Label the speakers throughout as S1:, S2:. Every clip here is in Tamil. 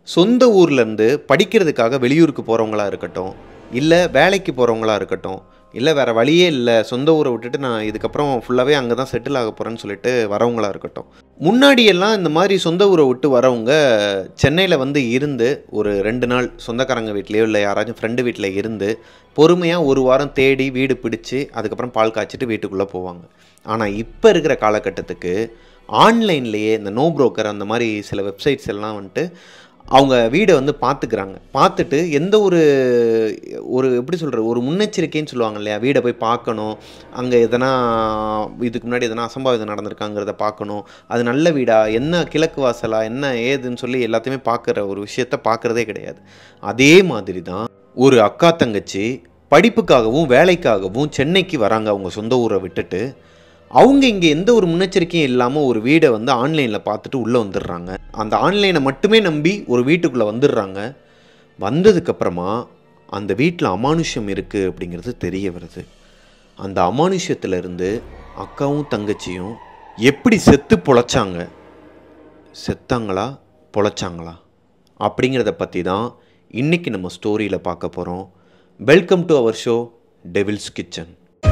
S1: சொந்த ஊர்லேருந்து படிக்கிறதுக்காக வெளியூருக்கு போகிறவங்களா இருக்கட்டும் இல்லை வேலைக்கு போகிறவங்களா இருக்கட்டும் இல்லை வேறு வழியே இல்லை சொந்த ஊரை விட்டுட்டு நான் இதுக்கப்புறம் ஃபுல்லாகவே அங்கே தான் செட்டில் ஆக போகிறேன்னு சொல்லிட்டு வரவங்களா இருக்கட்டும் முன்னாடியெல்லாம் இந்த மாதிரி சொந்த ஊரை விட்டு வரவங்க சென்னையில் வந்து இருந்து ஒரு ரெண்டு நாள் சொந்தக்காரங்க வீட்லேயோ இல்லை யாராச்சும் ஃப்ரெண்டு வீட்டில் இருந்து பொறுமையாக ஒரு வாரம் தேடி வீடு பிடிச்சி அதுக்கப்புறம் பால் காய்ச்சிட்டு வீட்டுக்குள்ளே போவாங்க ஆனால் இப்போ இருக்கிற காலகட்டத்துக்கு ஆன்லைன்லேயே இந்த நோ புரோக்கர் அந்த மாதிரி சில வெப்சைட்ஸ் எல்லாம் வந்துட்டு அவங்க வீடை வந்து பார்த்துக்கிறாங்க பார்த்துட்டு எந்த ஒரு ஒரு எப்படி சொல்கிற ஒரு முன்னெச்சரிக்கைன்னு சொல்லுவாங்க இல்லையா வீடை போய் பார்க்கணும் அங்கே எதனா இதுக்கு முன்னாடி எதனா அசம்பாவிதம் நடந்திருக்காங்கிறத பார்க்கணும் அது நல்ல வீடா என்ன கிழக்கு வாசலா என்ன ஏதுன்னு சொல்லி எல்லாத்தையுமே பார்க்குற ஒரு விஷயத்த பார்க்குறதே கிடையாது அதே மாதிரி தான் ஒரு அக்கா தங்கச்சி படிப்புக்காகவும் வேலைக்காகவும் சென்னைக்கு வராங்க அவங்க சொந்த ஊரை விட்டுட்டு அவங்க இங்கே எந்த ஒரு முன்னெச்சரிக்கையும் இல்லாமல் ஒரு வீடை வந்து ஆன்லைனில் பார்த்துட்டு உள்ளே வந்துடுறாங்க அந்த ஆன்லைனை மட்டுமே நம்பி ஒரு வீட்டுக்குள்ளே வந்துடுறாங்க வந்ததுக்கப்புறமா அந்த வீட்டில் அமானுஷ்யம் இருக்குது அப்படிங்கிறது தெரிய வருது அந்த அமானுஷ்யத்திலிருந்து அக்காவும் தங்கச்சியும் எப்படி செத்து பொழைச்சாங்க செத்தாங்களா பொழைச்சாங்களா அப்படிங்கிறத பற்றி தான் இன்றைக்கி நம்ம ஸ்டோரியில் பார்க்க போகிறோம் welcome to our show devils kitchen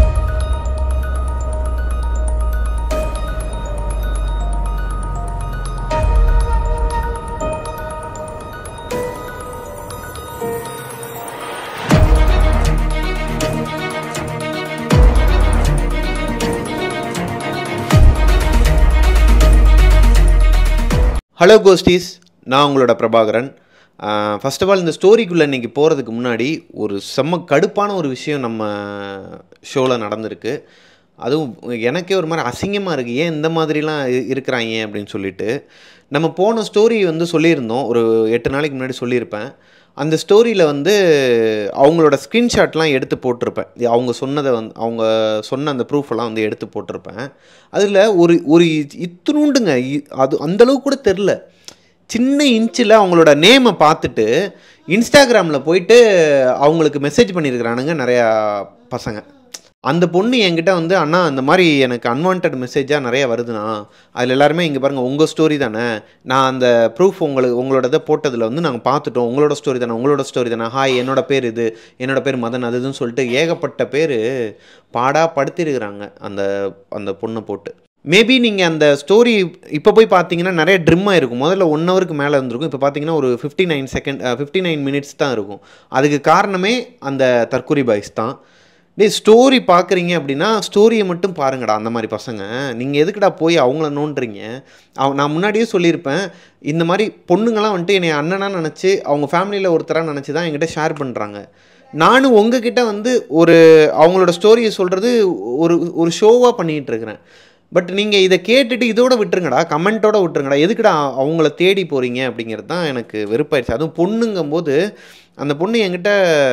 S1: hello ghosties நான் உங்களோட பிரபாகரன் ஃபர்ஸ்ட் ஆஃப் ஆல் இந்த ஸ்டோரிக்குள்ளே இன்றைக்கி போகிறதுக்கு முன்னாடி ஒரு செம்ம கடுப்பான ஒரு விஷயம் நம்ம ஷோவில் நடந்திருக்கு அதுவும் எனக்கே ஒரு மாதிரி அசிங்கமாக இருக்குது ஏன் இந்த மாதிரிலாம் இ- இருக்கிறாங்க அப்படின்னு சொல்லிட்டு நம்ம போன ஸ்டோரி வந்து சொல்லியிருந்தோம் ஒரு எட்டு நாளைக்கு முன்னாடி சொல்லியிருப்பேன் அந்த ஸ்டோரியில் வந்து அவங்களோட ஸ்க்ரீன்ஷாட்லாம் எடுத்து போட்டிருப்பேன் இது அவங்க சொன்னதை வந்து அவங்க சொன்ன அந்த ப்ரூஃப் எல்லாம் வந்து எடுத்து போட்டிருப்பேன் அதில் ஒரு ஒரு இ- இத்துணூண்டுங்க இ- அது அந்தளவுக்கு கூட தெரில சின்ன இன்ச்சில் அவங்களோட நேமை பார்த்துட்டு இன்ஸ்டாகிராமில் போயிட்டு அவங்களுக்கு மெசேஜ் பண்ணியிருக்கிறானுங்க நிறையா பசங்க அந்த பொண்ணு என்கிட்ட வந்து அண்ணா அந்த மாதிரி எனக்கு அன்வான்ட் மெசேஜாக நிறைய வருதுண்ணா அதில் எல்லாருமே இங்கே பாருங்கள் உங்கள் ஸ்டோரி தானே நான் அந்த ப்ரூஃப் உங்களுக்கு உங்களோட இதை போட்டதில் வந்து நாங்கள் பார்த்துட்டோம் உங்களோட ஸ்டோரி தானே உங்களோட ஸ்டோரி தானே ஹாய் என்னோட பேர் இது என்னோட பேர் மதன் அது இதுன்னு சொல்லிட்டு ஏகப்பட்ட பேர் பாடா படுத்திருக்கிறாங்க அந்த அந்த பொண்ணை போட்டு மேபி நீங்கள் அந்த ஸ்டோரி இப்போ போய் பார்த்தீங்கன்னா நிறைய ட்ரிம்மாக இருக்கும் முதல்ல ஒன் ஹவருக்கு மேலே இருந்திருக்கும் இப்போ பார்த்தீங்கன்னா ஒரு fifty nine second fifty nine minutes தான் இருக்கும் அதுக்கு காரணமே அந்த தற்கொலை பாய்ஸ் தான் டேய் ஸ்டோரி பார்க்குறீங்க அப்படின்னா ஸ்டோரியை மட்டும் பாருங்கடா அந்த மாதிரி பசங்க நீங்கள் எதுக்குடா போய் அவங்கள நோண்டுறீங்க அவ நான் முன்னாடியே சொல்லியிருப்பேன் இந்த மாதிரி பொண்ணுங்களாம் வந்துட்டு என்னை அண்ணனாக நினச்சி அவங்க ஃபேமிலியில் ஒருத்தராக நினச்சி தான் என்கிட்ட ஷேர் பண்ணுறாங்க நானும் உங்ககிட்ட வந்து ஒரு அவங்களோட ஸ்டோரியை சொல்கிறது ஒரு ஒரு ஷோவாக பண்ணிகிட்டு இருக்கிறேன் பட் நீங்கள் இதை கேட்டுட்டு இதோட விட்டுருங்கடா கமெண்ட்டோட விட்டுருங்கடா எதுக்குடா அவங்கள தேடி போகிறீங்க அப்படிங்கிறது தான் எனக்கு வெறுப்பாயிருச்சு அதுவும் பொண்ணுங்கும்போது அந்த பொண்ணு என்கிட்ட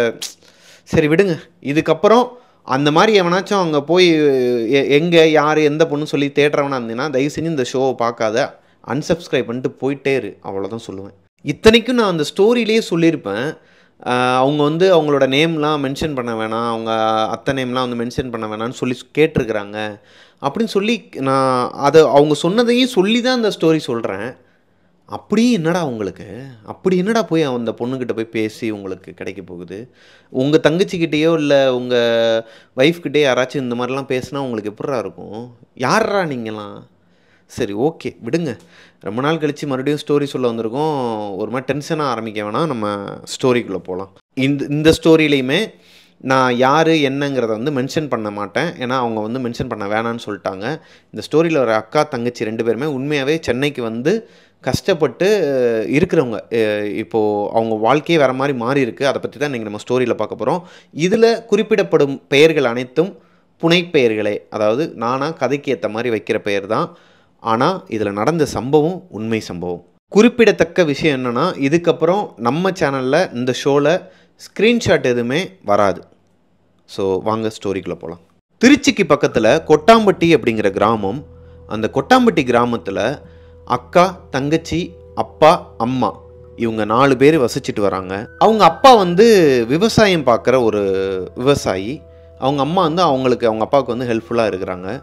S1: சரி விடுங்க இதுக்கப்புறம் அந்த மாதிரி எவனாச்சும் அங்கே போய் எ- எங்கே யார் எந்த பொண்ணு சொல்லி தேடுறவனா இருந்தீங்கன்னா தயவு செஞ்சு இந்த ஷோவை பார்க்காத unsubscribe பண்ணிட்டு போயிட்டே இரு அவ்வளோதான் சொல்லுவேன் இத்தனைக்கும் நான் அந்த ஸ்டோரியிலேயே சொல்லியிருப்பேன் ஆஹ் அவங்க வந்து அவங்களோட நேம்லாம் மென்ஷன் பண்ண வேணாம் அவங்க அத்தை நேம்லாம் வந்து மென்ஷன் பண்ண வேணாம்னு சொல்லி கேட்டிருக்கிறாங்க அப்படின்னு சொல்லி நான் அதை அவங்க சொன்னதையும் சொல்லி தான் அந்த ஸ்டோரி சொல்கிறேன் அப்படியே என்னடா உங்களுக்கு அப்படி என்னடா போய் அந்த பொண்ணுக்கிட்ட போய் பேசி உங்களுக்கு கிடைக்க போகுது உங்கள் தங்கச்சிக்கிட்டேயோ இல்லை உங்கள் ஒய்ஃப்கிட்டே யாராச்சும் இந்த மாதிரிலாம் பேசினா உங்களுக்கு எப்படிரா இருக்கும் யாரா நீங்களாம் சரி ஓகே விடுங்க ரொம்ப நாள் கழித்து மறுபடியும் ஸ்டோரி சொல்ல வந்திருக்கோம் ஒரு மாதிரி டென்ஷனாக ஆரம்பிக்க வேணாம் நம்ம ஸ்டோரிக்குள்ளே போகலாம் இந்த இந்த ஸ்டோரியிலையுமே நான் யார் என்னங்கிறத வந்து மென்ஷன் பண்ண மாட்டேன் ஏன்னா அவங்க வந்து மென்ஷன் பண்ண வேணான்னு சொல்லிட்டாங்க இந்த ஸ்டோரியில் ஒரு அக்கா தங்கச்சி ரெண்டு பேருமே உண்மையாகவே சென்னைக்கு வந்து கஷ்டப்பட்டு அஹ், இருக்கிறவங்க அஹ், இப்போது அவங்க வாழ்க்கையே வேறு மாதிரி மாறி இருக்குது அதை பற்றி தான் இன்றைக்கி நம்ம ஸ்டோரியில் பார்க்க போகிறோம் இதில் குறிப்பிடப்படும் பெயர்கள் அனைத்தும் புனைப்பெயர்களே அதாவது நானாக கதைக்கு ஏற்ற மாதிரி வைக்கிற பெயர் தான் ஆனால் இதில் நடந்த சம்பவம் உண்மை சம்பவம் குறிப்பிடத்தக்க விஷயம் என்னென்னா இதுக்கப்புறம் நம்ம சேனலில் இந்த ஷோவில் ஸ்க்ரீன்ஷாட் எதுவுமே வராது ஸோ வாங்க ஸ்டோரிக்குள்ளே போகலாம் திருச்சிக்கு பக்கத்தில் கொட்டாம்பட்டி அப்படிங்கிற கிராமம் அந்த கொட்டாம்பட்டி கிராமத்தில் அக்கா தங்கச்சி அப்பா அம்மா இவங்க நாலு பேர் வசிச்சுட்டு வராங்க அவங்க அப்பா வந்து விவசாயம் பார்க்குற ஒரு விவசாயி அவங்க அம்மா வந்து அவங்களுக்கு அவங்க அப்பாவுக்கு வந்து ஹெல்ப்ஃபுல்லாக இருக்கிறாங்க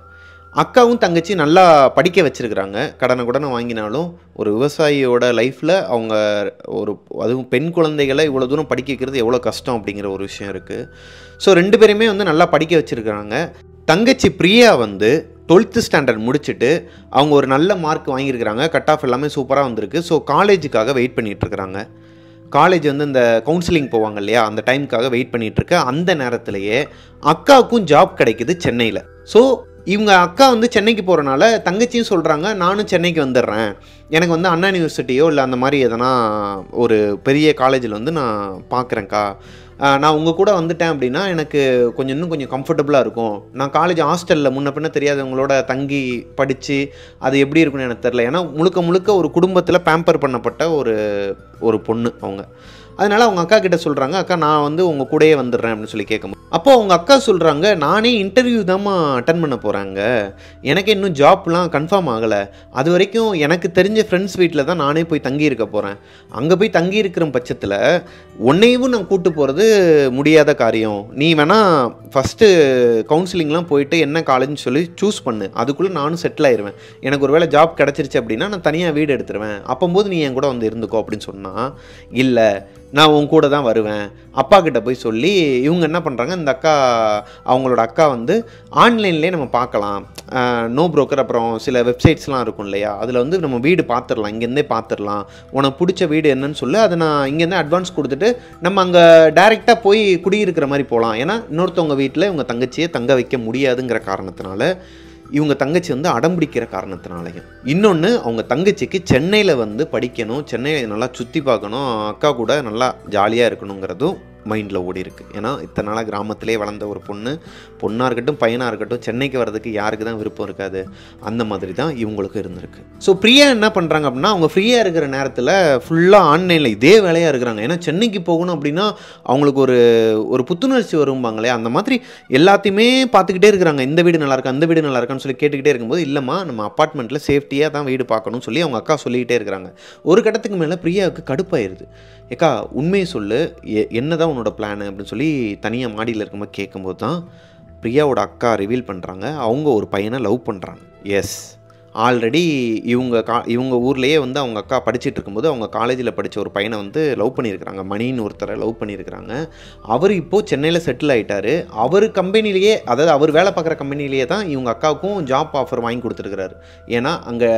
S1: அக்காவும் தங்கச்சி நல்லா படிக்க வச்சுருக்கிறாங்க கடனை குடனை வாங்கினாலும் ஒரு விவசாயியோட லைஃப்பில் அவங்க ஒரு அதுவும் பெண் குழந்தைகளை இவ்வளோ தூரம் படிக்க வைக்கிறது எவ்வளோ கஷ்டம் அப்படிங்கிற ஒரு விஷயம் இருக்குது ஸோ ரெண்டு பேருமே வந்து நல்லா படிக்க வச்சுருக்கிறாங்க தங்கச்சி பிரியா வந்து டுவெல்த்து ஸ்டாண்டர்ட் முடிச்சுட்டு அவங்க ஒரு நல்ல மார்க் வாங்கியிருக்கிறாங்க கட் ஆஃப் எல்லாமே சூப்பராக வந்திருக்கு ஸோ காலேஜுக்காக வெயிட் பண்ணிட்டு இருக்கிறாங்க காலேஜ் வந்து இந்த கவுன்சிலிங் போவாங்க இல்லையா அந்த டைமுக்காக வெயிட் பண்ணிட்டு இருக்க அந்த நேரத்திலேயே அக்காவுக்கும் ஜாப் கிடைக்குது சென்னையில் ஸோ இவங்க அக்கா வந்து சென்னைக்கு போகிறனால தங்கச்சியும் சொல்கிறாங்க நானும் சென்னைக்கு வந்துடுறேன் எனக்கு வந்து அண்ணா யூனிவர்சிட்டியோ இல்லை அந்த மாதிரி எதனா ஒரு பெரிய காலேஜில் வந்து நான் பார்க்குறேன்க்கா ஆஹ் நான் உங்கள் கூட வந்துட்டேன் அப்படின்னா எனக்கு கொஞ்சம் இன்னும் கொஞ்சம் கம்ஃபர்டபுளாக இருக்கும் நான் காலேஜ் ஹாஸ்டலில் முன்ன பின்ன தெரியாதவங்களோட தங்கி படித்து அது எப்படி இருக்குன்னு எனக்கு தெரில ஏன்னா முழுக்க முழுக்க ஒரு குடும்பத்தில் பேம்பர் பண்ணப்பட்ட ஒரு ஒரு பொண்ணு அவங்க அதனால் அவங்க அக்கா கிட்ட சொல்கிறாங்க அக்கா நான் வந்து உங்கள் கூடயே வந்துடுறேன் அப்படின்னு சொல்லி கேட்கும்போது அப்போ அவங்க அக்கா சொல்கிறாங்க நானே இன்டர்வியூ தாம்மா அட்டன் பண்ண போகிறாங்க எனக்கு இன்னும் ஜாப்லாம் கன்ஃபார்ம் ஆகலை அது வரைக்கும் எனக்கு தெரிஞ்ச ஃப்ரெண்ட்ஸ் வீட்டில் தான் நானே போய் தங்கி இருக்க போகிறேன் அங்கே போய் தங்கி இருக்கிற பட்சத்தில் உன்னையும் நான் கூட்டு போகிறது முடியாத காரியம் நீ வேணால் ஃபஸ்ட்டு கவுன்சிலிங்லாம் போயிட்டு என்ன காலேஜ்னு சொல்லி சூஸ் பண்ணு அதுக்குள்ளே நானும் செட்டில் ஆயிடுவேன் எனக்கு ஒரு வேளை ஜாப் கிடச்சிருச்சு அப்படின்னா நான் தனியாக வீடு எடுத்துருவேன் அப்போம்போது நீ என் கூட வந்து இருந்துக்கோ அப்படின்னு சொன்னால் இல்லை நான் உன் கூட தான் வருவேன் அப்பா கிட்ட போய் சொல்லி இவங்க என்ன பண்ணுறாங்க இந்த அக்கா அவங்களோட அக்கா வந்து ஆன்லைன்லேயே நம்ம பார்க்கலாம் நோ புரோக்கர் அப்புறம் சில வெப்சைட்ஸ்லாம் இருக்கும் இல்லையா அதில் வந்து நம்ம வீடு பார்த்துடலாம் இங்கேருந்தே பார்த்துடலாம் உனக்கு பிடிச்ச வீடு என்னன்னு சொல்லி அதை நான் இங்கேருந்து அட்வான்ஸ் கொடுத்துட்டு நம்ம அங்கே டைரெக்டாக போய் குடியிருக்கிற மாதிரி போகலாம் ஏன்னா இன்னொருத்தவங்க வீட்டில் இவங்க தங்கச்சியை தங்க வைக்க முடியாதுங்கிற காரணத்தினால இவங்க தங்கச்சி வந்து அடம்பிடிக்கிற காரணத்தினாலையும் இன்னொன்று அவங்க தங்கச்சிக்கு சென்னையில் வந்து படிக்கணும் சென்னையை நல்லா சுற்றி பார்க்கணும் அக்கா கூட நல்லா ஜாலியாக இருக்கணுங்கிறதும் மைண்டில் ஓடி இருக்கு ஏன்னா இத்தனை நாளாக கிராமத்திலே வளர்ந்த ஒரு பொண்ணு பொண்ணாக இருக்கட்டும் பையனாக இருக்கட்டும் சென்னைக்கு வர்றதுக்கு யாருக்கு தான் விருப்பம் இருக்காது அந்த மாதிரி தான் இவங்களுக்கும் இருந்திருக்கு ஸோ ஃப்ரீயா என்ன பண்ணுறாங்க அப்படின்னா அவங்க ஃப்ரீயாக இருக்கிற நேரத்தில் ஃபுல்லாக ஆன்லைனில் இதே வேலையாக இருக்கிறாங்க ஏன்னா சென்னைக்கு போகணும் அப்படின்னா அவங்களுக்கு ஒரு ஒரு புத்துணர்ச்சி வரும்பாங்களே அந்த மாதிரி எல்லாத்தையுமே பார்த்துக்கிட்டே இருக்கிறாங்க இந்த வீடு நல்லா இருக்கு அந்த வீடு நல்லா இருக்கான்னு சொல்லி கேட்டுக்கிட்டே இருக்கும்போது இல்லைம்மா நம்ம அப்பார்ட்மெண்ட்டில் சேஃப்டியாக தான் வீடு பார்க்கணும்னு சொல்லி அவங்க அக்கா சொல்லிக்கிட்டே இருக்கிறாங்க ஒரு கட்டத்துக்கு மேலே பிரியாவுக்கு கடுப்பாயிருது ஏக்கா உண்மையை சொல்லு எ என்னதான் உன்னோட பிளான் அப்படின்னு சொல்லி தனியாக மாடியில் இருக்கும்போது கேட்கும்போது தான் பிரியாவோட அக்கா ரிவீல் பண்ணுறாங்க அவங்க ஒரு பையனை லவ் பண்ணுறாங்க எஸ் ஆல்ரெடி இவங்க கா இவங்க ஊர்லேயே வந்து அவங்க அக்கா படிச்சுட்டு இருக்கும்போது அவங்க காலேஜில் படித்த ஒரு பையனை வந்து லவ் பண்ணியிருக்கிறாங்க மணின்னு ஒருத்தரை லவ் பண்ணியிருக்கிறாங்க அவர் இப்போது சென்னையில் செட்டில் ஆயிட்டாரு அவர் கம்பெனிலேயே அதாவது அவர் வேலை பார்க்குற கம்பெனிலேயே தான் இவங்க அக்காவுக்கும் ஜாப் ஆஃபர் வாங்கி கொடுத்துருக்கிறாரு ஏன்னா அங்கே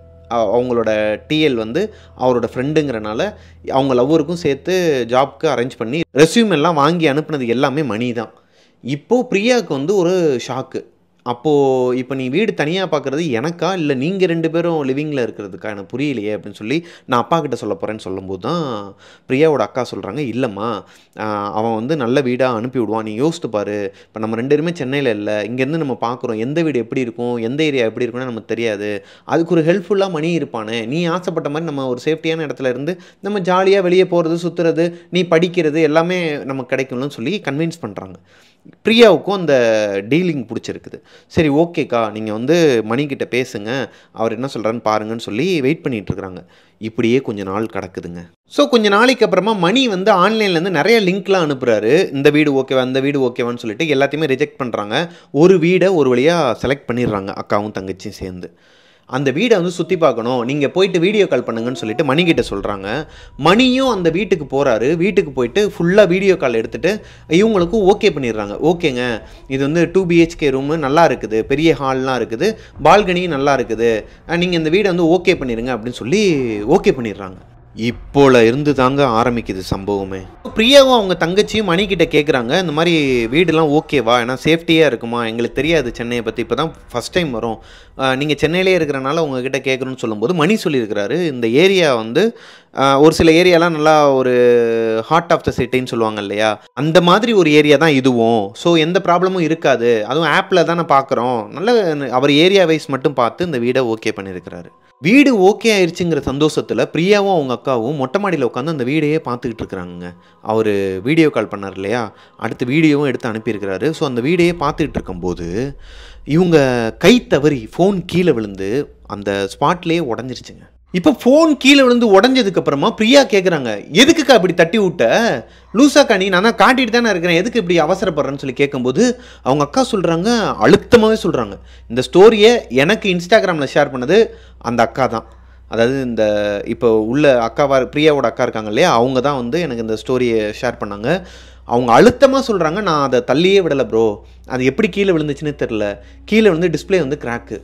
S1: அ- அவங்களோட டிஎல் வந்து அவரோட ஃப்ரெண்டுங்கிறனால அவங்க லவ்வருக்கும் சேர்த்து ஜாப்க்கு அரேஞ்ச் பண்ணி ரெஸ்யூம் எல்லாம் வாங்கி அனுப்புனது எல்லாமே மணி தான் இப்போது பிரியாவுக்கு வந்து ஒரு ஷாக்கு அப்போது இப்போ நீ வீடு தனியாக பார்க்குறது எனக்கா இல்லை நீங்கள் ரெண்டு பேரும் லிவிங்கில் இருக்கிறதுக்கா எனக்கு புரியலையே அப்படின்னு சொல்லி நான் அப்பா கிட்ட சொல்ல போகிறேன்னு சொல்லும்போது தான் பிரியாவோட அக்கா சொல்கிறாங்க இல்லைம்மா ஆஹ் அவன் வந்து நல்ல வீடாக அனுப்பி விடுவான் நீ யோசித்து பாரு இப்போ நம்ம ரெண்டு பேருமே சென்னையில் இல்லை இங்கேருந்து நம்ம பார்க்குறோம் எந்த வீடு எப்படி இருக்கும் எந்த ஏரியா எப்படி இருக்கும்னு நமக்கு தெரியாது அதுக்கு ஒரு ஹெல்ப்ஃபுல்லாக மணி இருப்பானே நீ ஆசைப்பட்ட மாதிரி நம்ம ஒரு சேஃப்டியான இடத்துல இருந்து நம்ம ஜாலியாக வெளியே போகிறது சுற்றுறது நீ படிக்கிறது எல்லாமே நமக்கு கிடைக்கும்னு சொல்லி கன்வின்ஸ் பண்ணுறாங்க பிரியாவுக்கும் அந்த டீலிங் பிடிச்சிருக்குது சரி ஓகேக்கா நீங்கள் வந்து மணிக்கிட்ட பேசுங்க அவர் என்ன சொல்கிறான்னு பாருங்கன்னு சொல்லி வெயிட் பண்ணிட்டு இருக்கிறாங்க இப்படியே கொஞ்ச நாள் கிடக்குதுங்க ஸோ கொஞ்ச நாளைக்கு அப்புறமா மணி வந்து ஆன்லைன்லேருந்து நிறைய லிங்க்லாம் அனுப்புகிறாரு இந்த வீடு ஓகேவா அந்த வீடு ஓகேவான்னு சொல்லிட்டு எல்லாத்தையுமே ரிஜெக்ட் பண்ணுறாங்க ஒரு வீடை ஒரு வழியாக செலக்ட் பண்ணிடுறாங்க அக்காவும் தங்கச்சியும் சேர்ந்து அந்த வீடை வந்து சுற்றி பார்க்கணும் நீங்கள் போயிட்டு வீடியோ கால் பண்ணுங்கன்னு சொல்லிட்டு மணிக்கிட்ட சொல்கிறாங்க மணியும் அந்த வீட்டுக்கு போகிறாரு வீட்டுக்கு போயிட்டு ஃபுல்லாக வீடியோ கால் எடுத்துட்டு இவங்களுக்கும் ஓகே பண்ணிடுறாங்க ஓகேங்க இது வந்து டூ பிஹெச்கே ரூமு நல்லா இருக்குது பெரிய ஹால்லாம் இருக்குது பால்கனியும் நல்லா இருக்குது நீங்கள் இந்த வீடை வந்து ஓகே பண்ணிடுங்க அப்படின்னு சொல்லி ஓகே பண்ணிடுறாங்க இப்போல இருந்து தாங்க ஆரம்பிக்குது சம்பவமே பிரியாவும் அவங்க தங்கச்சியும் மணிக்கிட்ட கேட்குறாங்க இந்த மாதிரி வீடெல்லாம் ஓகேவா ஏன்னா சேஃப்டியாக இருக்குமா எங்களுக்கு தெரியாது சென்னையை பற்றி இப்போ தான் ஃபஸ்ட் டைம் வரும் நீங்கள் சென்னையிலே இருக்கிறனால உங்ககிட்ட கேட்குறோன்னு சொல்லும்போது மணி சொல்லியிருக்கிறாரு இந்த ஏரியா வந்து ஆஹ், ஒரு சில ஏரியாலாம் நல்லா ஒரு ஹார்ட் ஆஃப் த சிட்டின்னு சொல்லுவாங்க இல்லையா அந்த மாதிரி ஒரு ஏரியா தான் இதுவும் ஸோ எந்த ப்ராப்ளமும் இருக்காது அதுவும் ஆப்பில் தானே பார்க்குறோம் நல்ல அவர் ஏரியா வைஸ் மட்டும் பார்த்து இந்த வீடை ஓகே பண்ணியிருக்கிறாரு வீடு ஓகே ஆயிடுச்சுங்கிற சந்தோஷத்தில் பிரியாவும் அவங்க அக்காவும் மொட்டை மாடியில் உட்காந்து அந்த வீடையே பார்த்துக்கிட்டு இருக்கிறாங்க அவர் வீடியோ கால் பண்ணார் இல்லையா அடுத்து வீடியோவும் எடுத்து அனுப்பியிருக்கிறாரு ஸோ அந்த வீடையே பார்த்துக்கிட்டு இருக்கும்போது இவங்க கை தவறி ஃபோன் கீழே விழுந்து அந்த ஸ்பாட்லேயே உடஞ்சிருச்சுங்க இப்போ ஃபோன் கீழே விழுந்து உடஞ்சதுக்கு அப்புறமா பிரியா கேட்குறாங்க எதுக்குக்கா இப்படி தட்டி விட்ட லூசாக்கா நீ நான் தான் காட்டிட்டு தானே இருக்கிறேன் எதுக்கு இப்படி அவசரப்படுறேன்னு சொல்லி கேட்கும்போது அவங்க அக்கா சொல்கிறாங்க அழுத்தமாகவே சொல்கிறாங்க இந்த ஸ்டோரியை எனக்கு இன்ஸ்டாகிராமில் ஷேர் பண்ணது அந்த அக்கா தான் அதாவது இந்த இப்போ உள்ள அக்காவா பிரியாவோட அக்கா இருக்காங்க இல்லையா அவங்க தான் வந்து எனக்கு இந்த ஸ்டோரியை ஷேர் பண்ணாங்க அவங்க அழுத்தமாக சொல்கிறாங்க நான் அதை தள்ளியே விடலை ப்ரோ அது எப்படி கீழே விழுந்துச்சுன்னு தெரில கீழே விழுந்து டிஸ்ப்ளே வந்து கிராக்கு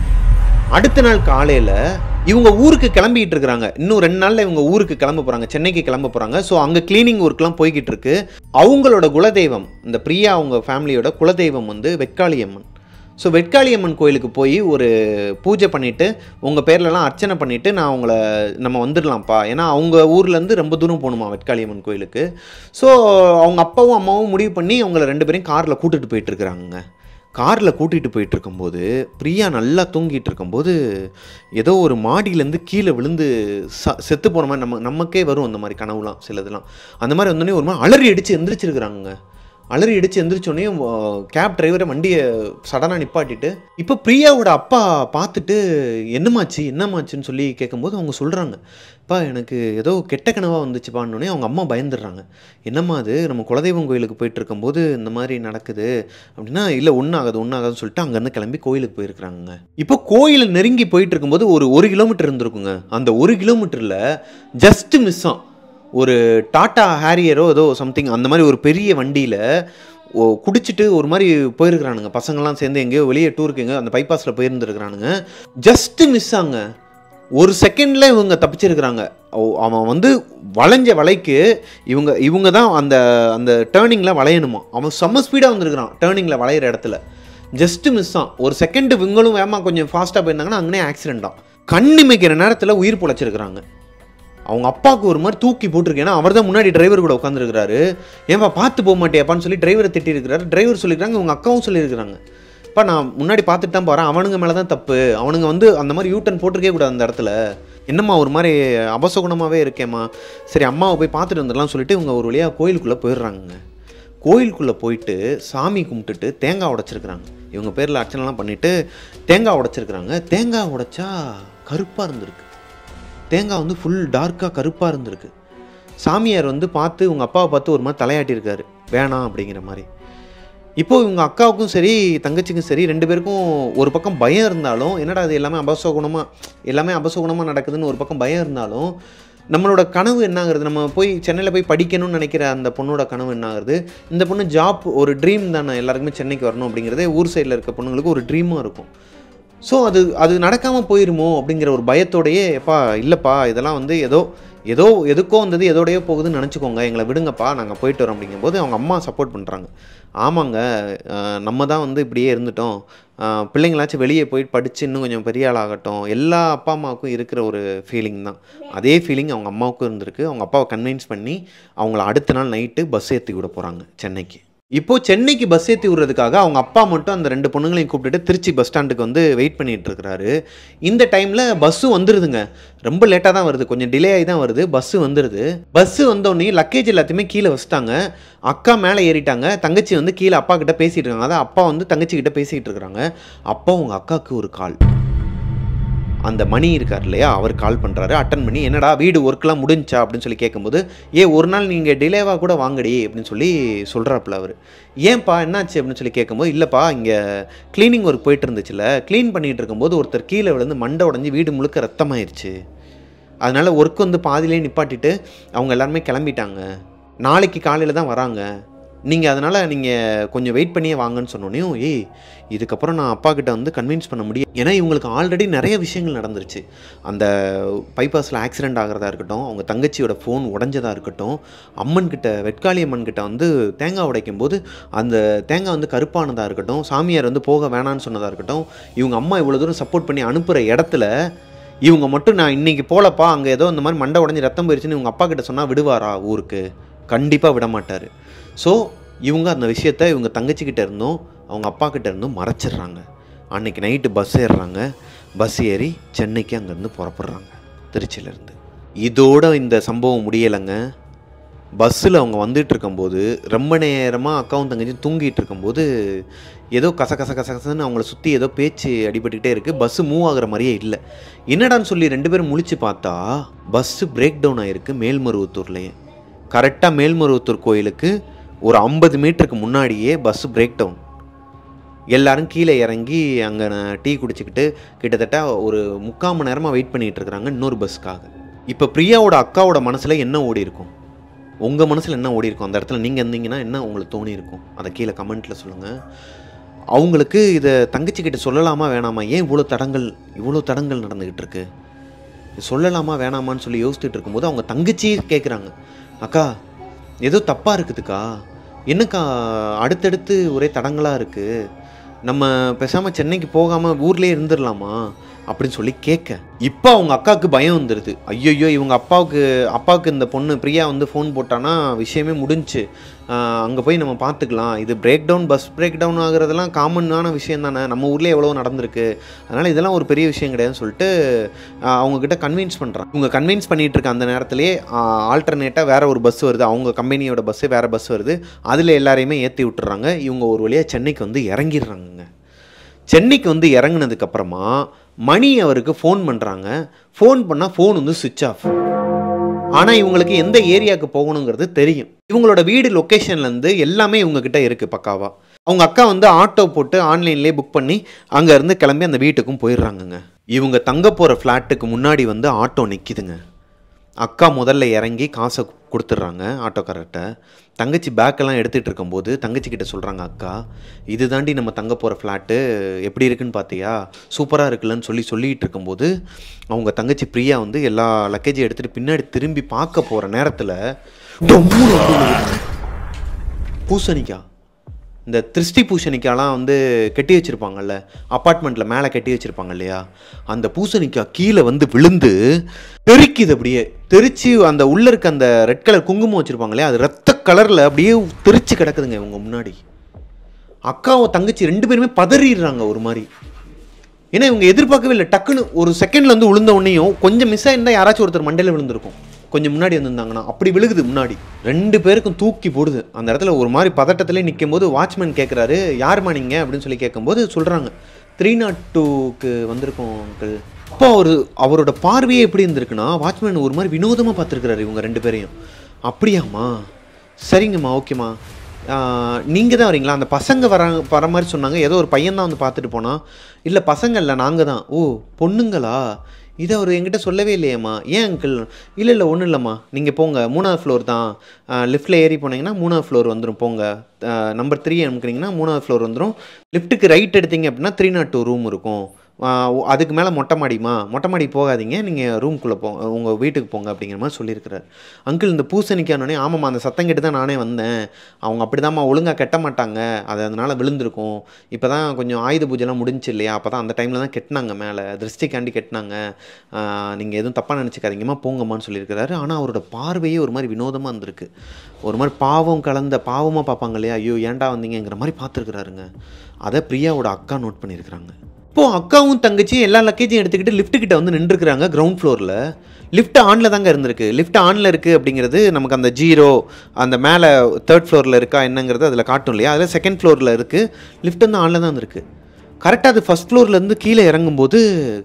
S1: அடுத்த நாள் காலையில் இவங்க ஊருக்கு கிளம்பிக்கிட்டு இருக்கிறாங்க இன்னும் ரெண்டு நாளில் இவங்க ஊருக்கு கிளம்ப போகிறாங்க சென்னைக்கு கிளம்ப போகிறாங்க ஸோ அங்கே க்ளீனிங் ஒர்க்லாம் போய்கிட்டு இருக்கு அவங்களோட குலதெய்வம் இந்த பிரியா அவங்க ஃபேமிலியோட குலதெய்வம் வந்து வெக்காளியம்மன் ஸோ வெட்காளியம்மன் கோயிலுக்கு போய் ஒரு பூஜை பண்ணிவிட்டு உங்கள் பேர்லலாம் அர்ச்சனை பண்ணிவிட்டு நான் அவங்கள நம்ம வந்துடலாம்ப்பா ஏன்னா அவங்க ஊர்லேருந்து ரொம்ப தூரம் போகணுமா வெட்காளியம்மன் கோயிலுக்கு ஸோ அவங்க அப்பாவும் அம்மாவும் முடிவு பண்ணி அவங்கள ரெண்டு பேரையும் காரில் கூட்டிகிட்டு போயிட்டுருக்குறாங்க காரில் கூட்டிகிட்டு போயிட்டு இருக்கும்போது பிரியா நல்லா தூங்கிட்டு இருக்கும்போது ஏதோ ஒரு மாடியிலேருந்து கீழே விழுந்து ச செத்து போன மாதிரி நம்ம நமக்கே வரும் அந்த மாதிரி கனவுலாம் சிலதெல்லாம் அந்த மாதிரி வந்தோடனே ஒரு மாதிரி அலறி அடித்து எந்திரிச்சிருக்கிறாங்க அலறி அடித்து எந்திரிச்சோடனே கேப் டிரைவரை வண்டியை சடனாக நிப்பாட்டிட்டு இப்போ பிரியாவோட அப்பா பார்த்துட்டு என்னமாச்சு என்னமாச்சுன்னு சொல்லி கேட்கும்போது அவங்க சொல்கிறாங்க அப்பா எனக்கு ஏதோ கெட்ட கனவாக வந்துச்சுப்பான்னொடனே அவங்க அம்மா பயந்துடுறாங்க என்னம்மா அது நம்ம குலதெய்வம் கோயிலுக்கு போயிட்டு இருக்கும்போது இந்த மாதிரி நடக்குது அப்படின்னா இல்லை ஒன்றும் ஆகாது ஒன்றும் ஆகாதுன்னு சொல்லிட்டு அங்கேருந்து கிளம்பி கோயிலுக்கு போயிருக்கிறாங்க இப்போ கோயில் நெருங்கி போயிட்டு இருக்கும்போது ஒரு ஒரு கிலோமீட்டர் இருந்திருக்குங்க அந்த ஒரு கிலோமீட்டரில் ஜஸ்ட் மிஸ்ஸாக ஒரு டாட்டா ஹேரியரோ ஏதோ சம்திங் அந்த மாதிரி ஒரு பெரிய வண்டியில் ஓ குடிச்சிட்டு ஒரு மாதிரி போயிருக்கிறானுங்க பசங்கள்லாம் சேர்ந்து எங்கேயோ வெளியே டூருக்கு எங்கேயோ அந்த பைபாஸில் போயிருந்துருக்கிறானுங்க ஜஸ்ட்டு மிஸ் ஆங்க ஒரு செகண்டில் இவங்க தப்பிச்சிருக்கிறாங்க ஓ- அவன் வந்து வளைஞ்ச வலைக்கு இவங்க இவங்க தான் அந்த அந்த டேர்னிங்கில் வளையணுமா அவன் செம்ம ஸ்பீடாக வந்திருக்கிறான் டேர்னிங்கில் வளையிற இடத்துல ஜஸ்ட்டு மிஸ் தான் ஒரு செகண்ட் இவங்களும் வேமா கொஞ்சம் ஃபாஸ்ட்டாக போயிருந்தாங்கன்னா அங்கனே ஆக்சிடென்ட் தான் கண்ணிமைக்கிற நேரத்தில் உயிர் பொழைச்சிருக்கிறாங்க அவங்க அப்பாவுக்கு ஒரு மாதிரி தூக்கி போட்டிருக்கு ஏன்னா அவர் தான் முன்னாடி டிரைவர் கூட உட்காந்துருக்காரு ஏன்பா பார்த்து போக மாட்டியாப்பான்னு சொல்லி டிரைவரை திட்டிருக்கிறாரு டிரைவர் சொல்லியிருக்காங்க உங்கள் அக்காவும் சொல்லியிருக்கிறாங்க அப்பா நான் முன்னாடி பார்த்துட்டு தான் போகிறேன் அவனுங்க மேலே தான் தப்பு அவனுங்க வந்து அந்த மாதிரி யூட்டன் போட்டிருக்கே கூடாது அந்த இடத்துல என்னம்மா ஒரு மாதிரி அபசகுணமாகவே இருக்கேம்மா சரி அம்மாவை போய் பார்த்துட்டு வந்துடலாம் சொல்லிட்டு இவங்க ஒரு வழியாக கோயிலுக்குள்ளே போயிடுறாங்க கோயிலுக்குள்ளே போயிட்டு சாமி கும்பிட்டுட்டு தேங்காய் உடைச்சிருக்கிறாங்க இவங்க பேரில் அர்ச்சனைலாம் பண்ணிவிட்டு தேங்காய் உடைச்சிருக்கிறாங்க தேங்காய் உடைச்சா கருப்பாக இருந்திருக்கு தேங்காய் வந்து ஃபுல் டார்க்காக கருப்பாக இருந்திருக்கு சாமியார் வந்து பார்த்து உங்கள் அப்பாவை பார்த்து ஒரு மாதிரி தலையாட்டியிருக்காரு வேணாம் அப்படிங்கிற மாதிரி இப்போ இவங்க அக்காவுக்கும் சரி தங்கச்சிக்கும் சரி ரெண்டு பேருக்கும் ஒரு பக்கம் பயம் இருந்தாலும் என்னடா அது எல்லாமே அபசகுணமாக எல்லாமே அபசகுணமாக நடக்குதுன்னு ஒரு பக்கம் பயம் இருந்தாலும் நம்மளோட கனவு என்னாகிறது நம்ம போய் சென்னையில் போய் படிக்கணும்னு நினைக்கிற அந்த பொண்ணோட கனவு என்னாகிறது இந்த பொண்ணு ஜாப் ஒரு ட்ரீம் தானே எல்லாருக்குமே சென்னைக்கு வரணும் அப்படிங்கிறதே ஊர் சைடில் இருக்க பொண்ணுங்களுக்கு ஒரு ட்ரீமாக இருக்கும் ஸோ அது அது நடக்காமல் போயிருமோ அப்படிங்கிற ஒரு பயத்தோடையே எப்பா இல்லைப்பா இதெல்லாம் வந்து ஏதோ ஏதோ எதுக்கோ வந்தது எதோடையோ போகுதுன்னு நினச்சிக்கோங்க எங்களை விடுங்கப்பா நாங்கள் போயிட்டு வரோம் அப்படிங்கும்போது அவங்க அம்மா சப்போர்ட் பண்ணுறாங்க ஆமாங்க அஹ், நம்ம தான் வந்து இப்படியே இருந்துட்டோம் அஹ், பிள்ளைங்களாச்சும் வெளியே போய் படித்து இன்னும் கொஞ்சம் பெரிய ஆளாகட்டும் எல்லா அப்பா அம்மாவுக்கும் இருக்கிற ஒரு ஃபீலிங் தான் அதே ஃபீலிங் அவங்க அம்மாவுக்கும் இருந்திருக்கு அவங்க அப்பாவை கன்வின்ஸ் பண்ணி அவங்கள அடுத்த நாள் நைட்டு பஸ் ஏற்றி விட போகிறாங்க சென்னைக்கு இப்போ சென்னைக்கு பஸ் ஏற்றி விடுறதுக்காக அவங்க அப்பா மட்டும் அந்த ரெண்டு பொண்ணுங்களையும் கூப்பிட்டுட்டு திருச்சி பஸ் ஸ்டாண்டுக்கு வந்து வெயிட் பண்ணிட்டு இருக்கிறாரு இந்த டைமில் பஸ்ஸும் வந்துடுதுங்க ரொம்ப லேட்டாக தான் வருது கொஞ்சம் டிலே ஆகி தான் வருது பஸ்ஸு வந்துடுது பஸ்ஸு வந்தோடனே லக்கேஜ் எல்லாத்தையுமே கீழே வச்சுட்டாங்க அக்கா மேலே ஏறிட்டாங்க தங்கச்சி வந்து கீழே அப்பா கிட்ட பேசிகிட்டு இருக்காங்க அதான் அப்பா வந்து தங்கச்சி கிட்ட பேசிகிட்டு இருக்கிறாங்க அப்பா உங்க அக்காவுக்கு ஒரு கால் அந்த மணி இருக்கார் இல்லையா அவர் கால் பண்ணுறாரு அட்டன் பண்ணி என்னடா வீடு ஒர்க்லாம் முடிஞ்சா அப்படின்னு சொல்லி கேட்கும்போது ஏ ஒரு நாள் நீங்கள் டிலேவாக கூட வாங்கடி அப்படின்னு சொல்லி சொல்கிறாப்புல அவர் ஏன்ப்பா என்னாச்சு அப்படின்னு சொல்லி கேட்கும்போது இல்லைப்பா இங்கே க்ளீனிங் ஒர்க் போயிட்டு இருந்துச்சுல க்ளீன் பண்ணிகிட்டு இருக்கும்போது ஒருத்தர் கீழே விழுந்து மண்டை உடஞ்சி வீடு முழுக்க ரத்தமாயிருச்சு அதனால் ஒர்க் வந்து பாதியிலே நிப்பாட்டிட்டு அவங்க எல்லாருமே கிளம்பிட்டாங்க நாளைக்கு காலையில் தான் வராங்க நீங்கள் அதனால் நீங்கள் கொஞ்சம் வெயிட் பண்ணியே வாங்கன்னு சொன்னோன்னே ஏய் இதுக்கப்புறம் நான் அப்பா கிட்ட வந்து கன்வின்ஸ் பண்ண முடியும் ஏன்னா இவங்களுக்கு ஆல்ரெடி நிறைய விஷயங்கள் நடந்துருச்சு அந்த பைபாஸில் ஆக்சிடென்ட் ஆகிறதா இருக்கட்டும் அவங்க தங்கச்சியோட ஃபோன் உடஞ்சதா இருக்கட்டும் அம்மன் கிட்ட வெட்காளி அம்மன் கிட்ட வந்து தேங்காய் உடைக்கும் போது அந்த தேங்காய் வந்து கருப்பானதாக இருக்கட்டும் சாமியார் வந்து போக வேணான்னு சொன்னதாக இருக்கட்டும் இவங்க அம்மா இவ்வளோ தூரம் சப்போர்ட் பண்ணி அனுப்புகிற இடத்துல இவங்க மட்டும் நான் இன்னைக்கு போலப்பா அங்கே ஏதோ இந்த மாதிரி மண்டை உடஞ்சி ரத்தம் போயிருச்சுன்னு இவங்க அப்பா கிட்ட சொன்னால் விடுவாரா ஊருக்கு கண்டிப்பாக விட மாட்டார் ஸோ இவங்க அந்த விஷயத்த இவங்க தங்கச்சிக்கிட்ட இருந்தும் அவங்க அப்பா கிட்ட இருந்தும் மறைச்சிடுறாங்க அன்னைக்கு நைட்டு பஸ் ஏறுறாங்க பஸ் ஏறி சென்னைக்கு அங்கேருந்து புறப்படுறாங்க திருச்சியிலேருந்து இதோட இந்த சம்பவம் முடியலைங்க பஸ்ஸில் அவங்க வந்துட்டு இருக்கும்போது ரொம்ப நேரமாக அக்காவும் தங்கச்சியும் தூங்கிட்டு இருக்கும்போது ஏதோ கச கச கச கசன்னு அவங்கள சுற்றி ஏதோ பேச்சு அடிபட்டுக்கிட்டே இருக்குது பஸ்ஸு மூவ் ஆகுற மாதிரியே இல்லை என்னடான்னு சொல்லி ரெண்டு பேரும் முழிச்சு பார்த்தா பஸ்ஸு பிரேக் டவுன் ஆகிருக்கு மேல்மருவத்தூர்லேயே கரெக்டாக மேல்மருவத்தூர் கோயிலுக்கு ஒரு ஐம்பது மீட்டருக்கு முன்னாடியே பஸ்ஸு பிரேக் டவுன் எல்லாரும் கீழே இறங்கி அங்கே டீ குடிச்சிக்கிட்டு கிட்டத்தட்ட ஒரு முக்கால் மணி நேரமாக வெயிட் பண்ணிகிட்டு இருக்கிறாங்க இன்னொரு பஸ்ஸுக்காக இப்போ பிரியாவோட அக்காவோட மனசில் என்ன ஓடி இருக்கும் உங்கள் மனசில் என்ன ஓடி இருக்கும் அந்த இடத்துல நீங்கள் இருந்தீங்கன்னா என்ன உங்களுக்கு தோணி இருக்கும் அதை கீழே கமெண்ட்டில் சொல்லுங்கள் அவங்களுக்கு இதை தங்கச்சிக்கிட்ட சொல்லலாமா வேணாமா ஏன் இவ்வளோ தடங்கள் இவ்வளோ தடங்கள் நடந்துக்கிட்டு இருக்கு சொல்லலாமா வேணாமான்னு சொல்லி யோசிச்சுட்டு இருக்கும்போது அவங்க தங்கச்சியே கேட்குறாங்க அக்கா ஏதோ தப்பாக இருக்குதுக்கா என்னக்கா அடுத்தடுத்து ஒரே தடங்களாக இருக்குது நம்ம பேசாமல் சென்னைக்கு போகாமல் ஊர்லேயே இருந்துடலாமா அப்படின்னு சொல்லி கேட்க இப்போ அவங்க அக்காவுக்கு பயம் வந்துடுது ஐயோ இவங்க அப்பாவுக்கு அப்பாவுக்கு இந்த பொண்ணு பிரியா வந்து ஃபோன் போட்டானா விஷயமே முடிஞ்சுச்சு அங்கே போய் நம்ம பார்த்துக்கலாம் இது break down bus break down ஆகுறதெல்லாம் காமனான விஷயம் தானே நம்ம ஊர்லேயே எவ்வளோ நடந்திருக்கு அதனால் இதெல்லாம் ஒரு பெரிய விஷயம் கிடையாதுன்னு சொல்லிட்டு ஆஹ், அவங்கக்கிட்ட கன்வின்ஸ் பண்ணுறாங்க இவங்க கன்வின்ஸ் பண்ணிகிட்டு இருக்க அந்த நேரத்திலே ஆல்டர்னேட்டாக வேறு ஒரு பஸ் வருது அவங்க கம்பெனியோட பஸ்ஸு வேறு பஸ் வருது அதில் எல்லாரையுமே ஏற்றி விட்டுறாங்க இவங்க ஒரு வழியாக சென்னைக்கு வந்து இறங்கிடுறாங்கங்க சென்னைக்கு வந்து இறங்குனதுக்கப்புறமா மணி அவருக்கு ஃபோன் பண்ணுறாங்க ஃபோன் பண்ணால் ஃபோன் வந்து சுவிட்ச் ஆஃப் ஆனால் இவங்களுக்கு எந்த ஏரியாவுக்கு போகணுங்கிறது தெரியும் இவங்களோட வீடு லொக்கேஷன்லேருந்து எல்லாமே இவங்க கிட்ட இருக்குது பக்காவா அவங்க அக்கா வந்து ஆட்டோ போட்டு ஆன்லைன்லேயே புக் பண்ணி அங்கேருந்து கிளம்பி அந்த வீட்டுக்கும் போயிடுறாங்கங்க இவங்க தங்க போகிற ஃப்ளாட்டுக்கு முன்னாடி வந்து ஆட்டோ நிற்கிதுங்க அக்கா முதல்ல இறங்கி காசை கொடுத்துட்றாங்க ஆட்டோக்காரர்கிட்ட தங்கச்சி பேக்கெல்லாம் எடுத்துகிட்டு இருக்கும்போது தங்கச்சி கிட்ட சொல்கிறாங்க அக்கா இது தாண்டி நம்ம தங்க போகிற ஃப்ளாட்டு எப்படி இருக்குன்னு பார்த்தியா சூப்பராக இருக்குல்லன்னு சொல்லி சொல்லிகிட்டு இருக்கும்போது அவங்க தங்கச்சி பிரியா வந்து எல்லா லக்கேஜையும் எடுத்துகிட்டு பின்னாடி திரும்பி பார்க்க போகிற நேரத்தில் பூசணிக்கா இந்த திருஷ்டி பூசணிக்காலாம் வந்து கட்டி வச்சுருப்பாங்கல்ல அப்பார்ட்மெண்ட்டில் மேலே கட்டி வச்சுருப்பாங்க இல்லையா அந்த பூசணிக்காய் கீழே வந்து விழுந்து தெறிக்குது அப்படியே தெரிச்சு அந்த உள்ளே இருக்க அந்த ரெட் கலர் குங்குமம் வச்சுருப்பாங்க இல்லையா அது ரத்த கலரில் அப்படியே தெரிச்சு கிடக்குதுங்க இவங்க முன்னாடி அக்காவும் தங்கச்சி ரெண்டு பேருமே பதறிடுறாங்க ஒரு மாதிரி ஏன்னா இவங்க எதிர்பார்க்கவே இல்லை டக்குன்னு ஒரு செகண்ட்ல வந்து விழுந்த உடனேயும் கொஞ்சம் மிஸ் ஆயிருந்தா யாராச்சும் ஒருத்தர் மண்டையில் விழுந்திருக்கும் கொஞ்சம் முன்னாடி வந்திருந்தாங்கன்னா அப்படி விழுகுது முன்னாடி ரெண்டு பேருக்கும் தூக்கி போடுது அந்த இடத்துல ஒரு மாதிரி பதட்டத்திலே நிற்கும் போது வாட்ச்மேன் கேட்குறாரு யாருமா நீங்க அப்படின்னு சொல்லி கேட்கும்போது சொல்கிறாங்க த்ரீ நாட் டூக்கு வந்திருக்கோம் அங்கிள் அப்போ அவர் அவரோட பார்வையே எப்படி இருந்திருக்குன்னா வாட்ச்மேன் ஒரு மாதிரி வினோதமாக பார்த்துருக்குறாரு இவங்க ரெண்டு பேரையும் அப்படியாம்மா சரிங்கம்மா ஓகேம்மா நீங்கள் தான் வரீங்களா அந்த பசங்க வர வர மாதிரி சொன்னாங்க ஏதோ ஒரு பையன் தான் வந்து பார்த்துட்டு போனான் இல்லை பசங்க இல்லை நாங்கள் தான் ஓ பொண்ணுங்களா இதை அவர் என்கிட்ட சொல்லவே இல்லையேம்மா ஏன் அங்கிள் இல்லை இல்லை ஒன்றும் இல்லைம்மா நீங்கள் போங்க மூணாவது ஃப்ளோர் தான் லிஃப்ட்டில் ஏறி போனீங்கன்னா மூணாவது ஃப்ளோர் வந்துடும் போங்க நம்பர் த்ரீ அனுப்புனீங்கன்னா மூணாவது ஃப்ளோர் வந்துடும் லிஃப்ட்டுக்கு ரைட் எடுத்தீங்க அப்படின்னா த்ரீ நாட் டூ ரூம் இருக்கும் ஆஹ் ஒ- அதுக்கு மேலே மொட்டை மாடிமா மொட்டை மாடி போகாதீங்க நீங்கள் ரூம்குள்ளே போ உங்கள் வீட்டுக்கு போங்க அப்படிங்கிற மாதிரி சொல்லியிருக்கிறார் அங்கிள் இந்த பூசணிக்கானோடனே ஆமாம்மா அந்த சத்தம் கேட்டு தான் நானே வந்தேன் அவங்க அப்படிதாம்மா ஒழுங்காக கட்ட மாட்டாங்க அது அதனால் விழுந்திருக்கும் இப்போ தான் கொஞ்சம் ஆயுத பூஜைலாம் முடிஞ்சுச்சு இல்லையா அப்போ தான் அந்த டைமில் தான் கெட்டினாங்க மேலே திருஷ்டிக்காண்டி கெட்டினாங்க நீங்கள் எதுவும் தப்பாக நினச்சிக்காதீங்கம்மா போங்கம்மான்னு சொல்லியிருக்கிறாரு ஆனால் அவரோட பார்வையே ஒரு மாதிரி வினோதமாக இருந்திருக்கு ஒரு மாதிரி பாவம் கலந்த பாவமாக பார்ப்பாங்க இல்லையா ஐயோ ஏன்டா வந்தீங்கங்கிற மாதிரி பார்த்துருக்குறாருங்க அதை பிரியாவோட அக்கா நோட் பண்ணியிருக்கிறாங்க இப்போ அக்காவும் தங்கச்சியும் எல்லா லக்கேஜையும் எடுத்துக்கிட்டு லிஃப்ட் கிட்ட வந்து நின்றுக்கிறாங்க கிரவுண்ட் ஃப்ளோரில் லிஃப்ட் ஆனில் தாங்க இருந்திருக்கு லிஃப்ட் ஆனில் இருக்குது அப்படிங்கிறது நமக்கு அந்த ஜீரோ அந்த மேலே தேர்ட் ஃப்ளோரில் இருக்கா என்னங்கிறது அதில் காட்டும் இல்லையா அதில் செகண்ட் ஃப்ளோரில் இருக்குது லிஃப்ட் வந்து ஆனில் தான் இருக்கு கரெக்டாக அது ஃபஸ்ட் ஃப்ளோர்லேருந்து கீழே இறங்கும்போது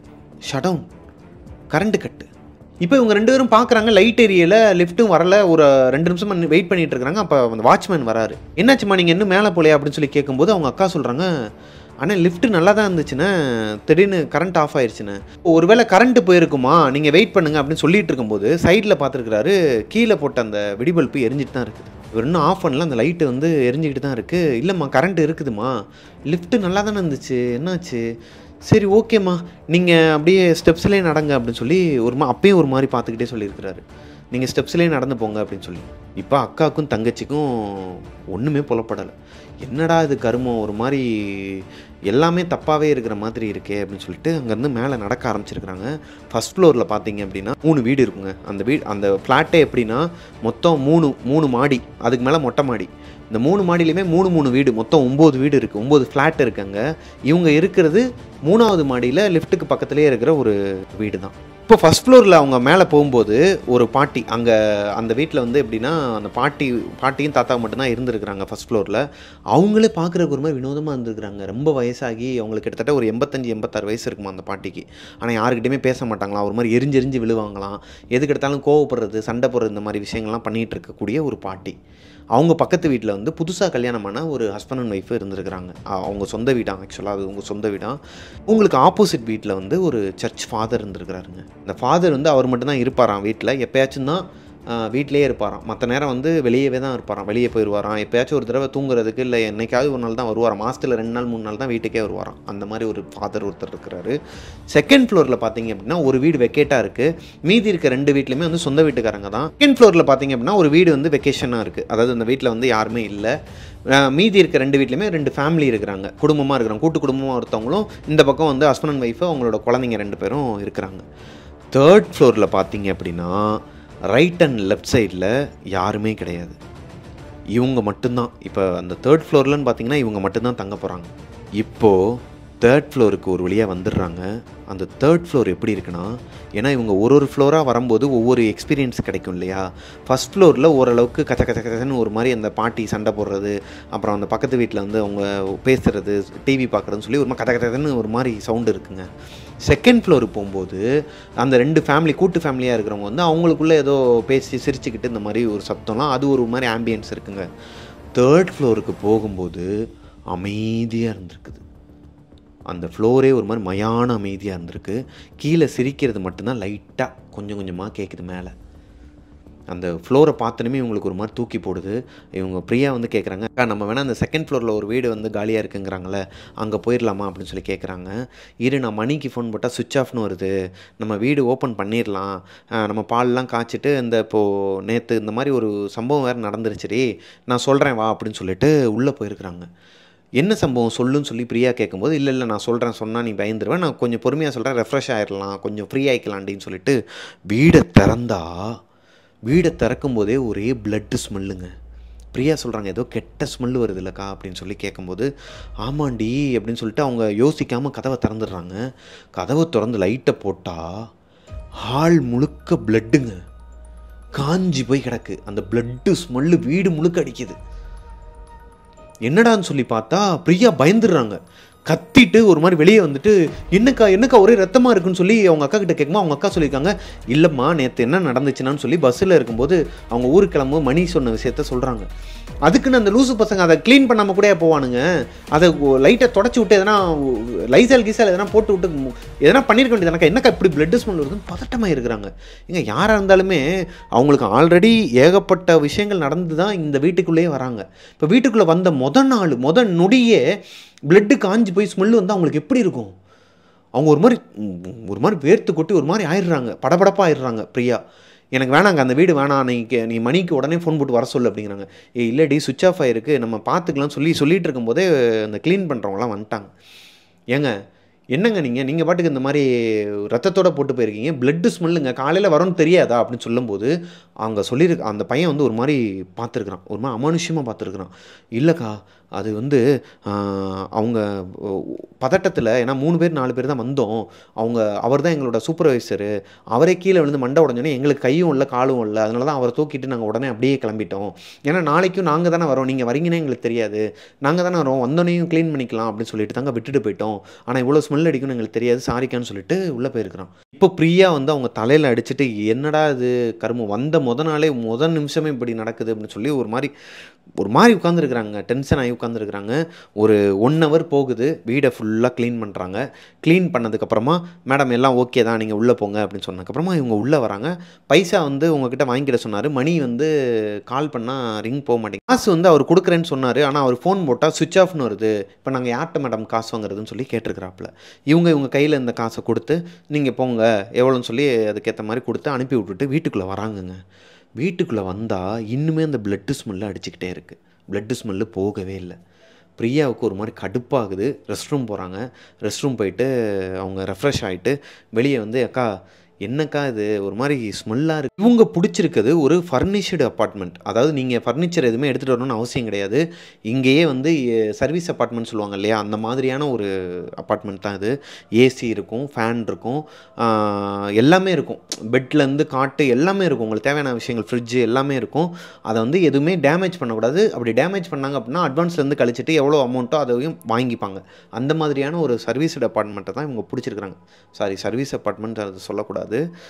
S1: ஷடவுன் கரண்ட் கட்டு இப்போ இவங்க ரெண்டு பேரும் பார்க்குறாங்க லைட் ஏரியாவில் லிஃப்ட்டும் வரல ஒரு ரெண்டு நிமிஷம் வெயிட் பண்ணிட்டு இருக்காங்க அப்போ அந்த வாட்ச்மேன் வராரு என்னாச்சுமா நீங்கள் இன்னும் மேலே போலையா அப்படின்னு சொல்லி கேட்கும்போது அவங்க அக்கா சொல்கிறாங்க ஆனால் லிஃப்ட் நல்லா தான் இருந்துச்சுன்னு திடீர்னு கரண்ட் ஆஃப் ஆயிடுச்சுன்னு ஒருவேளை கரண்ட் போயிருக்குமா நீங்கள் வெயிட் பண்ணுங்க அப்படின்னு சொல்லிட்டு இருக்கும்போது சைடில் பார்த்துருக்குறாரு கீழே போட்ட அந்த வெடிபல்பு எரிஞ்சிட்டு தான் இருக்குது இவர் இன்னும் ஆஃப் பண்ணல அந்த லைட்டு வந்து எரிஞ்சிக்கிட்டு தான் இருக்குது இல்லைம்மா கரண்ட் இருக்குதுமா லிஃப்ட்டு நல்லா தானே இருந்துச்சு என்னாச்சு சரி ஓகேம்மா நீங்கள் அப்படியே ஸ்டெப்ஸ்லேயே நடங்க அப்படின்னு சொல்லி ஒரு மா அப்பயும் ஒரு மாதிரி பார்த்துக்கிட்டே சொல்லியிருக்கிறாரு நீங்கள் ஸ்டெப்ஸ்லேயே நடந்து போங்க அப்படின்னு சொல்லி இப்போ அக்காவுக்கும் தங்கச்சிக்கும் ஒன்றுமே புலப்படலை என்னடா இது கருமம் ஒரு மாதிரி எல்லாமே தப்பாகவே இருக்கிற மாதிரி இருக்கே அப்படின்னு சொல்லிட்டு அங்கேருந்து மேலே நடக்க ஆரம்பிச்சிருக்கிறாங்க ஃபஸ்ட் ஃப்ளோரில் பார்த்தீங்க அப்படின்னா மூணு வீடு இருக்குங்க அந்த வீடு அந்த ஃப்ளாட்டே எப்படின்னா மொத்தம் மூணு மூணு மாடி அதுக்கு மேலே மொட்டை மாடி இந்த மூணு மாடியிலையுமே மூணு மூணு வீடு மொத்தம் ஒம்பது வீடு இருக்குது ஒம்பது ஃப்ளாட் இருக்காங்க இவங்க இருக்கிறது மூணாவது மாடியில் லிஃப்ட்டுக்கு பக்கத்துலேயே இருக்கிற ஒரு வீடு தான் இப்போ ஃபஸ்ட் ஃப்ளோரில் அவங்க மேலே போகும்போது ஒரு பாட்டி அங்கே அந்த வீட்டில் வந்து எப்படின்னா அந்த பாட்டி பாட்டியும் தாத்தா மட்டும்தான் இருந்திருக்கிறாங்க ஃபஸ்ட் ஃப்ளோரில் அவங்களே பார்க்குறக்கு ஒரு மாதிரி வினோதமாக இருந்திருக்கிறாங்க ரொம்ப வயசாகி அவங்களுக்கு கிட்டத்தட்ட ஒரு எண்பத்தஞ்சு எண்பத்தாறு வயசு இருக்குமா அந்த பாட்டிக்கு ஆனால் யாருக்கிட்டையுமே பேச மாட்டாங்களாம் ஒரு மாதிரி எரிஞ்சு எரிஞ்சு விழுவாங்களாம் எதுக்கு எடுத்தாலும் கோவப்படுறது சண்டை போடுறது இந்த மாதிரி விஷயங்கள்லாம் பண்ணிகிட்டு இருக்கக்கூடிய ஒரு பாட்டி அவங்க பக்கத்து வீட்டில் வந்து புதுசாக கல்யாணமான ஒரு ஹஸ்பண்ட் அண்ட் ஒய்ஃபு இருந்திருக்கிறாங்க அ- அவங்க சொந்த வீடாக ஆக்சுவலாக அது உங்கள் சொந்த வீடாக உங்களுக்கு ஆப்போசிட் வீட்டில் வந்து ஒரு சர்ச் ஃபாதர் இருந்திருக்கிறாருங்க இந்த ஃபாதர் வந்து அவர் மட்டும்தான் இருப்பாராம் வீட்டில் எப்பயாச்சும் தான் வீட்டிலேயே இருப்பாராம் மற்ற நேரம் வந்து வெளியவே தான் இருப்பாராம் வெளியே போயிடுவாராம் எப்பயாச்சும் ஒரு தடவை தூங்குறதுக்கு இல்லை என்னைக்காவது ஒரு நாள் தான் வருவாராம் மாதத்தில் ரெண்டு நாள் மூணு நாள் தான் வீட்டுக்கே வருவாராம் அந்த மாதிரி ஒரு ஃபாதர் ஒருத்தர் இருக்கிறாரு செகண்ட் ஃப்ளோரில் பார்த்தீங்க அப்படின்னா ஒரு வீடு வெக்கேட்டாக இருக்குது மீதி இருக்க ரெண்டு வீட்லையுமே வந்து சொந்த வீட்டுக்காரங்க தான் செகண்ட் ஃப்ளோரில் பார்த்தீங்க அப்படின்னா ஒரு வீடு வந்து வெக்கேஷனாக இருக்குது அதாவது அந்த வீட்டில் வந்து யாருமே இல்லை அஹ் மீதி இருக்க ரெண்டு வீட்லையுமே ரெண்டு ஃபேமிலி இருக்கிறாங்க குடும்பமாக இருக்கிறாங்க கூட்டு குடும்பமாக ஒருத்தவங்களும் இந்த பக்கம் வந்து ஹஸ்பண்ட் அண்ட் ஒய்ஃபு அவங்களோட குழந்தைங்க ரெண்டு பேரும் இருக்கிறாங்க தேர்ட் ஃப்ளோரில் பார்த்தீங்க அப்படின்னா ரைட் அண்ட் லெஃப்ட் சைடில் யாருமே கிடையாது இவங்க மட்டும்தான் இப்போ அந்த தேர்ட் ஃப்ளோர்லன்னு பார்த்தீங்கன்னா இவங்க மட்டும்தான் தங்க போகிறாங்க இப்போது தேர்ட் ஃப்ளோருக்கு ஒரு வழியாக வந்துடுறாங்க அந்த தேர்ட் ஃப்ளோர் எப்படி இருக்குன்னா ஏன்னா இவங்க ஒரு ஒரு ஃப்ளோராக வரும்போது ஒவ்வொரு எக்ஸ்பீரியன்ஸ் கிடைக்கும் இல்லையா ஃபஸ்ட் ஃப்ளோரில் ஓரளவுக்கு கச்ச கச்ச கச்சன்னு ஒரு மாதிரி அந்த பாட்டி சண்டை போடுறது அப்புறம் அந்த பக்கத்து வீட்டில் வந்து அவங்க பேசுறது டிவி பார்க்குறதுன்னு சொல்லி ஒரு மாதிரி கச்ச கச்சன்னு ஒரு மாதிரி சவுண்டு இருக்குங்க செகண்ட் ஃப்ளோருக்கு போகும்போது அந்த ரெண்டு ஃபேமிலி கூட்டு ஃபேமிலியாக இருக்கிறவங்க வந்து அவங்களுக்குள்ளே ஏதோ பேசி சிரிச்சுக்கிட்டு இந்த மாதிரி ஒரு சத்தம்லாம் அது ஒரு மாதிரி ஆம்பியன்ஸ் இருக்குங்க தேர்ட் ஃப்ளோருக்கு போகும்போது அமைதியாக இருந்திருக்குது அந்த ஃப்ளோரே ஒரு மாதிரி மயான அமைதியாக இருந்திருக்கு கீழே சிரிக்கிறது மட்டும்தான் லைட்டாக கொஞ்சம் கொஞ்சமாக கேட்குது மேலே அந்த ஃப்ளோரை பார்த்தனுமே இவங்களுக்கு ஒரு மாதிரி தூக்கி போடுது இவங்க பிரியா வந்து கேட்குறாங்க அக்கா நம்ம வேணால் அந்த செகண்ட் ஃப்ளோரில் ஒரு வீடு வந்து காலியாக இருக்குங்கிறாங்களே அங்கே போயிடலாமா அப்படின்னு சொல்லி கேட்குறாங்க இரு நான் மணிக்கு ஃபோன் போட்டால் சுவிட்ச் ஆஃப்னு வருது நம்ம வீடு ஓப்பன் பண்ணிடலாம் அஹ் நம்ம பால்லாம் காய்ச்சிட்டு இந்த இப்போது நேற்று இந்த மாதிரி ஒரு சம்பவம் வேறு நடந்துருச்சுடி நான் சொல்கிறேன் வா அப்படின்னு சொல்லிட்டு உள்ளே போயிருக்கிறாங்க என்ன சம்பவம் சொல்லுன்னு சொல்லி பிரியா கேட்கும்போது இல்லை இல்லை நான் சொல்கிறேன் சொன்னால் நீ பயந்துருவேன் நான் கொஞ்சம் பொறுமையாக சொல்கிறேன் ரெஃப்ரெஷ் ஆயிடலாம் கொஞ்சம் ஃப்ரீ ஆகிக்கலாண்டின்னு சொல்லிட்டு வீடை திறந்தா வீடை திறக்கும் போதே ஒரே பிளட்டு ஸ்மெல்லுங்க பிரியா சொல்கிறாங்க ஏதோ கெட்ட ஸ்மெல் வருது இல்லைக்கா அப்படின்னு சொல்லி கேட்கும்போது ஆமாண்டி அப்படின்னு சொல்லிட்டு அவங்க யோசிக்காமல் கதவை திறந்துடுறாங்க கதவை திறந்து லைட்டை போட்டால் ஹால் முழுக்க பிளட்டுங்க காஞ்சி போய் கிடக்கு அந்த பிளட்டு ஸ்மெல்லு வீடு முழுக்க அடிக்குது என்னடான்னு சொல்லி பார்த்தா பிரியா பயந்துடுறாங்க கத்திட்டு ஒரு மாதிரி வெளியே வந்துட்டு என்னக்கா என்னக்கா ஒரே ரத்தமாக இருக்குன்னு சொல்லி அவங்க அக்கா கிட்ட கேட்கும்போது அவங்க அக்கா சொல்லியிருக்காங்க இல்லைம்மா நேற்று என்ன நடந்துச்சுன்னான்னு சொல்லி பஸ்ஸில் இருக்கும்போது அவங்க ஊருக்கு கிளம்பும்போது மணி சொன்ன விஷயத்த சொல்கிறாங்க அதுக்குன்னு அந்த லூசு பசங்க அதை க்ளீன் பண்ணாமல் கூட போவானுங்க அதை லைட்டை தொடச்சி விட்டு எதனா லைசால் கீசால் எதனா போட்டு விட்டு மு- எதனா பண்ணியிருக்க வேண்டியது எனக்கு என்னக்கா இப்படி பிளட் ஸ்மெல் வருதுன்னு பதட்டமாக இருக்கிறாங்க ஏங்க யாராக இருந்தாலுமே அவங்களுக்கு ஆல்ரெடி ஏகப்பட்ட விஷயங்கள் நடந்து தான் இந்த வீட்டுக்குள்ளேயே வராங்க இப்போ வீட்டுக்குள்ளே வந்த முத நாள் முத நொடியே பிளட்டு காஞ்சி போய் ஸ்மெல்லு வந்து அவங்களுக்கு எப்படி இருக்கும் அவங்க ஒரு மாதிரி ம், ஒரு மாதிரி வேர்த்து கொட்டி ஒரு மாதிரி ஆயிடுறாங்க படபடப்பாக ஆயிடுறாங்க பிரியா எனக்கு வேணாங்க அந்த வீடு வேணாம் நீ கே- நீ மணிக்கு உடனே ஃபோன் போட்டு வர சொல்லு அப்படிங்கிறாங்க ஏய் இல்லடி சுவிட்ச் ஆஃப் ஆயிருக்கு நம்ம பார்த்துக்கலாம் சொல்லி சொல்லிட்டு இருக்கும்போதே அந்த க்ளீன் பண்ணுறவங்களாம் வந்துட்டாங்க ஏங்க என்னங்க நீங்கள் நீங்கள் பாட்டுக்கு இந்த மாதிரி ரத்தத்தோட போட்டு போயிருக்கீங்க பிளட்டு ஸ்மெல்லுங்க காலையில் வரும்னு தெரியாதா அப்படின்னு சொல்லும்போது அவங்க சொல்லியிருக்கு அந்த பையன் வந்து ஒரு மாதிரி பார்த்துருக்குறான் ஒரு மாதிரி அமானுஷ்யமாக பார்த்துருக்குறான் இல்லைக்கா அது வந்து ஆஹ், அவங்க பதட்டத்தில் ஏன்னா மூணு பேர் நாலு பேர் தான் வந்தோம் அவங்க அவர் தான் எங்களோட சூப்பர்வைசரு அவரே கீழே விழுந்து மண்டை உடஞ்சோன்னே எங்களுக்கு கையும் இல்லை காலும் இல்லை அதனால தான் அவரை தூக்கிட்டு நாங்கள் உடனே அப்படியே கிளம்பிட்டோம் ஏன்னா நாளைக்கும் நாங்கள் தானே வரோம் நீங்கள் வரீங்கன்னே எங்களுக்கு தெரியாது நாங்கள் தானே வரோம் வந்தோடனையும் க்ளீன் பண்ணிக்கலாம் அப்படின்னு சொல்லிட்டு தாங்க விட்டுட்டு போயிட்டோம் ஆனால் இவ்வளோ ஸ்மெல் அடிக்கும்னு எங்களுக்கு தெரியாது சாரிக்கான்னு சொல்லிட்டு உள்ளே போயிருக்கிறான் இப்போ பிரியா வந்து அவங்க தலையில் அடிச்சுட்டு என்னடா இது கருமம் வந்த முத நாளே முதல் நிமிஷமே இப்படி நடக்குது அப்படின்னு சொல்லி ஒரு மாதிரி ஒரு மாதிரி உட்காந்துருக்குறாங்க டென்ஷன் ஆகி உட்காந்துருக்குறாங்க ஒரு ஒன் ஹவர் போகுது வீடை ஃபுல்லாக க்ளீன் பண்ணுறாங்க க்ளீன் பண்ணதுக்கப்புறமா மேடம் எல்லாம் ஓகே தான் நீங்கள் உள்ளே போங்க அப்படின்னு சொன்னதுக்கப்புறமா இவங்க உள்ளே வராங்க பைசா வந்து உங்ககிட்ட வாங்கிக்கிட சொன்னார் மணி வந்து கால் பண்ணால் ரிங் போக மாட்டேங்குது காசு வந்து அவர் கொடுக்குறேன்னு சொன்னார் ஆனால் அவர் ஃபோன் போட்டால் சுவிட்ச் ஆஃப்னு வருது இப்போ நாங்கள் யார்கிட்ட மேடம் காசு வாங்குறதுன்னு சொல்லி கேட்டிருக்கிறாப்புல இவங்க இவங்க கையில் இந்த காசை கொடுத்து நீங்கள் போங்க எவ்வளோன்னு சொல்லி அதுக்கேற்ற மாதிரி கொடுத்து அனுப்பி விட்டுட்டு வீட்டுக்குள்ளே வராங்கங்க வீட்டுக்குள்ளே வந்தால் இன்னுமே அந்த பிளட்டு ஸ்மெல்லு அடிச்சுக்கிட்டே இருக்குது பிளட்டு ஸ்மெல்லு போகவே இல்லை பிரியாவுக்கு ஒரு மாதிரி கடுப்பாகுது ரெஸ்ட் ரூம் போகிறாங்க ரெஸ்ட் ரூம் போயிட்டு அவங்க ரெஃப்ரெஷ் ஆகிட்டு வெளியே வந்து அக்கா என்னக்கா இது ஒரு மாதிரி ஸ்மெல்லாக இருக்குது இவங்க பிடிச்சிருக்குது ஒரு ஃபர்னிஷ்டு அப்பார்ட்மெண்ட் அதாவது நீங்கள் ஃபர்னிச்சர் எதுவுமே எடுத்துகிட்டு வரணும்னு அவசியம் கிடையாது இங்கேயே வந்து சர்வீஸ் அப்பார்ட்மெண்ட் சொல்லுவாங்க இல்லையா அந்த மாதிரியான ஒரு அப்பார்ட்மெண்ட் தான் இது ஏசி இருக்கும் ஃபேன் இருக்கும் ஆஹ், எல்லாமே இருக்கும் பெட்லேருந்து காட்டு எல்லாமே இருக்கும் உங்களுக்கு தேவையான விஷயங்கள் ஃப்ரிட்ஜு எல்லாமே இருக்கும் அதை வந்து எதுவுமே டேமேஜ் பண்ணக்கூடாது அப்படி டேமேஜ் பண்ணாங்க அப்படின்னா அட்வான்ஸ்லேருந்து கழிச்சிட்டு எவ்வளோ அமௌண்ட்டோ அதையும் வாங்கிப்பாங்க அந்த மாதிரியான ஒரு சர்வீஸ்டு அப்பார்ட்மெண்ட்டை தான் இவங்க பிடிச்சிருக்கிறாங்க சாரி சர்வீஸ் அப்பார்ட்மெண்ட் அது சொல்லக்கூடாது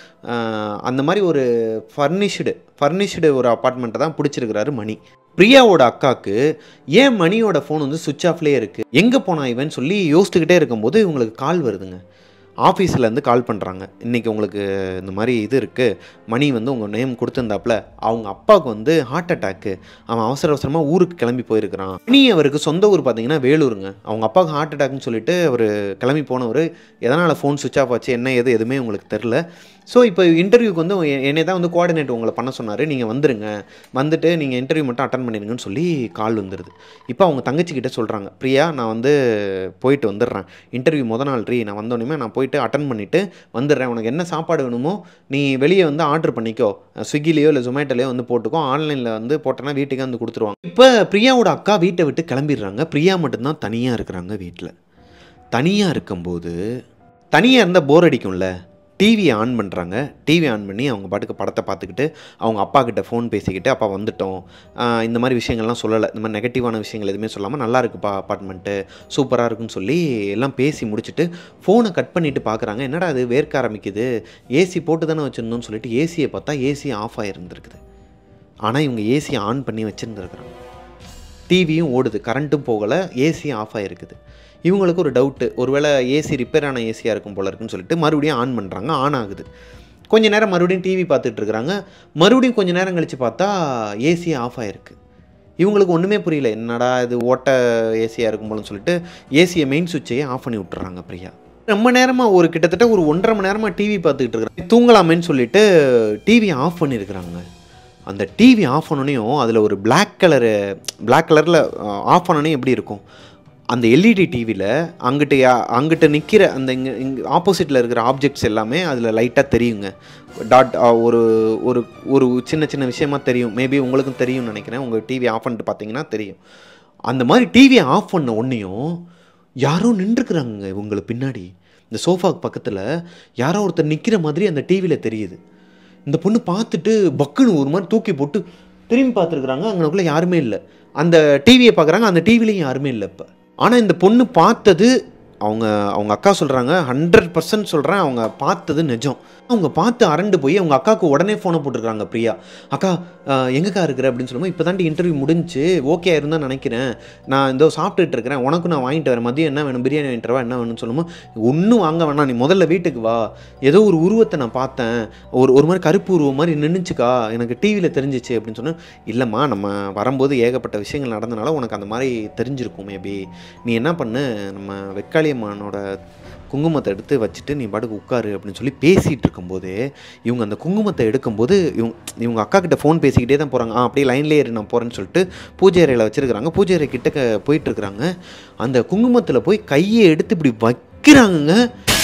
S1: ஆஹ், அந்த மாதிரி ஒரு ஃபர்னிஷ்டு ஃபர்னிஷ்டு ஒரு அப்பார்ட்மெண்ட்டை தான் பிடிச்சிருக்கிறாரு மணி பிரியாவோட அக்காவுக்கு ஏன் மணியோட ஃபோன் வந்து சுவிட்ச் ஆஃப்லேயே இருக்குது எங்கே போனா இவன் சொல்லி யோசிச்சுக்கிட்டே இருக்கும்போது இவங்களுக்கு கால் வருதுங்க ஆஃபீஸ்லேருந்து கால் பண்ணுறாங்க இன்றைக்கி உங்களுக்கு இந்த மாதிரி இது இருக்குது மணி வந்து உங்கள் நேம் கொடுத்துருந்தாப்புல அவங்க அப்பாவுக்கு வந்து ஹார்ட் அட்டாக்கு அவன் அவசர அவசரமாக ஊருக்கு கிளம்பி போயிருக்கிறான் மணி அவருக்கு சொந்த ஊர் பார்த்தீங்கன்னா வேலூருங்க அவங்க அப்பாவுக்கு ஹார்ட் அட்டாக்னு சொல்லிட்டு அவர் கிளம்பி போனவர் எதனால் ஃபோன் சுவிச் ஆஃப் ஆச்சு என்ன ஏது எதுவுமே உங்களுக்கு தெரில ஸோ இப்போ இன்டர்வியூக்கு வந்து எ- என்னை தான் வந்து கோஆர்டினேட் உங்களை பண்ண சொன்னார் நீங்கள் வந்துருங்க வந்துட்டு நீங்கள் இன்டர்வியூ மட்டும் அட்டன் பண்ணிடுங்கன்னு சொல்லி கால் வந்துடுது இப்போ அவங்க தங்கச்சிக்கிட்ட சொல்கிறாங்க பிரியா நான் வந்து போயிட்டு வந்துடுறேன் இன்டர்வியூ முத நாள் ரீ நான் வந்தோடனே நான் போயிட்டு அட்டன் பண்ணிவிட்டு வந்துடுறேன் உனக்கு என்ன சாப்பாடு வேணுமோ நீ வெளியே வந்து ஆர்டர் பண்ணிக்கோ ஸ்விக்கிலேயோ இல்லை ஜொமேட்டோலையோ வந்து போட்டுக்கோ ஆன்லைனில் வந்து போட்டோன்னா வீட்டுக்கு வந்து கொடுத்துருவாங்க இப்போ பிரியாவோட அக்கா வீட்டை விட்டு கிளம்பிடுறாங்க பிரியா மட்டும்தான் தனியாக இருக்கிறாங்க வீட்டில் தனியாக இருக்கும்போது தனியாக இருந்தால் போர் அடிக்கும்ல டிவியை ஆன் பண்ணுறாங்க டிவி ஆன் பண்ணி அவங்க பாட்டுக்கு படத்தை பார்த்துக்கிட்டு அவங்க அப்பா கிட்ட ஃபோன் பேசிக்கிட்டு அப்பா வந்துட்டோம் ஆஹ் இந்த மாதிரி விஷயங்கள்லாம் சொல்லலை இந்த மாதிரி நெகட்டிவான விஷயங்கள் எதுவுமே சொல்லாமல் நல்லா இருக்குப்பா அப்பார்ட்மெண்ட்டு சூப்பராக இருக்குன்னு சொல்லி எல்லாம் பேசி முடிச்சுட்டு ஃபோனை கட் பண்ணிட்டு பார்க்குறாங்க என்னடா அது வேர்க்க ஆரம்பிக்குது ஏசி போட்டு தானே வச்சுருந்தோம்னு சொல்லிட்டு ஏசியை பார்த்தா ஏசி ஆஃப் ஆகிருந்துருக்குது ஆனால் இவங்க ஏசி ஆன் பண்ணி வச்சுருந்துருக்குறாங்க டிவியும் ஓடுது கரண்ட்டும் போகலை ஏசி ஆஃப் ஆகிருக்குது இவங்களுக்கு ஒரு டவுட்டு ஒருவேளை ஏசி ரிப்பேர் ஆன ஏசியாக இருக்கும் போல இருக்குன்னு சொல்லிட்டு மறுபடியும் ஆன் பண்ணுறாங்க ஆன் ஆகுது கொஞ்ச நேரம் மறுபடியும் டிவி பார்த்துட்டு இருக்கிறாங்க மறுபடியும் கொஞ்ச நேரம் கழித்து பார்த்தா ஏசி ஆஃப் ஆகிருக்கு இவங்களுக்கு ஒன்றுமே புரியல என்னடா இது ஓட்ட ஏசியாக இருக்கும் போலன்னு சொல்லிட்டு ஏசியை மெயின் சுவிட்சையே ஆஃப் பண்ணி விட்டுறாங்க பிரியா ரொம்ப நேரமாக ஒரு கிட்டத்தட்ட ஒரு ஒன்றரை மணி நேரமாக டிவி பார்த்துக்கிட்டு இருக்கிறாங்க தூங்கலாமேன்னு சொல்லிட்டு டிவி ஆஃப் பண்ணியிருக்கிறாங்க அந்த டிவி ஆஃப் பண்ணோனையும் அதில் ஒரு Black கலரு Black கலரில் ஆஃப் பண்ணோன்னே எப்படி இருக்கும் அந்த எல்இடி டிவியில் அங்கிட்டு யா- அங்கிட்டு நிற்கிற அந்த இங்கே இங்கே ஆப்போசிட்டில் இருக்கிற ஆப்ஜெக்ட்ஸ் எல்லாமே அதில் லைட்டாக தெரியுங்க டாட் ஒரு ஒரு ஒரு சின்ன சின்ன விஷயமா தெரியும் மேபி உங்களுக்கும் தெரியும்னு நினைக்கிறேன் உங்கள் டிவி ஆஃப் பண்ணிட்டு பார்த்தீங்கன்னா தெரியும் அந்த மாதிரி டிவியை ஆஃப் பண்ண உடனேயும் யாரோ நின்றுக்குறாங்க இவங்களுக்கு பின்னாடி இந்த சோஃபாக்கு பக்கத்தில் யாரோ ஒருத்தர் நிற்கிற மாதிரி அந்த டிவியில் தெரியுது இந்த பொண்ணு பார்த்துட்டு பக்குன்னு ஒரு மாதிரி தூக்கி போட்டு திரும்பி பார்த்துருக்குறாங்க அங்கனக்குள்ளே யாருமே இல்லை அந்த டிவியை பார்க்குறாங்க அந்த டிவிலையும் யாருமே இல்லை இப்போ ஆனால் இந்த பொண்ணு பார்த்தது அவங்க அவங்க அக்கா சொல்கிறாங்க ஹண்ட்ரட் பர்சன்ட் சொல்கிறேன் அவங்க பார்த்தது நிஜம் அவங்க பார்த்து அரண்டு போய் அவங்க அக்காவுக்கு உடனே ஃபோனை போட்டிருக்காங்க பிரியா அக்கா ஆஹ், எங்கக்கா இருக்கிற அப்படின்னு சொல்லும்போது இப்போ தாண்டி இன்டர்வியூ முடிஞ்சு ஓகே இருந்தால் நினைக்கிறேன் நான் இந்த சாப்பிட்டுட்டு இருக்கிறேன் உனக்கும் நான் வாங்கிட்டு வரேன் மதியம் என்ன வேணும் பிரியாணி வாங்கிட்டு வரவா என்ன வேணும்னு சொல்லும்போது ஒன்றும் வாங்க வேணாம் நீ முதல்ல வீட்டுக்கு வா ஏதோ ஒரு உருவத்தை நான் பார்த்தேன் ஒரு ஒரு மாதிரி கருப்பு உருவம் மாதிரி நின்றுச்சுக்கா எனக்கு டிவியில் தெரிஞ்சிச்சு அப்படின்னு சொன்னேன் இல்லைம்மா நம்ம வரும்போது ஏகப்பட்ட விஷயங்கள் நடந்தனால உனக்கு அந்த மாதிரி தெரிஞ்சிருக்கும் மேபி நீ என்ன பண்ணு நம்ம வெக்காளியம்மனோட குங்குமத்தை எடுத்து வச்சுட்டு நீ பாட்டுக்கு உட்காரு அப்படின்னு சொல்லி பேசிகிட்டு இருக்கும்போது இவங்க அந்த குங்குமத்தை எடுக்கும்போது இவங்க இவங்க அக்கா கிட்ட ஃபோன் பேசிக்கிட்டே தான் போகிறாங்க ஆ அப்படியே லைன்லேயே இரு நான் போகிறேன்னு சொல்லிட்டு பூஜை அறையில் வச்சுருக்குறாங்க பூஜை அறை கிட்ட போயிட்டுருக்குறாங்க அந்த குங்குமத்தில் போய் கையை எடுத்து இப்படி வைக்கிறாங்கங்க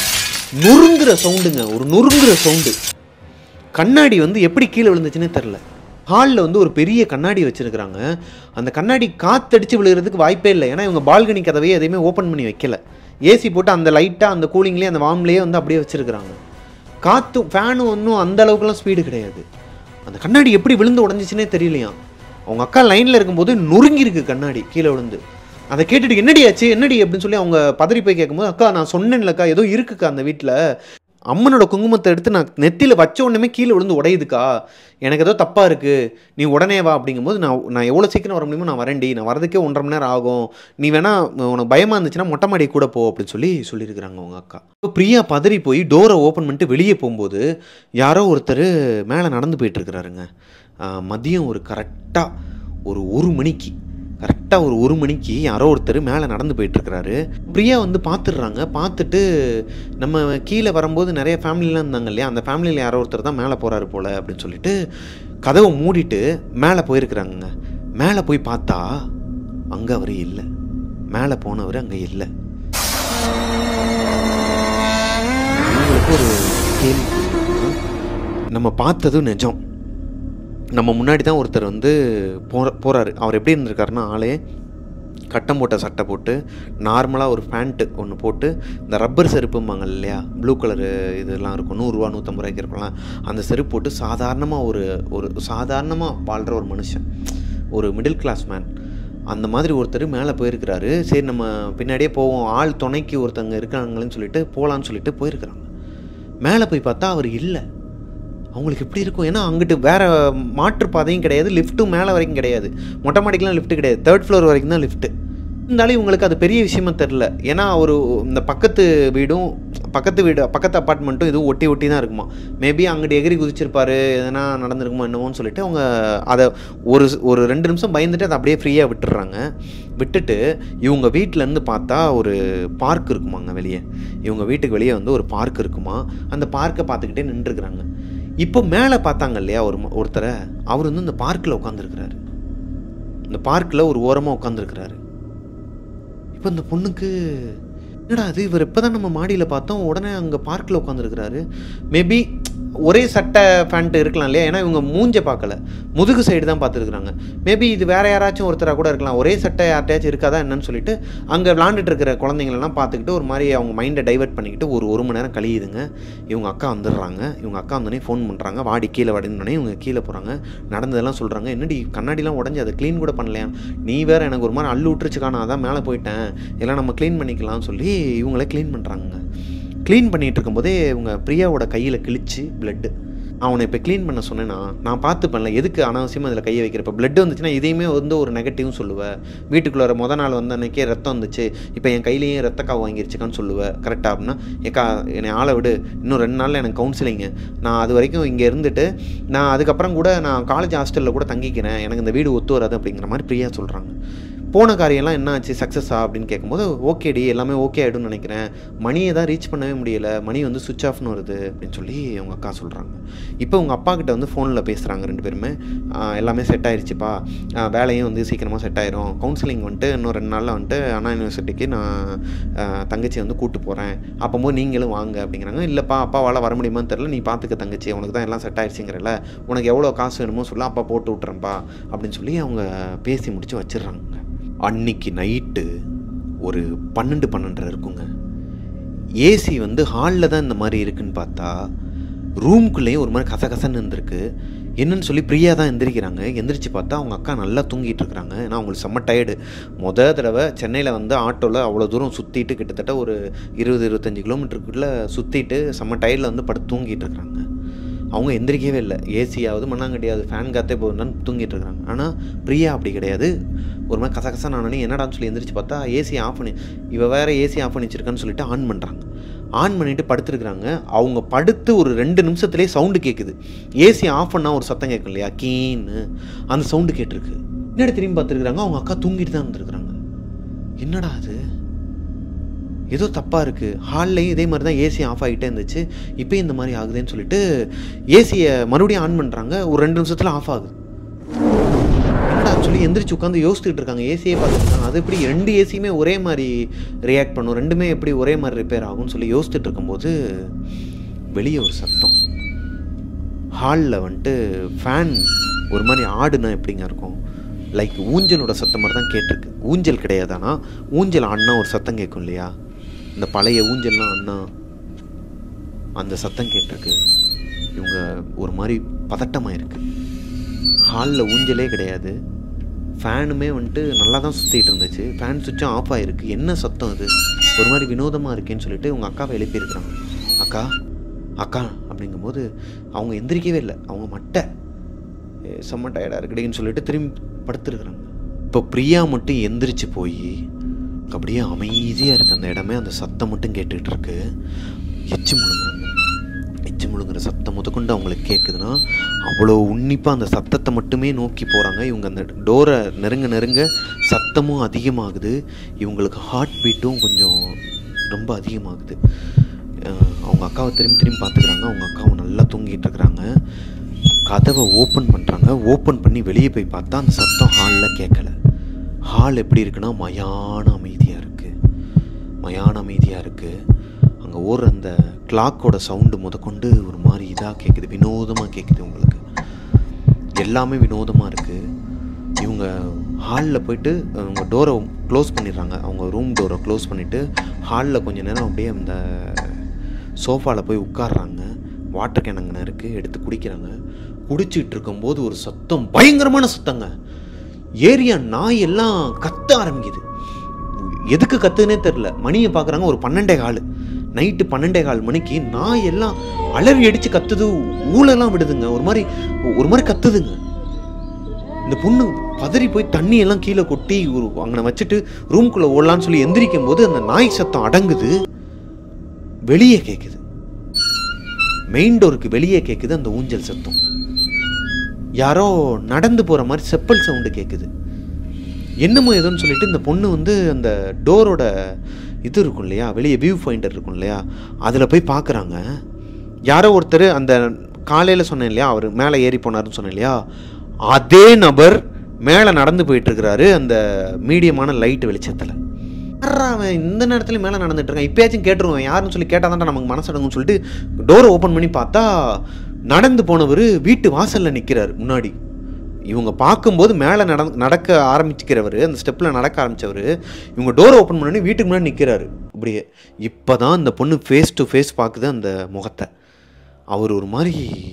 S1: நொறுங்குற சவுண்டுங்க ஒரு நொறுங்குற சவுண்டு கண்ணாடி வந்து எப்படி கீழே விழுந்துச்சுன்னே தெரில ஹாலில் வந்து ஒரு பெரிய கண்ணாடி வச்சுருக்குறாங்க அந்த கண்ணாடி காத்தடிச்சு விழுகிறதுக்கு வாய்ப்பே இல்லை ஏன்னா இவங்க பால்கனி கதவையே எதையுமே ஓப்பன் பண்ணி வைக்கல ஏசி போட்டு அந்த லைட்டாக அந்த கூலிங்லேயே அந்த வார்ம்லேயே வந்து அப்படியே வச்சுருக்குறாங்க காற்று ஃபேனும் ஒன்றும் அந்த அளவுக்குலாம் ஸ்பீடு கிடையாது அந்த கண்ணாடி எப்படி விழுந்து உடஞ்சிச்சுனே தெரியலையாம் அவங்க அக்கா லைனில் இருக்கும்போது நொறுங்கியிருக்கு கண்ணாடி கீழே விழுந்து அதை கேட்டுட்டு என்னடி ஆச்சு என்னடி அப்படின்னு சொல்லி அவங்க பதறி போய் கேட்கும்போது அக்கா நான் சொன்னேன்லக்கா ஏதோ இருக்குக்கா அந்த வீட்டில் அம்மனோட குங்குமத்தை எடுத்து நான் நெத்தியில் வச்ச உடனே கீழே விழுந்து உடையுதுக்கா எனக்கு ஏதோ தப்பாக இருக்குது நீ உடனே வா அப்படிங்கும்போது நான் நான் எவ்வளோ சீக்கிரம் வர முடியுமோ நான் வரேன்டி நான் வரதுக்கே ஒன்றரை மணி நேரம் ஆகும் நீ வேணா உனக்கு பயமாக இருந்துச்சுன்னா மொட்டை மாடி கூட போ அப்படின்னு சொல்லி சொல்லியிருக்கிறாங்க அவங்க அக்கா இப்போ பிரியா பதறி போய் டோரை ஓப்பன் பண்ணிட்டு வெளியே போகும்போது யாரோ ஒருத்தர் மேலே நடந்து போயிட்டு இருக்கிறாருங்க ஆஹ் மதியம் ஒரு கரெக்டாக ஒரு ஒரு மணிக்கு கரெக்டாக ஒரு ஒரு மணிக்கு யாரோ ஒருத்தர் மேலே நடந்து போயிட்டுருக்கிறாரு பிரியா வந்து பார்த்துடுறாங்க பார்த்துட்டு நம்ம கீழே வரும்போது நிறைய ஃபேமிலிலாம் இருந்தாங்க இல்லையா அந்த ஃபேமிலியில் யாரோ ஒருத்தர் தான் மேலே போகிறாரு போல் அப்படின்னு சொல்லிட்டு கதவை மூடிட்டு மேலே போயிருக்கிறாங்க மேலே போய் பார்த்தா அங்கே அவர் இல்லை மேலே போனவர் அங்கே இல்லை உங்களுக்கு ஒரு கேள்வி கேட்கணும்னா, நம்ம பார்த்ததும் நிஜம் நம்ம முன்னாடி தான் ஒருத்தர் வந்து போற போகிறாரு அவர் எப்படி இருந்திருக்காருன்னா ஆளே கட்டம் போட்ட சட்டை போட்டு நார்மலாக ஒரு பேண்ட்டு ஒன்று போட்டு இந்த ரப்பர் செருப்பும்பாங்க இல்லையா ப்ளூ கலரு இதெல்லாம் இருக்கும் நூறுரூவா நூற்றம்பது ரூபாய்க்கு இருக்கலாம் அந்த செருப்பு போட்டு சாதாரணமாக ஒரு ஒரு சாதாரணமாக வாழ்கிற ஒரு மனுஷன் ஒரு மிடில் கிளாஸ் மேன் அந்த மாதிரி ஒருத்தர் மேலே போயிருக்கிறாரு சரி நம்ம பின்னாடியே போவோம் ஆள் துணைக்கு ஒருத்தங்க இருக்காங்களேன்னு சொல்லிட்டு போகலான்னு சொல்லிட்டு போயிருக்கிறாங்க மேலே போய் பார்த்தா அவர் இல்லை அவங்களுக்கு எப்படி இருக்கும் ஏன்னா அங்கிட்டு வேற மாற்றுப்பாதையும் கிடையாது லிஃப்ட்டும் மேலே வரைக்கும் கிடையாது மொட்டை மாடிக்கெலாம் லிஃப்ட் கிடையாது தேர்ட் ஃப்ளோர் வரைக்கும் தான் லிஃப்ட்டு இருந்தாலும் இவங்களுக்கு அது பெரிய விஷயமா தெரில ஏன்னா ஒரு இந்த பக்கத்து வீடும் பக்கத்து வீடு பக்கத்து அப்பார்ட்மெண்ட்டும் இதுவும் ஒட்டி ஒட்டி தான் இருக்குமா மேபி அங்கிட்டு எகிரி குதிச்சிருப்பாரு எதனா நடந்திருக்குமோ என்னவோன்னு சொல்லிட்டு அவங்க அதை ஒரு ஒரு ரெண்டு நிமிஷம் பயந்துட்டு அதை அப்படியே ஃப்ரீயாக விட்டுடுறாங்க விட்டுட்டு இவங்க வீட்டிலேருந்து பார்த்தா ஒரு பார்க் இருக்குமாங்க வெளியே இவங்க வீட்டுக்கு வெளியே வந்து ஒரு பார்க் இருக்குமா அந்த பார்க்கை பார்த்துக்கிட்டே நின்றுருக்குறாங்க இப்போ மேலே பார்த்தாங்க இல்லையா ஒரு ம- ஒருத்தரை அவர் வந்து இந்த பார்க்கில் உட்காந்துருக்கிறாரு இந்த பார்க்கில் ஒரு ஓரமாக உட்காந்துருக்கிறாரு இப்போ இந்த பொண்ணுக்கு என்னடா அது இவர் இப்போ தான் நம்ம மாடியில் பார்த்தோம் உடனே அங்கே பார்க்கில் உட்காந்துருக்கிறாரு மேபி ஒரே சட்டை பேண்ட் இருக்கலாம் இல்லையா ஏன்னா இவங்க மூஞ்ச பார்க்கல முதுகு சைடு தான் பார்த்துருக்குறாங்க மேபி இது வேற யாராச்சும் ஒருத்தராக கூட இருக்கலாம் ஒரே சட்டை யார்ட்டையாச்சும் இருக்காதா என்னன்னு சொல்லிட்டு அங்கே விளாண்டுட்டு இருக்கிற குழந்தைங்களெல்லாம் பார்த்துக்கிட்டு ஒரு மாதிரி அவங்க மைண்டை டைவர்ட் பண்ணிக்கிட்டு ஒரு ஒரு மணி நேரம் கழியுதுங்க இவங்க அக்கா வந்துடுறாங்க இவங்க அக்கா வந்தோடனே ஃபோன் பண்ணுறாங்க வாடி கீழே வாடினோடனே இவங்க கீழே போகிறாங்க நடந்ததெல்லாம் சொல்கிறாங்க என்னடி கண்ணாடிலாம் உடஞ்சி அதை க்ளீன் கூட பண்ணலையா நீ வேற எனக்கு ஒரு மாதிரி அள்ளு விட்டுருச்சுக்கா நான் அதான் மேலே போயிட்டேன் எல்லாம் நம்ம க்ளீன் பண்ணிக்கலாம்னு சொல்லி இவங்களே க்ளீன் பண்ணுறாங்க க்ளீன் பண்ணிகிட்டு இருக்கும்போதே இவங்க பிரியாவோட கையில் கிழிச்சு பிளட்டு அவனை இப்போ க்ளீன் பண்ண சொன்னேன்னா நான் பார்த்துப்பேன்ல எதுக்கு அனாவசியமாக அதில் கையை வைக்கிறப்ப பிளட் வந்துச்சுன்னா இதையுமே வந்து ஒரு நெகட்டிவ்னு சொல்லுவேன் வீட்டுக்குள்ளார முத நாள் வந்த அன்னைக்கே ரத்தம் வந்துச்சு இப்போ என் கையிலேயே ரத்தக்காவு வாங்கிருச்சுக்கான்னு சொல்லுவேன் கரெக்டாக அப்படின்னா ஏக்கா என்னை ஆளை விடு இன்னும் ரெண்டு நாளில் எனக்கு கவுன்சிலிங்கு நான் அது வரைக்கும் இங்கே இருந்துட்டு நான் அதுக்கப்புறம் கூட நான் காலேஜ் ஹாஸ்டலில் கூட தங்கிக்கிறேன் எனக்கு இந்த வீடு ஒத்து வராது அப்படிங்கிற மாதிரி பிரியா சொல்கிறாங்க போன காரியம்லாம் என்ன ஆச்சு சக்ஸஸா அப்படின்னு கேட்கும்போது ஓகேடி எல்லாமே ஓகே ஆகிடும்னு நினைக்கிறேன் மணியை தான் ரீச் பண்ணவே முடியல மணி வந்து சுவிட்ச் ஆஃப்னு வருது அப்படின்னு சொல்லி அவங்க அக்கா சொல்கிறாங்க இப்போ உங்கள் அப்பா கிட்ட வந்து ஃபோனில் பேசுகிறாங்க ரெண்டு பேருமே ஆஹ் எல்லாமே செட் ஆயிருச்சுப்பா ஆஹ் வேலையும் வந்து சீக்கிரமாக செட் ஆயிரும் கவுன்சிலிங் வந்துட்டு இன்னும் ரெண்டு நாளில் வந்துட்டு அண்ணா யூனிவர்சிட்டிக்கு நான் ஆஹ் தங்கச்சி வந்து கூட்டு போகிறேன் அப்போது நீங்களும் வாங்க அப்படிங்கிறாங்க இல்லைப்பா அப்பாவால் வர முடியுமான்னு தெரில நீ பார்த்துக்க தங்கச்சி உனக்கு தான் எல்லாம் செட் ஆயிடுச்சுங்கிறல உனக்கு எவ்வளோ காசு வேணுமோ சொல்ல அப்பா போட்டு விட்றேன்ப்பா அப்படின்னு சொல்லி அவங்க பேசி முடிச்சு வச்சிடுறாங்க அன்னைக்கு நைட்டு ஒரு பன்னெண்டு பன்னெண்டரை இருக்குங்க ஏசி வந்து ஹாலில் தான் இந்த மாதிரி இருக்குன்னு பார்த்தா ரூம்குள்ளேயும் ஒரு மாதிரி கசகசன்னு இருந்திருக்கு என்னன்னு சொல்லி பிரியா தான் எந்திரிக்கிறாங்க எந்திரிச்சு பார்த்தா அவங்க அக்கா நல்லா தூங்கிட்டு இருக்கிறாங்க ஏன்னா அவங்களுக்கு செம்ம டயர்டு முத தடவை சென்னையில் வந்து ஆட்டோவில் அவ்வளோ தூரம் சுற்றிட்டு கிட்டத்தட்ட ஒரு இருபது இருபத்தஞ்சி கிலோமீட்டருக்குள்ளே சுற்றிட்டு செம்ம டயர்டில் வந்து படுத்து தூங்கிட்டு இருக்கிறாங்க அவங்க எந்திரிக்கவே இல்லை ஏசியாவது மண்ணாங்கட்டியாவது ஃபேன் காத்தே போதுன்னு தூங்கிட்டு இருக்காங்க ஆனால் பிரியா அப்படி கிடையாது ஒரு மாதிரி கசகசா நானே என்னடான்னு சொல்லி எந்திரிச்சு பார்த்தா ஏசி ஆஃப் பண்ணி இவ வேற ஏசி ஆஃப் பண்ணி வச்சிருக்கான்னு சொல்லிட்டு ஆன் பண்ணுறாங்க ஆன் பண்ணிட்டு படுத்துருக்குறாங்க அவங்க படுத்து ஒரு ரெண்டு நிமிஷத்துலேயே சவுண்டு கேட்குது ஏசி ஆஃப் பண்ணால் ஒரு சத்தம் கேட்கும் இல்லையா கீன்னு அந்த சவுண்டு கேட்டிருக்கு என்னடி திரும்பி பார்த்துருக்குறாங்க அவங்க அக்கா தூங்கிட்டு தான் இருந்திருக்குறாங்க என்னடா அது ஏதோ தப்பாக இருக்குது ஹால்லையும் இதே மாதிரி தான் ஏசி ஆஃப் ஆகிட்டே இருந்துச்சு இப்போயும் இந்த மாதிரி ஆகுதுன்னு சொல்லிட்டு ஏசியை மறுபடியும் ஆன் பண்ணுறாங்க ஒரு ரெண்டு நிமிஷத்தில் ஆஃப் ஆகுது என்னடா சொல்லி எந்திரிச்சு உட்காந்து யோசிச்சுட்டு இருக்காங்க ஏசியே பார்த்துருக்காங்க அது எப்படி ரெண்டு ஏசியுமே ஒரே மாதிரி ரியாக்ட் பண்ணும் ரெண்டுமே எப்படி ஒரே மாதிரி ரிப்பேர் ஆகும்னு சொல்லி யோசிச்சுட்டு இருக்கும்போது வெளியே ஒரு சத்தம் ஹாலில் வந்துட்டு ஃபேன் ஒரு மாதிரி ஆடுனா எப்படிங்க இருக்கும் லைக் ஊஞ்சலோட சத்தம் மாதிரி தான் கேட்டிருக்கு ஊஞ்சல் கிடையாது ஆனால் ஊஞ்சல் ஆடினா ஒரு சத்தம் கேட்கும் இல்லையா இந்த பழைய ஊஞ்சல்லாம் ஆடினா அந்த சத்தம் கேட்டிருக்கு இவங்க ஒரு மாதிரி பதட்டமாக இருக்கு ஹாலில் ஊஞ்சலே கிடையாது ஃபேனுமே வந்துட்டு நல்லா தான் சுற்றிட்டு இருந்துச்சு ஃபேன் சுவிட்சும் ஆஃப் ஆகிருக்கு என்ன சத்தம் இது ஒரு மாதிரி வினோதமாக இருக்கேன்னு சொல்லிட்டு உங்கள் அக்காவை எழுப்பியிருக்கிறாங்க அக்கா அக்கா அப்படிங்கும்போது அவங்க எந்திரிக்கவே இல்லை அவங்க மட்டை ஏ, செம்ம டயர்டாக இருக்குடின்னு சொல்லிட்டு திரும்பி படுத்துருக்குறாங்க இப்போ பிரியா மட்டும் எந்திரிச்சு போய் அப்படியே அமைதியாக இருக்கு அந்த இடமே அந்த சத்தம் மட்டும் கேட்டுக்கிட்டு இருக்கு எச்சு முழுங்குறாங்க எச்சு முழுங்குற சத்தம் முதற்கொண்டு அவங்களுக்கு கேட்குதுன்னா அவ்வளோ உன்னிப்பாக அந்த சத்தத்தை மட்டுமே நோக்கி போகிறாங்க இவங்க அந்த டோரை நெருங்க நெருங்க சத்தமும் அதிகமாகுது இவங்களுக்கு ஹார்ட் பீட்டும் கொஞ்சம் ரொம்ப அதிகமாகுது அஹ் அவங்க அக்காவை திரும்பி திரும்பி பார்த்துக்கிறாங்க அவங்க அக்காவும் நல்லா தூங்கிட்டு இருக்கிறாங்க கதவை ஓப்பன் பண்ணுறாங்க ஓப்பன் பண்ணி வெளியே போய் பார்த்தா அந்த சத்தம் ஹாலில் கேட்கல ஹால் எப்படி இருக்குன்னா மயான அமைதியாக இருக்குது மயான அமைதியாக இருக்குது அங்கே ஓடுற அந்த கிளாக்கோட சவுண்டு முதற்கொண்டு ஒரு மாதிரி இதாக கேட்குது வினோதமாக கேட்குது உங்களுக்கு எல்லாமே வினோதமாக இருக்குது இவங்க ஹாலில் போயிட்டு அவங்க டோரை க்ளோஸ் பண்ணிடுறாங்க அவங்க ரூம் டோரை க்ளோஸ் பண்ணிவிட்டு ஹாலில் கொஞ்ச நேரம் அப்படியே அந்த சோஃபாவில் போய் உட்கார்றாங்க வாட்டர் கேன் அங்கே இருக்குது எடுத்து குடிக்கிறாங்க குடிச்சிட்டு இருக்கும்போது ஒரு சத்தம் பயங்கரமான சத்தங்க ஏரியா நாய் எல்லாம் கத்த ஆரம்பிக்குது எதுக்கு கத்துனே தெரில மணியை பார்க்குறாங்க ஒரு பன்னெண்டே கால் நைட்டு பன்னெண்டே கால் மணிக்கு நாய் எல்லாம் அலறி அடித்து கத்துது ஊழெல்லாம் விடுதுங்க ஒரு மாதிரி ஒரு மாதிரி கத்துதுங்க இந்த பொண்ணு பதறி போய் தண்ணி எல்லாம் கீழே கொட்டி ஒரு அங்கே வச்சுட்டு ரூம்குள்ளே ஓடலான்னு சொல்லி எந்திரிக்கும் போது அந்த நாய் சத்தம் அடங்குது வெளியே கேட்குது மெயின் டோருக்கு வெளியே கேட்குது அந்த ஊஞ்சல் சத்தம் யாரோ நடந்து போகிற மாதிரி செப்பல் சவுண்டு கேட்குது என்னமோ ஏதோன்னு சொல்லிட்டு இந்த பொண்ணு வந்து அந்த டோரோட இது இருக்கும் இல்லையா வெளியே வியூ பாயிண்டர் இருக்கும் இல்லையா அதில் போய் பார்க்குறாங்க யாரோ ஒருத்தர் அந்த காலையில் சொன்னேன் இல்லையா அவர் மேலே ஏறி போனாருன்னு சொன்னேன் இல்லையா அதே நபர் மேலே நடந்து போயிட்டுருக்கிறாரு அந்த மீடியமான லைட் வெளிச்சத்தில் அவன் இந்த நேரத்தில் மேலே நடந்துட்டு இருக்கான் இப்போயாச்சும் கேட்டுருவேன் யாருன்னு சொல்லி கேட்டால் தான் நமக்கு மனசடங்குன்னு சொல்லிட்டு டோரை ஓப்பன் பண்ணி பார்த்தா நடந்து போனவர் வீட்டு வாசலில் நிற்கிறார் முன்னாடி இவங்க பார்க்கும்போது மேலே நட நடக்க ஆரம்பிச்சுக்கிறவர் அந்த ஸ்டெப்பில் நடக்க ஆரம்பித்தவர் இவங்க டோரை ஓப்பன் பண்ணி வீட்டுக்கு முன்னாடி நிற்கிறாரு அப்படியே இப்போ தான் அந்த பொண்ணு ஃபேஸ் டு ஃபேஸ் பார்க்குது அந்த முகத்தை அவர் ஒரு மாதிரி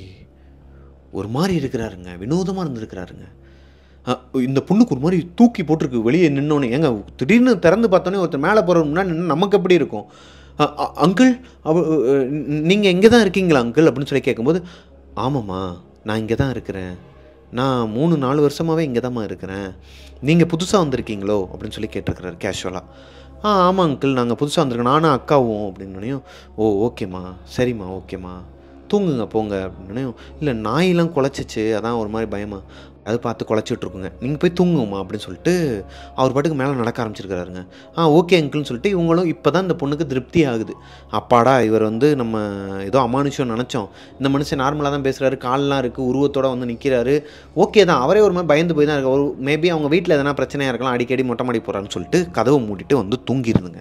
S1: ஒரு மாதிரி இருக்கிறாருங்க வினோதமாக இருந்திருக்கிறாருங்க அஹ், இந்த பொண்ணுக்கு ஒரு மாதிரி தூக்கி போட்டிருக்கு வெளியே நின்னோன்னே ஏங்க திடீர்னு திறந்து பார்த்தோன்னே ஒருத்தர் மேலே போகிற முன்னாடி நின்று நமக்கு எப்படி இருக்கும் அ- அ- அங்கிள் அவ நீங்கள் இங்கே தான் இருக்கீங்களா அங்கிள் அப்படின்னு சொல்லி கேட்கும்போது ஆமாம்மா நான் இங்கே தான் இருக்கிறேன் நான் மூணு நாலு வருஷமாகவே இங்கே தான்மா இருக்கிறேன் நீங்கள் புதுசாக வந்திருக்கீங்களோ அப்படின்னு சொல்லி கேட்டிருக்கிறாரு கேஷுவலாக ஆ ஆமாம் அங்கிள் நாங்கள் புதுசாக வந்திருக்கோம் நானும் அக்காவும் அப்படின்னோடனையும் ஓ ஓகேம்மா சரிம்மா ஓகேம்மா தூங்குங்க போங்க அப்படின்னோடனையும் இல்லை நாயெல்லாம் குலைச்சிச்சு அதான் ஒரு மாதிரி பயமா அது பார்த்து குலைச்சிட்டு இருக்குங்க நீங்கள் போய் தூங்குங்கம்மா அப்படின்னு சொல்லிட்டு அவர் பாட்டுக்கு மேலே நடக்க ஆரம்பிச்சிருக்கிறாருங்க ஆ ஓகே அங்கிள்னு சொல்லிட்டு இவங்களும் இப்போ தான் இந்த பொண்ணுக்கு திருப்தி ஆகுது அப்பாடா இவர் வந்து நம்ம ஏதோ அமானுஷம் நினச்சோம் இந்த மனுஷன் நார்மலாக தான் பேசுகிறாரு கால்லாம் இருக்குது உருவத்தோட வந்து நிற்கிறாரு ஓகே தான் அவரே ஒரு மாதிரி பயந்து போய் தான் இருக்கு ஒரு மேபி அவங்க வீட்டில் எதனா பிரச்சனையாக இருக்கலாம் அடிக்கடி மொட்டை மாடி போகிறான்னு சொல்லிட்டு கதவை மூடிட்டு வந்து தூங்கிருந்துங்க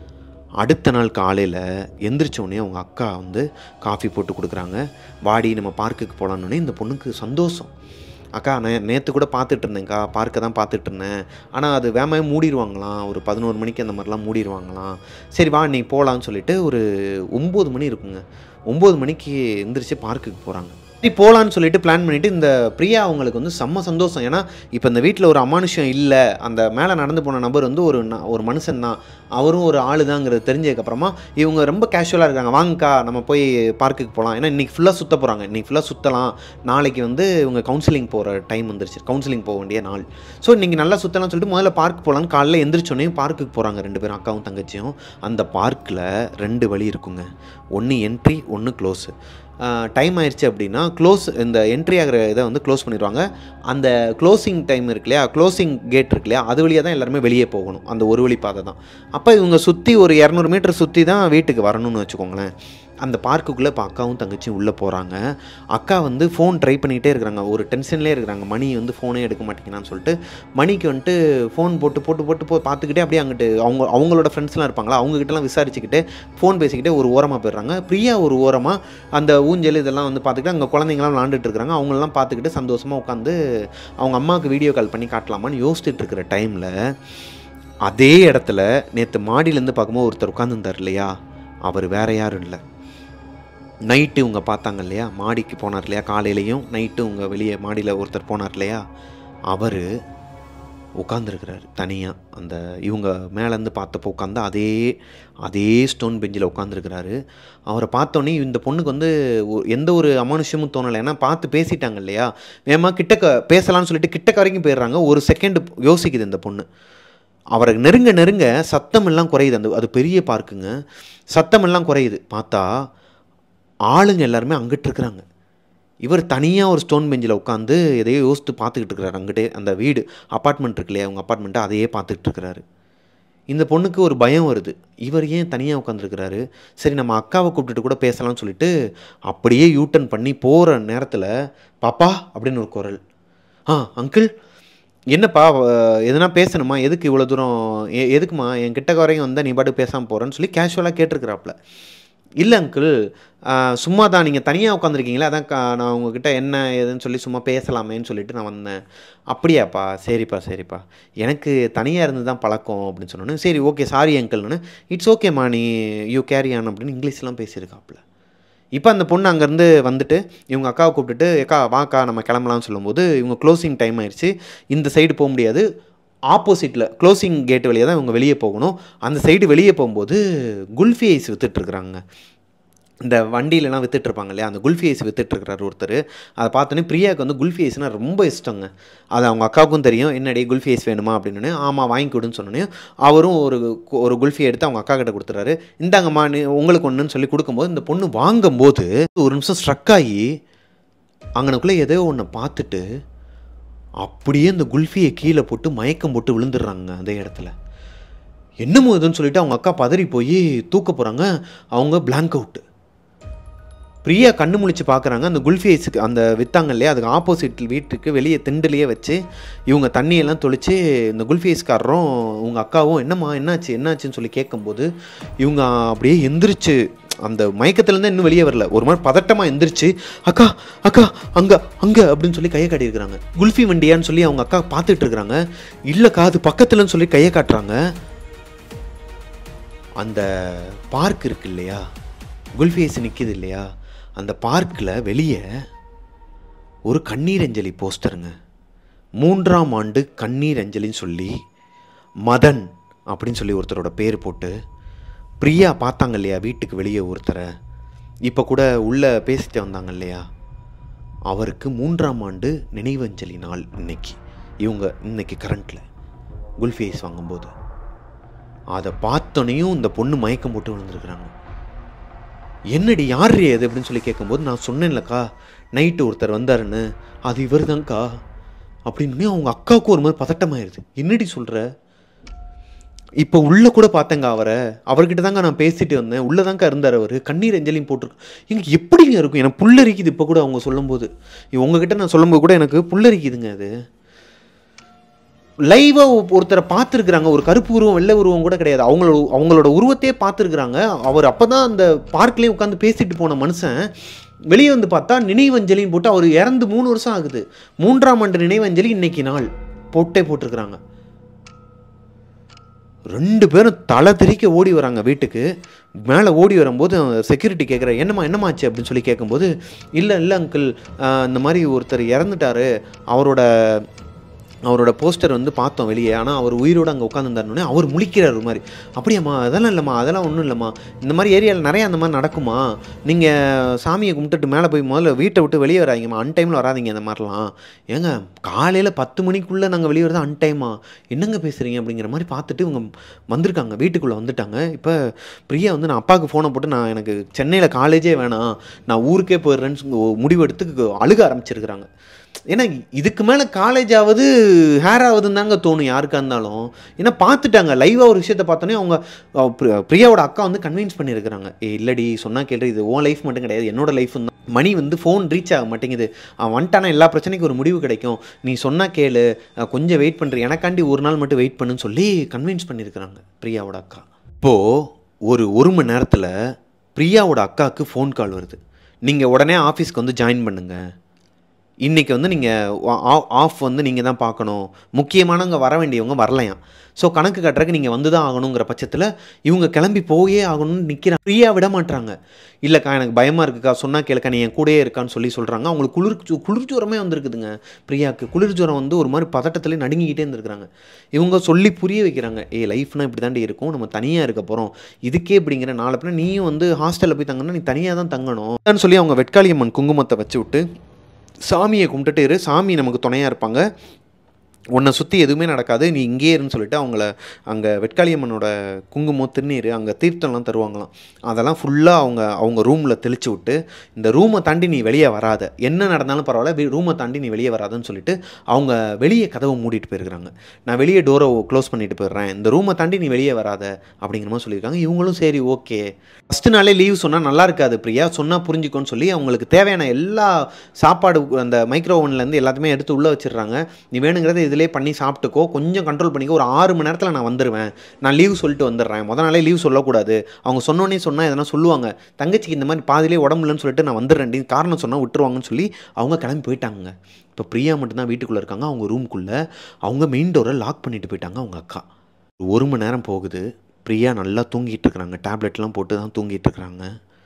S1: அடுத்த நாள் காலையில் எந்திரிச்ச உடனே அவங்க அக்கா வந்து காஃபி போட்டு கொடுக்குறாங்க வாடி நம்ம பார்க்குக்கு போகலான்னு இந்த பொண்ணுக்கு சந்தோஷம் அக்கா நான் நேற்று கூட பார்த்துட்டு இருந்தேன்க்கா பார்க்கை தான் பார்த்துட்டு இருந்தேன் ஆனால் அது வேகமாகவே மூடிடுவாங்களாம் ஒரு பதினோரு மணிக்கு அந்த மாதிரிலாம் மூடிடுவாங்களாம் சரி வா நீ போகலான்னு சொல்லிட்டு ஒரு ஒம்பது மணி இருக்குங்க ஒம்பது மணிக்கு எந்திரிச்சு பார்க்குக்கு போகிறாங்க சரி போகலான்னு சொல்லிட்டு பிளான் பண்ணிவிட்டு இந்த பிரியா அவங்களுக்கு வந்து செம்ம சந்தோஷம் ஏன்னா இப்போ இந்த வீட்டில் ஒரு அமானுஷம் இல்லை அந்த மேலே நடந்து போன நபர் வந்து ஒரு ந- ஒரு மனுஷன் தான் அவரும் ஒரு ஆளு தாங்கிறது தெரிஞ்சதுக்கப்புறமா இவங்க ரொம்ப கேஷுவலாக இருக்காங்க வாங்கக்கா நம்ம போய் பார்க்குக்கு போகலாம் ஏன்னா இன்றைக்கி ஃபுல்லாக சுத்த போகிறாங்க இன்றைக்கி ஃபுல்லாக சுற்றலாம் நாளைக்கு வந்து இவங்க கவுன்சிலிங் போகிற டைம் வந்துருச்சு கவுன்சிலிங் போக வேண்டிய நாள் ஸோ இன்றைக்கி நல்லா சுற்றலாம்னு சொல்லிட்டு முதல்ல பார்க் போகலான்னு காலைல எந்திரிச்சோடனே பார்க்குக்கு போகிறாங்க ரெண்டு பேரும் அக்காவும் தங்கச்சியும் அந்த பார்க்கில் ரெண்டு வழி இருக்குங்க ஒன்று என்ட்ரி ஒன்று க்ளோஸு டைம் ஆயிடுச்சு அப்படின்னா க்ளோஸ் இந்த என்ட்ரி ஆகிற இதை வந்து க்ளோஸ் பண்ணிடுவாங்க அந்த க்ளோசிங் டைம் இருக்கு இல்லையா க்ளோசிங் கேட் இருக்கு இல்லையா அது வழியாக தான் எல்லாருமே வெளியே போகணும் அந்த ஒரு வழி பாதை தான் அப்போ இவங்க சுற்றி ஒரு இரநூறு மீட்டர் சுற்றி தான் வீட்டுக்கு வரணும்னு வச்சுக்கோங்களேன் அந்த பார்க்குக்குள்ளே இப்போ அக்காவும் தங்கச்சியும் உள்ளே போகிறாங்க அக்கா வந்து ஃபோன் ட்ரை பண்ணிகிட்டே இருக்கிறாங்க ஒரு டென்ஷன்லேயே இருக்கிறாங்க மணி வந்து ஃபோனே எடுக்க மாட்டேங்கிறான்னு சொல்லிட்டு மணிக்கு வந்துட்டு ஃபோன் போட்டு போட்டு போட்டு போ பார்த்துக்கிட்டே அப்படியே அங்கிட்டு அவங்க அவங்களோட ஃப்ரெண்ட்ஸ்லாம் இருப்பாங்களா அவங்ககிட்டலாம் விசாரிச்சுக்கிட்டு ஃபோன் பேசிக்கிட்டே ஒரு ஓரமாக போயிடுறாங்க பிரியா ஒரு ஓரமாக அந்த ஊஞ்சல் இதெல்லாம் வந்து பார்த்துக்கிட்டு அங்கே குழந்தைங்களாம் விளாண்டுட்டு இருக்கிறாங்க அவங்களெல்லாம் பார்த்துக்கிட்டு சந்தோஷமாக உட்காந்து அவங்க அம்மாவுக்கு வீடியோ கால் பண்ணி காட்டலாமான்னு யோசிச்சுட்டு இருக்கிற டைமில் அதே இடத்துல நேற்று மாடியிலேருந்து பார்க்கும்போது ஒருத்தர் உட்காந்துருந்தார் இல்லையா அவர் வேற யாரும் இல்லை நைட்டு இவங்க பார்த்தாங்க இல்லையா மாடிக்கு போனார் இல்லையா காலையிலையும் நைட்டு இவங்க வெளியே மாடியில் ஒருத்தர் போனார் இல்லையா அவர் உட்காந்துருக்கிறாரு தனியாக அந்த இவங்க மேலேருந்து பார்த்தப்போ உட்காந்து அதே அதே ஸ்டோன் பெஞ்சில் உட்காந்துருக்கிறாரு அவரை பார்த்தோன்னே இந்த பொண்ணுக்கு வந்து ஒ- எந்த ஒரு அமானுஷமும் தோணலை ஏன்னா பார்த்து பேசிட்டாங்க இல்லையா வேமா கிட்டக்க பேசலாம்னு சொல்லிட்டு கிட்டக்க வரைக்கும் போயிடுறாங்க ஒரு செகண்ட் யோசிக்குது இந்த பொண்ணு அவரை நெருங்க நெருங்க சத்தம் எல்லாம் குறையுது அந்த அது பெரிய பார்க்குங்க சத்தம் எல்லாம் குறையுது பார்த்தா ஆளுங்க எல்லாருமே அங்கிட்டு இருக்கிறாங்க இவர் தனியாக ஒரு ஸ்டோன் பெஞ்சில் உட்காந்து எதையோ யோசித்து பார்த்துக்கிட்டு இருக்கிறாரு அங்கிட்டே அந்த வீடு அப்பார்ட்மெண்ட் இருக்கு இல்லையா அவங்க அப்பார்ட்மெண்ட்டை அதையே பார்த்துக்கிட்டு இருக்கிறாரு இந்த பொண்ணுக்கு ஒரு பயம் வருது இவர் ஏன் தனியாக உட்காந்துருக்கிறாரு சரி நம்ம அக்காவை கூப்பிட்டுட்டு கூட பேசலாம்னு சொல்லிட்டு அப்படியே யூட்டன் பண்ணி போகிற நேரத்தில் பாப்பா அப்படின்னு ஒரு குரல் ஆ அங்கிள் என்னப்பா அஹ், எதுனா பேசணுமா எதுக்கு இவ்வளோ தூரம் எ- எதுக்குமா என் கிட்ட வரையும் வந்தால் நீ பாட்டு பேசாமல் போகிறேன்னு சொல்லி கேஷுவலாக கேட்டிருக்கிறாப்புல இல்லை அங்கிள் சும்மா தான் நீங்கள் தனியாக உட்காந்துருக்கீங்களா அதான் கா- நான் உங்ககிட்ட என்ன ஏதுன்னு சொல்லி சும்மா பேசலாமேன்னு சொல்லிட்டு நான் வந்தேன் அப்படியாப்பா சரிப்பா சரிப்பா எனக்கு தனியாக இருந்து தான் பழக்கம் அப்படின்னு சொன்னோன்னே சரி ஓகே சாரி அங்கிள்னு இட்ஸ் ஓகேம்மா நீ யூ கேரி ஆன் அப்படின்னு இங்கிலீஷ்லாம் பேசியிருக்காப்புல இப்போ அந்த பொண்ணு அங்கேருந்து வந்துட்டு இவங்க அக்காவை கூப்பிட்டுட்டு அக்கா வாக்கா நம்ம கிளம்பலாம்னு சொல்லும்போது இவங்க க்ளோசிங் டைம் ஆயிடுச்சு இந்த சைடு போக முடியாது ஆப்போசிட்டில் க்ளோசிங் கேட் வழியாக தான் இவங்க வெளியே போகணும் அந்த சைடு வெளியே போகும்போது குல்ஃபி ஐஸ் வித்துட்ருக்குறாங்க இந்த வண்டியிலலாம் வித்துட்டு இருப்பாங்க இல்லையா அந்த குல்ஃபி ஐஸ் வித்துட்ருக்கிறார் ஒருத்தர் அதை பார்த்தோன்னே பிரியாவுக்கு வந்து குல்ஃபி ஐஸ்னால் ரொம்ப இஷ்டங்க அது அவங்க அக்காவுக்கும் தெரியும் என்னடி குல்ஃபி ஐஸ் வேணுமா அப்படின்னு ஆமாம் வாங்கி கொடுன்னு சொன்னோன்னே அவரும் ஒரு கு- ஒரு குல்ஃபி எடுத்து அவங்க அக்கா கிட்ட கொடுத்துறாரு இந்தாங்கம்மா நீ உங்களுக்கு ஒன்றுன்னு சொல்லி கொடுக்கும்போது இந்த பொண்ணு வாங்கும்போது ஒரு நிமிஷம் ஸ்ட்ரக் ஆகி அங்கனக்குள்ளே ஏதோ ஒன்று பார்த்துட்டு அப்படியே இந்த குல்ஃபியை கீழே போட்டு மயக்கம் போட்டு விழுந்துடுறாங்க அதே இடத்துல என்னமோ இதுன்னு சொல்லிட்டு அவங்க அக்கா பதறி போய் தூக்க போகிறாங்க அவங்க blank அவுட்டு பிரியா கண்ணு முழிச்சு பார்க்குறாங்க அந்த குல்ஃபி ஐஸுக்கு அந்த வித்தாங்க இல்லையா அதுக்கு ஆப்போசிட் வீட்டுக்கு வெளியே திண்டுலேயே வச்சு இவங்க தண்ணியெல்லாம் தொளிச்சு இந்த குல்ஃபி ஐஸ்காரரும் உங்கள் அக்காவும் என்னம்மா என்னாச்சு என்னாச்சுன்னு சொல்லி கேட்கும்போது இவங்க அப்படியே எந்திரிச்சு அந்த மயக்கத்துலேருந்து இன்னும் வெளியே வரல ஒரு மாதிரி பதட்டமாக எந்திரிச்சு அக்கா அக்கா அங்கே அங்கே அப்படின்னு சொல்லி கையை காட்டியிருக்கிறாங்க குல்ஃபி வண்டியான்னு சொல்லி அவங்க அக்கா பார்த்துட்டு இருக்கிறாங்க இல்லைக்கா அது பக்கத்துலன்னு சொல்லி கையை காட்டுறாங்க அந்த பார்க் இருக்கு இல்லையா குல்ஃபி ஐஸ் நிற்கிது இல்லையா அந்த பார்க்கில் வெளியே ஒரு கண்ணீர் அஞ்சலி போஸ்டருங்க மூன்றாம் ஆண்டு கண்ணீர் அஞ்சலின்னு சொல்லி மதன் அப்படின்னு சொல்லி ஒருத்தரோட பேர் போட்டு பிரியா பார்த்தாங்க இல்லையா வீட்டுக்கு வெளியே ஒருத்தரை இப்போ கூட உள்ளே பேசிட்டு வந்தாங்க இல்லையா அவருக்கு மூன்றாம் ஆண்டு நினைவஞ்சலி நாள் இன்னைக்கு இவங்க இன்னைக்கு கரண்ட்டில் குல்ஃபி ஐஸ் வாங்கும்போது அதை பார்த்தோன்னையும் இந்த பொண்ணு மயக்கம் போட்டு விழுந்துருக்குறாங்க என்னடி யார் அது அப்படின்னு சொல்லி கேட்கும்போது நான் சொன்னேன்லக்கா நைட்டு ஒருத்தர் வந்தாருன்னு அது இவர் தான்க்கா அப்படின்னு அவங்க அக்காவுக்கு ஒரு மாதிரி பதட்டமாயிருது என்னடி சொல்கிற இப்போ உள்ளே கூட பார்த்தேங்க அவரை அவர்கிட்ட தாங்க நான் பேசிட்டு வந்தேன் உள்ளே தாங்க இருந்தார் அவர் கண்ணீர் அஞ்சலியும் போட்டிருக்கு எனக்கு எப்படிங்க இருக்கும் எனக்கு புல்லரிக்குது இப்போ கூட அவங்க சொல்லும்போது உங்ககிட்ட நான் சொல்லும்போது கூட எனக்கு புல்லரிக்குதுங்க அது லைவாக ஒருத்தரை பார்த்துருக்குறாங்க ஒரு கருப்பு உருவம் வெள்ளை உருவம் கூட கிடையாது அவங்களோட அவங்களோட உருவத்தையே பார்த்துருக்குறாங்க அவர் அப்போ தான் அந்த பார்க்லேயே உட்காந்து பேசிட்டு போன மனுஷன் வெளியே வந்து பார்த்தா நினைவஞ்சலின்னு போட்டு அவர் இறந்து மூணு வருஷம் ஆகுது மூன்றாம் ஆண்டு நினைவஞ்சலி இன்னைக்கு நாள் போட்டே போட்டிருக்கிறாங்க ரெண்டு பேரும் தலை தெறிக்க ஓடி வராங்க வீட்டுக்கு மேலே ஓடி வரும்போது செக்யூரிட்டி கேட்குற என்னம்மா என்னமாச்சு அப்படின்னு சொல்லி கேட்கும்போது இல்லை இல்லை அங்கிள் இந்த மாதிரி ஒருத்தர் இறந்துட்டாரு அவரோட அவரோட போஸ்டர் வந்து பார்த்தோம் வெளியே ஆனால் அவர் உயிரோடு அங்கே உட்காந்துருந்தாருனே அவர் முழிக்கிறார் ஒரு மாதிரி அப்படியாம்மா அதெல்லாம் இல்லைம்மா அதெல்லாம் ஒன்றும் இல்லைம்மா இந்த மாதிரி ஏரியாவில் நிறைய அந்த மாதிரி நடக்குமா நீங்கள் சாமியை கும்பிட்டுட்டு மேலே போய் முதல்ல வீட்டை விட்டு வெளியே வராதீங்கம்மா அன்டைமில் வராதீங்க இந்த மாதிரிலாம் ஏங்க காலையில் பத்து மணிக்குள்ளே நாங்கள் வெளியே வரது அன்டைமா என்னங்க பேசுகிறீங்க அப்படிங்கிற மாதிரி பார்த்துட்டு இவங்க வந்திருக்காங்க வீட்டுக்குள்ளே வந்துட்டாங்க இப்போ பிரியா வந்து நான் அப்பாவுக்கு ஃபோனை போட்டு நான் எனக்கு சென்னையில் காலேஜே வேணாம் நான் ஊருக்கே போயிடுறேன்னு சொல்லி முடிவெடுத்து அழுக ஆரம்பிச்சிருக்கிறாங்க ஏன்னா இதுக்கு மேலே காலேஜ் ஆகுது ஹேர் ஆகுதுன்னு தாங்க தோணும் யாருக்கா இருந்தாலும் ஏன்னா பார்த்துட்டாங்க லைவாக ஒரு விஷயத்த பார்த்தோன்னே அவங்க அவ பிரி- பிரியாவோட அக்கா வந்து கன்வின்ஸ் பண்ணியிருக்கிறாங்க ஏ இல்லடி சொன்னால் கேட்டு இது உன் லைஃப் மட்டும் கிடையாது என்னோட லைஃப் தான் மணி வந்து ஃபோன் ரீச் ஆக மாட்டேங்குது அவன் வந்துட்டானா எல்லா பிரச்சனைக்கும் ஒரு முடிவு கிடைக்கும் நீ சொன்னால் கேளு அஹ் கொஞ்சம் வெயிட் பண்ணுற எனக்காண்டி ஒரு நாள் மட்டும் வெயிட் பண்ணுன்னு சொல்லி கன்வின்ஸ் பண்ணியிருக்கிறாங்க பிரியாவோட அக்கா இப்போது ஒரு ஒரு மணி நேரத்தில் பிரியாவோட அக்காவுக்கு ஃபோன் கால் வருது நீங்கள் உடனே ஆஃபீஸ்க்கு வந்து ஜாயின் பண்ணுங்கள் இன்றைக்கி வந்து நீங்கள் ஆஃப் வந்து நீங்கள் தான் பார்க்கணும் முக்கியமானவங்க வர வேண்டியவங்க வரலையாம் ஸோ கணக்கு கட்டுறதுக்கு நீங்கள் வந்து தான் ஆகணுங்கிற பட்சத்தில் இவங்க கிளம்பி போயே ஆகணும்னு நிற்கிறாங்க ஃப்ரீயாக விட மாட்றாங்க இல்லைக்கா எனக்கு பயமாக இருக்குக்கா சொன்னால் கேளுக்கா நீ என் கூடயே இருக்கான்னு சொல்லி சொல்கிறாங்க அவங்களுக்கு குளிர் ஜு- குளிர் ஜுரமே வந்திருக்குதுங்க பிரியாவுக்கு குளிர் ஜுரம் வந்து ஒரு மாதிரி பதட்டத்திலே நடுங்கிக்கிட்டே இருந்திருக்கிறாங்க இவங்க சொல்லி புரிய வைக்கிறாங்க ஏ லைஃப்னா இப்படி தாண்டி இருக்கும் நம்ம தனியாக இருக்க போகிறோம் இதுக்கே இப்படிங்கிற நாளை பின்ன நீயும் வந்து ஹாஸ்டலில் போய் தங்கணும்னா நீ தனியாக தான் தங்கணும் சொல்லி அவங்க வெட்காளியம்மன் குங்குமத்தை வச்சு விட்டு சாமியை கும்பிட்டுட்டு இரு சாமி நமக்கு துணையாக இருப்பாங்க உன்னை சுற்றி எதுவுமே நடக்காது நீ இங்கேயே இருன்னு சொல்லிட்டு அவங்கள அங்கே வெட்காளியம்மனோட குங்குமம் திருநீர் அங்கே தீர்த்தம்லாம் தருவாங்களாம் அதெல்லாம் ஃபுல்லாக அவங்க அவங்க ரூமில் தெளிச்சு விட்டு இந்த ரூமை தாண்டி நீ வெளியே வராத என்ன நடந்தாலும் பரவாயில்ல ரூமை தாண்டி நீ வெளியே வராதன்னு சொல்லிட்டு அவங்க வெளியே கதவை மூடிட்டு போயிருக்கிறாங்க நான் வெளியே டோரை க்ளோஸ் பண்ணிட்டு போயிடுறேன் இந்த ரூமை தாண்டி நீ வெளியே வராத அப்படிங்கிற மாதிரி சொல்லியிருக்காங்க இவங்களும் சரி ஓகே ஃபஸ்ட்டு நாளே லீவ் சொன்னால் நல்லா இருக்காது பிரியா சொன்னால் புரிஞ்சுக்கோன்னு சொல்லி அவங்களுக்கு தேவையான எல்லா சாப்பாடு அந்த மைக்ரோ ஓவன்லேருந்து எல்லாத்தையுமே எடுத்து உள்ளே வச்சிடுறாங்க நீ வேணுங்கிறத இதில் இதிலே பண்ணி சாப்பிட்டுக்கோ கொஞ்சம் கண்ட்ரோல் பண்ணிக்கோ ஒரு ஆறு மணி நேரத்தில் நான் வந்துடுவேன் நான் லீவ் சொல்லிட்டு வந்துடுறேன் முத நாளே லீவ் சொல்லக்கூடாது அவங்க சொன்னோன்னே சொன்னால் எதனா சொல்லுவாங்க தங்கச்சிக்கு இந்த மாதிரி பாதியிலே உடம்புலன்னு சொல்லிட்டு நான் வந்துடுறேன் காரணம் சொன்னால் விட்டுருவாங்கன்னு சொல்லி அவங்க கிளம்பி போயிட்டாங்க இப்போ பிரியா மட்டும்தான் வீட்டுக்குள்ளே இருக்காங்க அவங்க ரூம்குள்ளே அவங்க மெயின் டோரை லாக் பண்ணிட்டு போயிட்டாங்க அவங்க அக்கா ஒரு மணி நேரம் போகுது பிரியா நல்லா தூங்கிட்டு இருக்கிறாங்க டேப்லெட்லாம் போட்டு தான் தூங்கிட்டு இருக்கிறாங்க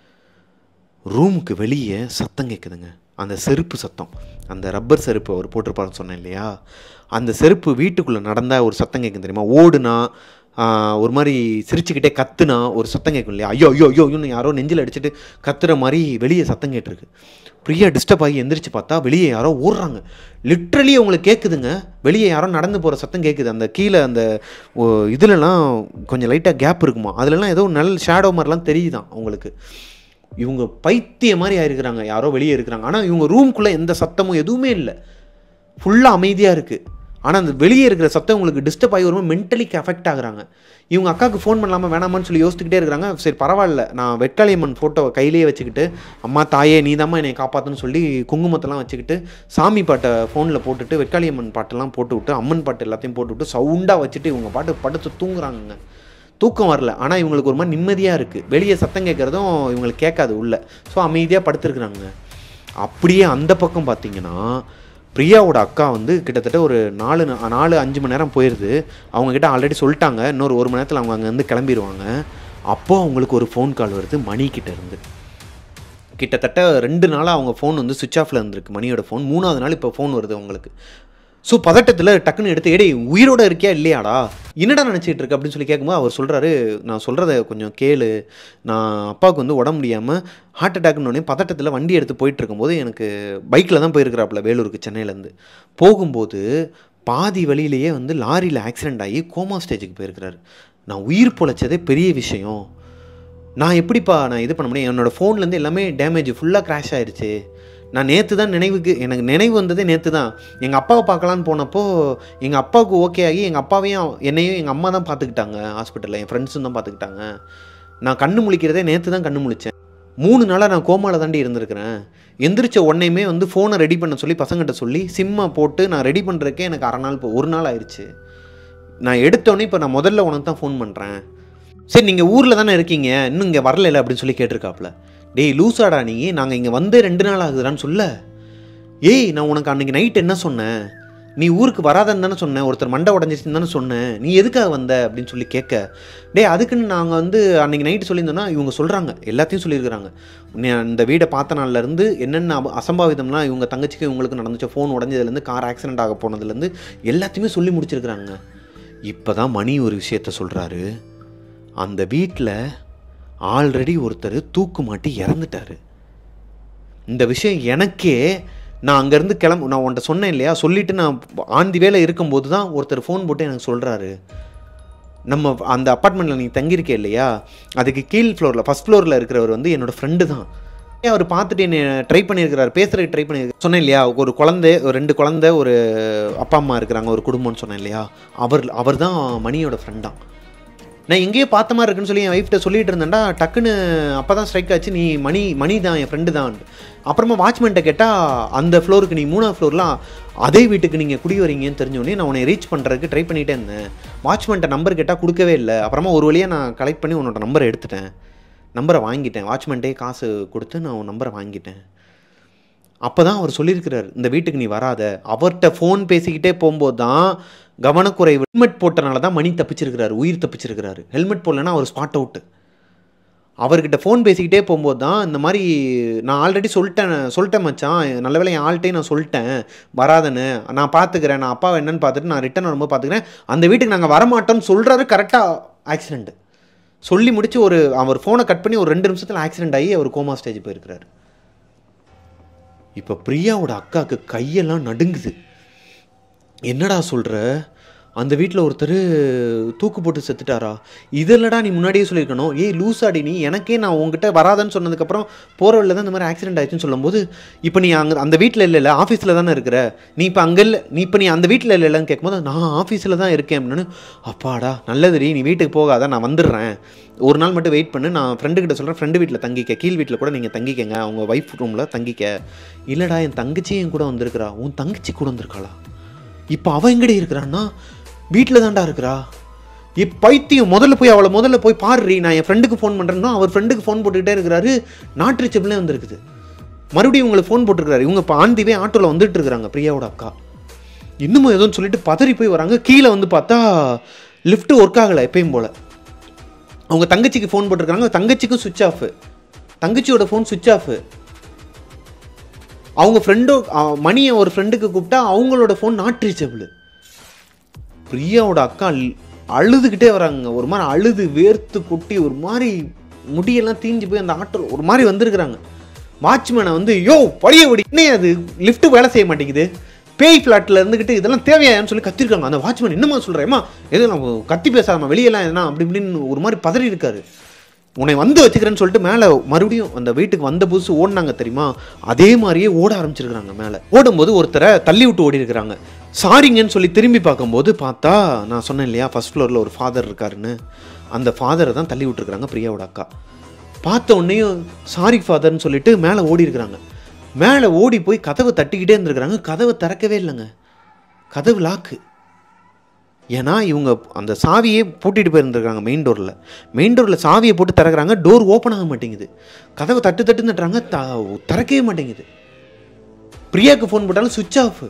S1: ரூமுக்கு வெளியே சத்தம் கேட்குதுங்க அந்த செருப்பு சத்தம் அந்த ரப்பர் செருப்பு அவர் போட்டிருப்பாருன்னு சொன்னேன் இல்லையா அந்த செருப்பு வீட்டுக்குள்ளே நடந்தால் ஒரு சத்தம் கேட்கும் தெரியுமா ஓடுனா ஆஹ், ஒரு மாதிரி சிரிச்சுக்கிட்டே கத்துனா ஒரு சத்தம் கேட்கும் இல்லையா ஐயோ ஐயோ ஐயோ ஐயோன்னு யாரோ நெஞ்சில் அடிச்சுட்டு கத்துற மாதிரி வெளியே சத்தம் கேட்டிருக்கு பிரியா டிஸ்டர்ப் ஆகி எந்திரிச்சு பார்த்தா வெளியே யாரோ ஓடுறாங்க லிட்ரலி அவங்களுக்கு கேட்குதுங்க வெளியே யாரோ நடந்து போகிற சத்தம் கேட்குது அந்த கீழே அந்த ஓ, இதுலலாம் கொஞ்சம் லைட்டாக கேப் இருக்குமா அதுலலாம் ஏதோ நல்ல ஷேடோ மாதிரிலாம் தெரியுதான் அவங்களுக்கு இவங்க பைத்திய மாதிரி ஆயிருக்கிறாங்க யாரோ வெளியே இருக்கிறாங்க ஆனால் இவங்க ரூம்குள்ளே எந்த சத்தமும் எதுவுமே இல்லை ஃபுல்லாக அமைதியாக இருக்குது ஆனால் அந்த வெளியே இருக்கிற சத்தம் உங்களுக்கு டிஸ்டர்ப் ஆகி வரும்போது மென்டலிக்கு அஃபெக்ட் ஆகுறாங்க இவங்க அக்காவுக்கு ஃபோன் பண்ணலாமா வேணாமான்னு சொல்லி யோசிச்சுக்கிட்டே இருக்கிறாங்க சரி பரவாயில்ல நான் வெட்காளியம்மன் ஃபோட்டோவை கையிலேயே வச்சுக்கிட்டு அம்மா தாயே நீ தாம்மா என்னை காப்பாற்றுன்னு சொல்லி குங்குமத்தெல்லாம் வச்சுக்கிட்டு சாமி பாட்டை ஃபோனில் போட்டுட்டு வெட்காளியம்மன் பாட்டெல்லாம் போட்டு விட்டு அம்மன் பாட்டு எல்லாத்தையும் போட்டு விட்டு சவுண்டாக வச்சுட்டு இவங்க பாட்டு படுத்து தூங்குறாங்கங்க தூக்கம் வரல ஆனால் இவங்களுக்கு ஒரு மாதிரி நிம்மதியாக இருக்குது வெளியே சத்தம் கேட்குறதும் இவங்களுக்கு கேட்காது உள்ள ஸோ அமைதியாக படுத்துருக்குறாங்க அப்படியே அந்த பக்கம் பார்த்தீங்கன்னா பிரியாவோட அக்கா வந்து கிட்டத்தட்ட ஒரு நாலு நா- நாலு அஞ்சு மணி நேரம் போயிடுது அவங்கக்கிட்ட ஆல்ரெடி சொல்லிட்டாங்க இன்னொரு ஒரு மணி நேரத்தில் அவங்க அங்கேருந்து கிளம்பிடுவாங்க அப்போ அவங்களுக்கு ஒரு ஃபோன் கால் வருது மணி கிட்ட இருந்து கிட்டத்தட்ட ரெண்டு நாளாக அவங்க ஃபோன் வந்து சுவிட்ச் ஆஃபில் இருந்திருக்கு மணியோட ஃபோன் மூணாவது நாள் இப்போ ஃபோன் வருது அவங்களுக்கு ஸோ பதட்டத்தில் டக்குன்னு எடுத்து ஏடே உயிரோட இருக்கியா இல்லையாடா என்னடா நினச்சிட்டு இருக்க அப்படின்னு சொல்லி கேட்கும்போது அவர் சொல்கிறாரு நான் சொல்கிறத கொஞ்சம் கேளு நான் அப்பாவுக்கு வந்து உடம்பு முடியாமல் ஹார்ட் அட்டாக்னு பதட்டத்தில் வண்டி எடுத்து போயிட்டு இருக்கும்போது எனக்கு பைக்கில் தான் போயிருக்கிறாப்புல வேலூருக்கு சென்னையிலேருந்து போகும்போது பாதி வழியிலேயே வந்து லாரியில் ஆக்சிடென்ட் ஆகி கோமா ஸ்டேஜுக்கு போயிருக்கிறாரு நான் உயிர் பொழைச்சதே பெரிய விஷயம் நான் எப்படிப்பா நான் இது பண்ண முடியும் என்னோடய ஃபோன்லேருந்து எல்லாமே டேமேஜ் ஃபுல்லாக கிராஷ் ஆயிருச்சு நான் நேற்று தான் நினைவுக்கு எனக்கு நினைவு வந்ததே நேற்று தான் எங்கள் அப்பாவை பார்க்கலான்னு போனப்போ எங்கள் அப்பாவுக்கு ஓகே ஆகி எங்கள் அப்பாவையும் என்னையும் எங்கள் அம்மா தான் பார்த்துக்கிட்டாங்க ஹாஸ்பிட்டலில் என் ஃப்ரெண்ட்ஸும் தான் பார்த்துக்கிட்டாங்க நான் கண்ணு முழிக்கிறதே நேற்று தான் கண்ணு முழிச்சேன் மூணு நாளாக நான் கோமாவில் தாண்டி இருந்திருக்கிறேன் எந்திரிச்ச உடனேயுமே வந்து ஃபோனை ரெடி பண்ண சொல்லி பசங்கிட்ட சொல்லி சிம்மை போட்டு நான் ரெடி பண்ணுறதுக்கே எனக்கு அரை நாள் இப்போ ஒரு நாள் ஆயிடுச்சு நான் எடுத்தோடனே இப்போ நான் முதல்ல உனக்கு தான் ஃபோன் பண்ணுறேன் சரி நீங்கள் ஊரில் தானே இருக்கீங்க இன்னும் இங்கே வரல அப்படின்னு சொல்லி கேட்டிருக்காப்புல டேய் லூசாடா நீ நாங்கள் இங்கே வந்து ரெண்டு நாள் ஆகுதுடான்னு சொல்ல ஏய் நான் உனக்கு அன்றைக்கி நைட் என்ன சொன்னேன் நீ ஊருக்கு வராதன்னு தானே சொன்னேன் ஒருத்தர் மண்டை உடஞ்சிச்சுன்னு தானே சொன்னேன் நீ எதுக்காக வந்த அப்படின்னு சொல்லி கேட்க டேய் அதுக்குன்னு நாங்கள் வந்து அன்றைக்கி நைட்டு சொல்லியிருந்தோன்னா இவங்க சொல்கிறாங்க எல்லாத்தையும் சொல்லியிருக்கிறாங்க நீ அந்த வீடை பார்த்த நாள்லேருந்து என்னென்ன அப- அசம்பாவிதம்லாம் இவங்க தங்கச்சிக்கு இவங்களுக்கு நடந்துச்சு ஃபோன் உடஞ்சதுலேருந்து கார் ஆக்சிடென்ட் ஆக போனதுலேருந்து எல்லாத்தையுமே சொல்லி முடிச்சிருக்கிறாங்க இப்போ தான் மணி ஒரு விஷயத்த சொல்கிறாரு அந்த வீட்டில் ஆல்ரெடி ஒருத்தர் தூக்கு மாட்டி இறந்துட்டாரு இந்த விஷயம் எனக்கே நான் அங்கேருந்து கிளம்பு நான் உன்ட்ட சொன்னேன் இல்லையா சொல்லிட்டு நான் ஆந்தி வேலை இருக்கும்போது தான் ஒருத்தர் ஃபோன் போட்டு எனக்கு சொல்கிறாரு நம்ம அந்த அப்பார்ட்மெண்ட்டில் நீங்கள் தங்கியிருக்கே இல்லையா அதுக்கு கீழ் ஃப்ளோரில் ஃபஸ்ட் ஃப்ளோரில் இருக்கிறவர் வந்து என்னோட ஃப்ரெண்டு தான் ஏன் அவர் பார்த்துட்டு என்னை ட்ரை பண்ணியிருக்கிறாரு பேசுறதுக்கு ட்ரை பண்ணியிருக்காரு சொன்னேன் இல்லையா ஒரு குழந்தை ஒரு ரெண்டு குழந்தை ஒரு அப்பா அம்மா இருக்கிறாங்க ஒரு குடும்பம்னு சொன்னேன் இல்லையா அவர் அவர் தான் மணியோட ஃப்ரெண்ட் தான் நான் எங்கேயோ பார்த்த மாதிரி இருக்குன்னு சொல்லி என் ஒய்ஃப்ட்ட சொல்லிட்டு இருந்தேன்டா டக்குன்னு அப்போ தான் ஸ்ட்ரைக் ஆச்சு நீ மணி மணி தான் என் ஃப்ரெண்டு தான் அப்புறமா வாட்ச்மேன்ட்ட கேட்டால் அந்த ஃப்ளோருக்கு நீ மூணாவது ஃப்ளோர்லாம் அதே வீட்டுக்கு நீங்கள் குடி வரீங்கன்னு தெரிஞ்சோடனே நான் உன்னை ரீச் பண்ணுறதுக்கு ட்ரை பண்ணிகிட்டே இருந்தேன் வாட்ச்மேன்ட்ட நம்பர் கேட்டால் கொடுக்கவே இல்லை அப்புறமா ஒரு வழியாக நான் கலெக்ட் பண்ணி உன்னோட நம்பரை எடுத்துட்டேன் நம்பரை வாங்கிட்டேன் வாட்ச்மேன்ட்டே காசு கொடுத்து நான் உன் நம்பரை வாங்கிட்டேன் அப்போ தான் அவர் சொல்லியிருக்கிறார் இந்த வீட்டுக்கு நீ வராத அவர்கிட்ட ஃபோன் பேசிக்கிட்டே போகும்போது தான் கவனக்குறைவு ஹெல்மெட் போட்டனால தான் மணி தப்பிச்சிருக்கிறாரு உயிர் தப்பிச்சிருக்கிறாரு ஹெல்மெட் போடலன்னா அவர் ஸ்பாட் அவுட்டு அவர்கிட்ட ஃபோன் பேசிக்கிட்டே போகும்போது தான் இந்த மாதிரி நான் ஆல்ரெடி சொல்லிட்டேன் சொல்லிட்டேன் மச்சான் நல்ல வேளை என் ஆள்கிட்டே நான் சொல்லிட்டேன் வராதன்னு நான் பார்த்துக்கிறேன் நான் அப்பாவை என்னன்னு பார்த்துட்டு நான் ரிட்டன் வரும்போது பார்த்துக்கிறேன் அந்த வீட்டுக்கு நாங்கள் வரமாட்டோம்னு சொல்கிறாரு கரெக்டாக ஆக்சிடென்ட் சொல்லி முடிச்சு ஒரு அவர் ஃபோனை கட் பண்ணி ஒரு ரெண்டு நிமிஷத்தில் ஆக்சிடென்ட் ஆகி அவர் கோமா ஸ்டேஜ் போயிருக்கிறாரு இப்போ பிரியாவோட அக்காவுக்கு கையெல்லாம் நடுங்குது என்னடா சொல்கிற அந்த வீட்டில் ஒருத்தர் தூக்கு போட்டு செத்துட்டாரா இதெல்லடா நீ முன்னாடியே சொல்லியிருக்கணும் ஏய் லூசாடி நீ எனக்கே நான் உங்ககிட்ட வராதன்னு சொன்னதுக்கப்புறம் போகிற வழியில் தான் இந்த மாதிரி ஆக்சிடென்ட் ஆயிடுச்சுன்னு சொல்லும்போது இப்போ நீ அங்கே அந்த வீட்டில் இல்லைல்ல ஆஃபீஸில் தானே இருக்கிற நீ இப்போ அங்கே இல்லை நீ இப்போ நீ அந்த வீட்டில் இல்லைல்லன்னு கேட்கும்போது நான் ஆஃபீஸில் தான் இருக்கேன் அப்படின்னு அப்பாடா நல்லதுடி நீ வீட்டுக்கு போகாத நான் வந்துடுறேன் ஒரு நாள் மட்டும் வெயிட் பண்ணு நான் ஃப்ரெண்டுக்கிட்ட சொல்கிறேன் ஃப்ரெண்டு வீட்டில் தங்கிக்க கீழ் வீட்டில் கூட நீங்கள் தங்கிக்கங்க அவங்க ஒய்ஃப் ரூமில் தங்கிக்க இல்லைடா என் தங்கச்சி என் கூட வந்திருக்கிறா உன் தங்கச்சி கூட வந்திருக்காளா இப்போ அவள் எங்கடி இருக்கிறான்னா வீட்டில் தான்டா இருக்கிறா இப் பைத்தியம் முதல்ல போய் அவளை முதல்ல போய் பாருறி நான் என் ஃப்ரெண்டுக்கு ஃபோன் பண்ணுறேன்னா அவர் ஃப்ரெண்டுக்கு ஃபோன் போட்டுக்கிட்டே இருக்கிறாரு நாட்டு ரிச்சபிளே வந்திருக்குது மறுபடியும் உங்களுக்கு ஃபோன் போட்டிருக்காரு இவங்க இப்போ ஆந்திவே ஆட்டோவில் வந்துட்டு இருக்கிறாங்க பிரியாவோட அக்கா இன்னமும் ஏதோன்னு சொல்லிட்டு பதறி போய் வராங்க கீழே வந்து பார்த்தா லிஃப்ட் ஒர்க் ஆகலை எப்பயும் போல் அவங்க தங்கச்சிக்கு ஃபோன் போட்டிருக்காங்க தங்கச்சிக்கும் சுவிட்ச் ஆஃப் தங்கச்சியோட ஃபோன் சுவிட்ச் ஆஃப் அவங்க ஃப்ரெண்டோ மணியை ஒரு ஃப்ரெண்டுக்கு கூப்பிட்டா அவங்களோட ஃபோன் நாட் ரீச்சபிள் பிரியாவோட அக்கா அழு- அழுதுகிட்டே வராங்க ஒரு மாதிரி அழுது வேர்த்து கொட்டி ஒரு மாதிரி முடியெல்லாம் தீஞ்சு போய் அந்த ஆட்டோ ஒரு மாதிரி வந்திருக்கிறாங்க வாட்ச்மேனை வந்து யோ படிய படி என்ன அது லிஃப்ட் வேலை செய்ய மாட்டேங்குது பேய் ஃப்ளாட்டில் இருந்துக்கிட்டு இதெல்லாம் தேவையான்னு சொல்லி கத்திருக்காங்க அந்த வாட்ச்மேன் என்னம்மா சொல்கிறேம்மா எதுவும் நம்ம கத்தி பேசாம வெளியெல்லாம் எதுனா அப்படி இப்படின்னு ஒரு மாதிரி பதறி இருக்காரு உன்னை வந்து வச்சுக்கிறேன்னு சொல்லிட்டு மேலே மறுபடியும் அந்த வீட்டுக்கு வந்த புதுசு ஓடினாங்க தெரியுமா அதே மாதிரியே ஓட ஆரம்பிச்சிருக்கிறாங்க மேலே ஓடும்போது ஒருத்தரை தள்ளி விட்டு ஓடி இருக்கிறாங்க சாரிங்கன்னு சொல்லி திரும்பி பார்க்கும்போது பார்த்தா நான் சொன்னேன் இல்லையா ஃபர்ஸ்ட் ஃப்ளோரில் ஒரு ஃபாதர் இருக்காருன்னு அந்த ஃபாதரை தான் தள்ளி விட்டுருக்குறாங்க பிரியாவோட அக்கா பார்த்த உடனேயும் சாரி ஃபாதர்னு சொல்லிட்டு மேலே ஓடி இருக்கிறாங்க மேலே ஓடி போய் கதவை தட்டிக்கிட்டே இருந்திருக்கிறாங்க கதவை திறக்கவே இல்லைங்க கதவு லாக்கு ஏன்னா இவங்க அந்த சாவியே பூட்டிட்டு போயிருந்துருக்காங்க மெயின் டோரில் மெயின் டோரில் சாவியை போட்டு திறக்கிறாங்க டோர் ஓப்பன் ஆக மாட்டேங்குது கதவை தட்டு தட்டுன்னு தட்டுறாங்க த திறக்கவே மாட்டேங்குது பிரியாக்கு ஃபோன் போட்டாலும் சுவிட்ச் ஆஃப்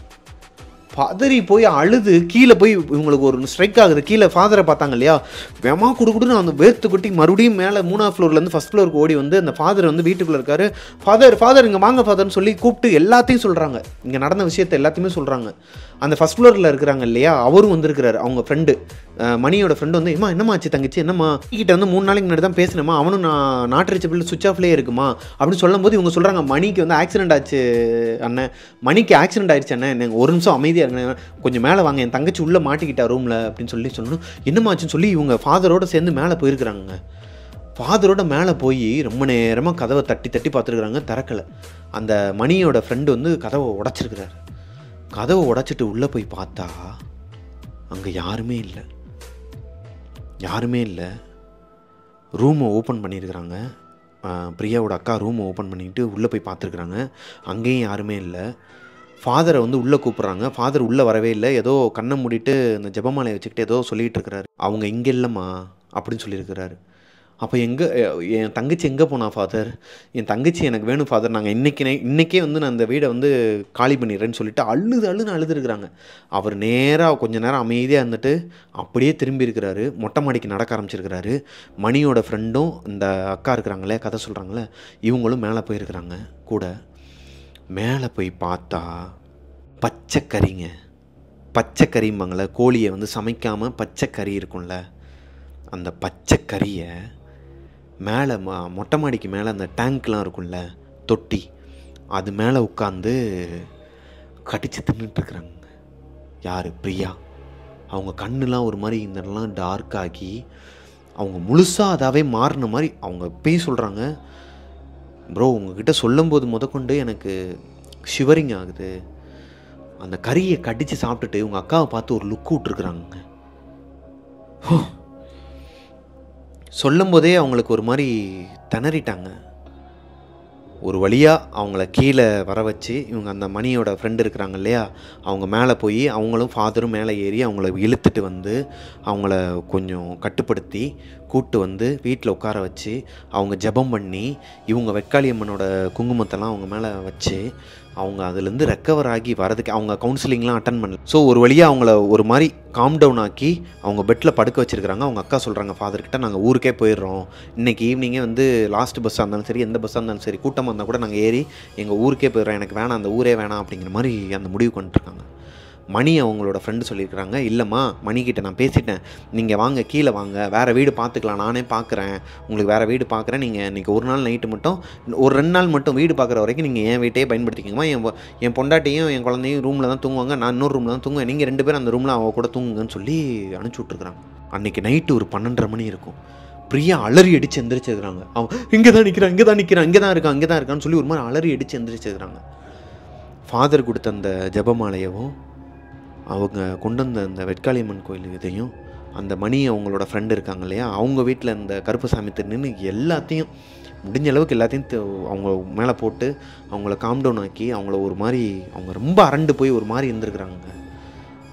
S1: பதறி போய் அழுது கீழே போய் இவங்களுக்கு ஒரு ஸ்ட்ரைக் ஆகுது கீழே ஃபாதரை பார்த்தாங்க இல்லையா வேமா குடுக்குடுன்னு அந்த வேர்த்து கொட்டி மறுபடியும் மேலே மூணாவது ஃப்ளோர்லேருந்து ஃபஸ்ட் ஃப்ளோருக்கு ஓடி வந்து அந்த ஃபாதர் வந்து வீட்டுக்குள்ளே இருக்காரு ஃபாதர் ஃபாதர் இங்கே வாங்க ஃபாதர்னு சொல்லி கூப்பிட்டு எல்லாத்தையும் சொல்கிறாங்க இங்கே நடந்த விஷயத்தை எல்லாத்தையுமே சொல்கிறாங்க அந்த ஃபஸ்ட் ஃப்ளோரில் இருக்கிறாங்க இல்லையா அவரும் வந்திருக்கிறாரு அவங்க ஃப்ரெண்டு மணியோட ஃப்ரெண்டு வந்து ஏமா என்னம்மா ஆச்சு தங்கச்சி என்னம்மா கிட்ட வந்து மூணு நாளைக்கு முன்னாடி தான் பேசினேம்மா அவனும் நான் நாட்டு ரிச்சபிள் சுவிச் ஆஃப்லேயே இருக்குமா அப்படின்னு சொல்லும்போது இவங்க சொல்கிறாங்க மணிக்கு வந்து ஆக்சிடென்ட் ஆச்சு அண்ணன் மணிக்கு ஆக்சிடென்ட் ஆயிடுச்சு அண்ணன் எனக்கு ஒரு நிமிஷம் அமைதியாக இருங்க கொஞ்சம் மேலே வாங்க என் தங்கச்சி உள்ளே மாட்டிக்கிட்டா ரூமில் அப்படின்னு சொல்லி சொல்லணும் என்னமாச்சுன்னு சொல்லி இவங்க ஃபாதரோட சேர்ந்து மேலே போயிருக்கிறாங்க ஃபாதரோட மேலே போய் ரொம்ப நேரமாக கதவை தட்டி தட்டி பார்த்துருக்குறாங்க திறக்கலை அந்த மணியோட ஃப்ரெண்டு வந்து கதவை உடச்சிருக்கிறாரு கதவை உடைச்சிட்டு உள்ளே போய் பார்த்தா அங்கே யாருமே இல்லை யாருமே இல்லை ரூமை ஓப்பன் பண்ணியிருக்கிறாங்க ஆஹ் பிரியாவோட அக்கா ரூமை ஓப்பன் பண்ணிட்டு உள்ளே போய் பார்த்துருக்குறாங்க அங்கேயும் யாருமே இல்லை ஃபாதரை வந்து உள்ளே கூப்பிட்றாங்க ஃபாதர் உள்ளே வரவே இல்லை ஏதோ கண்ணை மூடிட்டு இந்த ஜெபமாலையை வச்சுக்கிட்டு ஏதோ சொல்லிகிட்டு இருக்கிறாரு அவங்க இங்கே இல்லைம்மா அப்படின்னு சொல்லியிருக்கிறாரு அப்போ எங்கே என் தங்கச்சி எங்கே போனா ஃபாதர் என் தங்கச்சி எனக்கு வேணும் ஃபாதர் நாங்கள் இன்றைக்கி இன்றைக்கே வந்து நான் அந்த வீடை வந்து காலி பண்ணிடுறேன்னு சொல்லிட்டு அழுது அழுன்னு அழுதுருக்குறாங்க அவர் நேராக கொஞ்ச நேரம் அமைதியாக இருந்துட்டு அப்படியே திரும்பி இருக்கிறாரு மொட்டை மாடிக்கு நடக்க ஆரம்பிச்சிருக்கிறாரு மணியோட ஃப்ரெண்டும் இந்த அக்கா இருக்கிறாங்களே கதை சொல்கிறாங்களே இவங்களும் மேலே போயிருக்கிறாங்க கூட மேலே போய் பார்த்தா பச்சைக்கறிங்க பச்சைக்கறிம்பாங்களே கோழியை வந்து சமைக்காமல் பச்சைக்கறி இருக்கும்ல அந்த பச்சைக்கறியை மேலே ம மொட்டை மாடிக்கு மேலே அந்த டேங்க்லாம் இருக்கும்ல தொட்டி அது மேலே உட்காந்து கடிச்சு தின்னுட்டுருக்குறாங்க யார் பிரியா அவங்க கண்ணுலாம் ஒரு மாதிரி இதெல்லாம் டார்க் ஆகி அவங்க முழுசாக அதாவே மாறின மாதிரி அவங்க பேய் சொல்கிறாங்க ப்ரோ உங்ககிட்ட சொல்லும்போது முதற்கொண்டு எனக்கு ஷிவரிங் ஆகுது அந்த கறியை கடித்து சாப்பிட்டுட்டு உங்கள் அக்காவை பார்த்து ஒரு லுக் விட்ருக்குறாங்க சொல்லும் போதே அவங்களுக்கு ஒரு மாதிரி திணறிட்டாங்க ஒரு வழியாக அவங்கள கீழே வர வச்சு இவங்க அந்த மணியோட ஃப்ரெண்டு இருக்கிறாங்க இல்லையா அவங்க மேலே போய் அவங்களும் ஃபாதரும் மேலே ஏறி அவங்கள இழுத்துட்டு வந்து அவங்கள கொஞ்சம் கட்டுப்படுத்தி கூட்டு வந்து வீட்டில் உட்கார வச்சு அவங்க ஜெபம் பண்ணி இவங்க வெக்காளியம்மனோட குங்குமத்தெல்லாம் அவங்க மேலே வச்சு அவங்க அதுலேருந்து ரெக்கவர் ஆகி வரதுக்கு அவங்க கவுன்சிலிங்லாம் அட்டன் பண்ணல ஸோ ஒரு வழியாக அவங்கள ஒரு மாதிரி காம் டவுன் ஆக்கி அவங்க பெட்டில் படுக்க வச்சிருக்கிறாங்க அவங்க அக்கா சொல்கிறாங்க ஃபாதர்கிட்ட நாங்கள் ஊருக்கே போயிடுறோம் இன்னைக்கு ஈவினிங்கே வந்து லாஸ்ட் பஸ்ஸாக இருந்தாலும் சரி எந்த பஸ்ஸாக இருந்தாலும் சரி கூட்டமாக இருந்தால் கூட நாங்கள் ஏறி எங்கள் ஊருக்கே போயிடுறோம் எனக்கு வேணாம் அந்த ஊரே வேணாம் அப்படிங்கிற மாதிரி அந்த முடிவு பண்ணிட்டுருக்காங்க மணி அவங்களோட ஃப்ரெண்டு சொல்லியிருக்கிறாங்க இல்லைம்மா மணிக்கிட்ட நான் பேசிட்டேன் நீங்கள் வாங்க கீழே வாங்க வேறு வீடு பார்த்துக்கலாம் நானே பார்க்குறேன் உங்களுக்கு வேறு வீடு பார்க்குறேன் நீங்கள் இன்றைக்கி ஒரு நாள் நைட்டு மட்டும் ஒரு ரெண்டு நாள் மட்டும் வீடு பார்க்குற வரைக்கும் நீங்கள் என் வீட்டையே பயன்படுத்திக்கங்கம்மா என் பொ- என் பொண்டாட்டியும் என் குழந்தையும் ரூமில் தான் தூங்குவாங்க நான் இன்னொரு ரூமில் தான் தூங்குவேன் நீங்கள் ரெண்டு பேரும் அந்த ரூமில் அவ கூட தூங்குங்கன்னு சொல்லி அனுப்பிச்சி விட்ருக்குறாங்க அன்றைக்கி நைட்டு ஒரு பன்னெண்டரை மணி இருக்கும் பிரியா அலறி அடித்து எந்திரிச்சிருக்கிறாங்க அவன் இங்கே தான் நிற்கிறான் இங்கே தான் நிற்கிறான் இங்கே தான் இருக்கான் இங்கே தான் இருக்கான்னு சொல்லி ஒரு மாதிரி அலறி அடித்து எந்திரிச்சிருக்கிறாங்க ஃபாதர் கொடுத்த அந்த ஜெபமாலையவும் அவங்க கொண்டு வந்த அந்த வெட்காளியம்மன் கோயில் இதையும் அந்த மணி அவங்களோட ஃப்ரெண்டு இருக்காங்க இல்லையா அவங்க வீட்டில் இந்த கருப்புசாமி திருநின்னு எல்லாத்தையும் முடிஞ்ச அளவுக்கு எல்லாத்தையும் த- அவங்க மேலே போட்டு அவங்கள காம் டவுன் ஆக்கி அவங்கள ஒரு மாதிரி அவங்க ரொம்ப அரண்டு போய் ஒரு மாதிரி இருந்திருக்கிறாங்க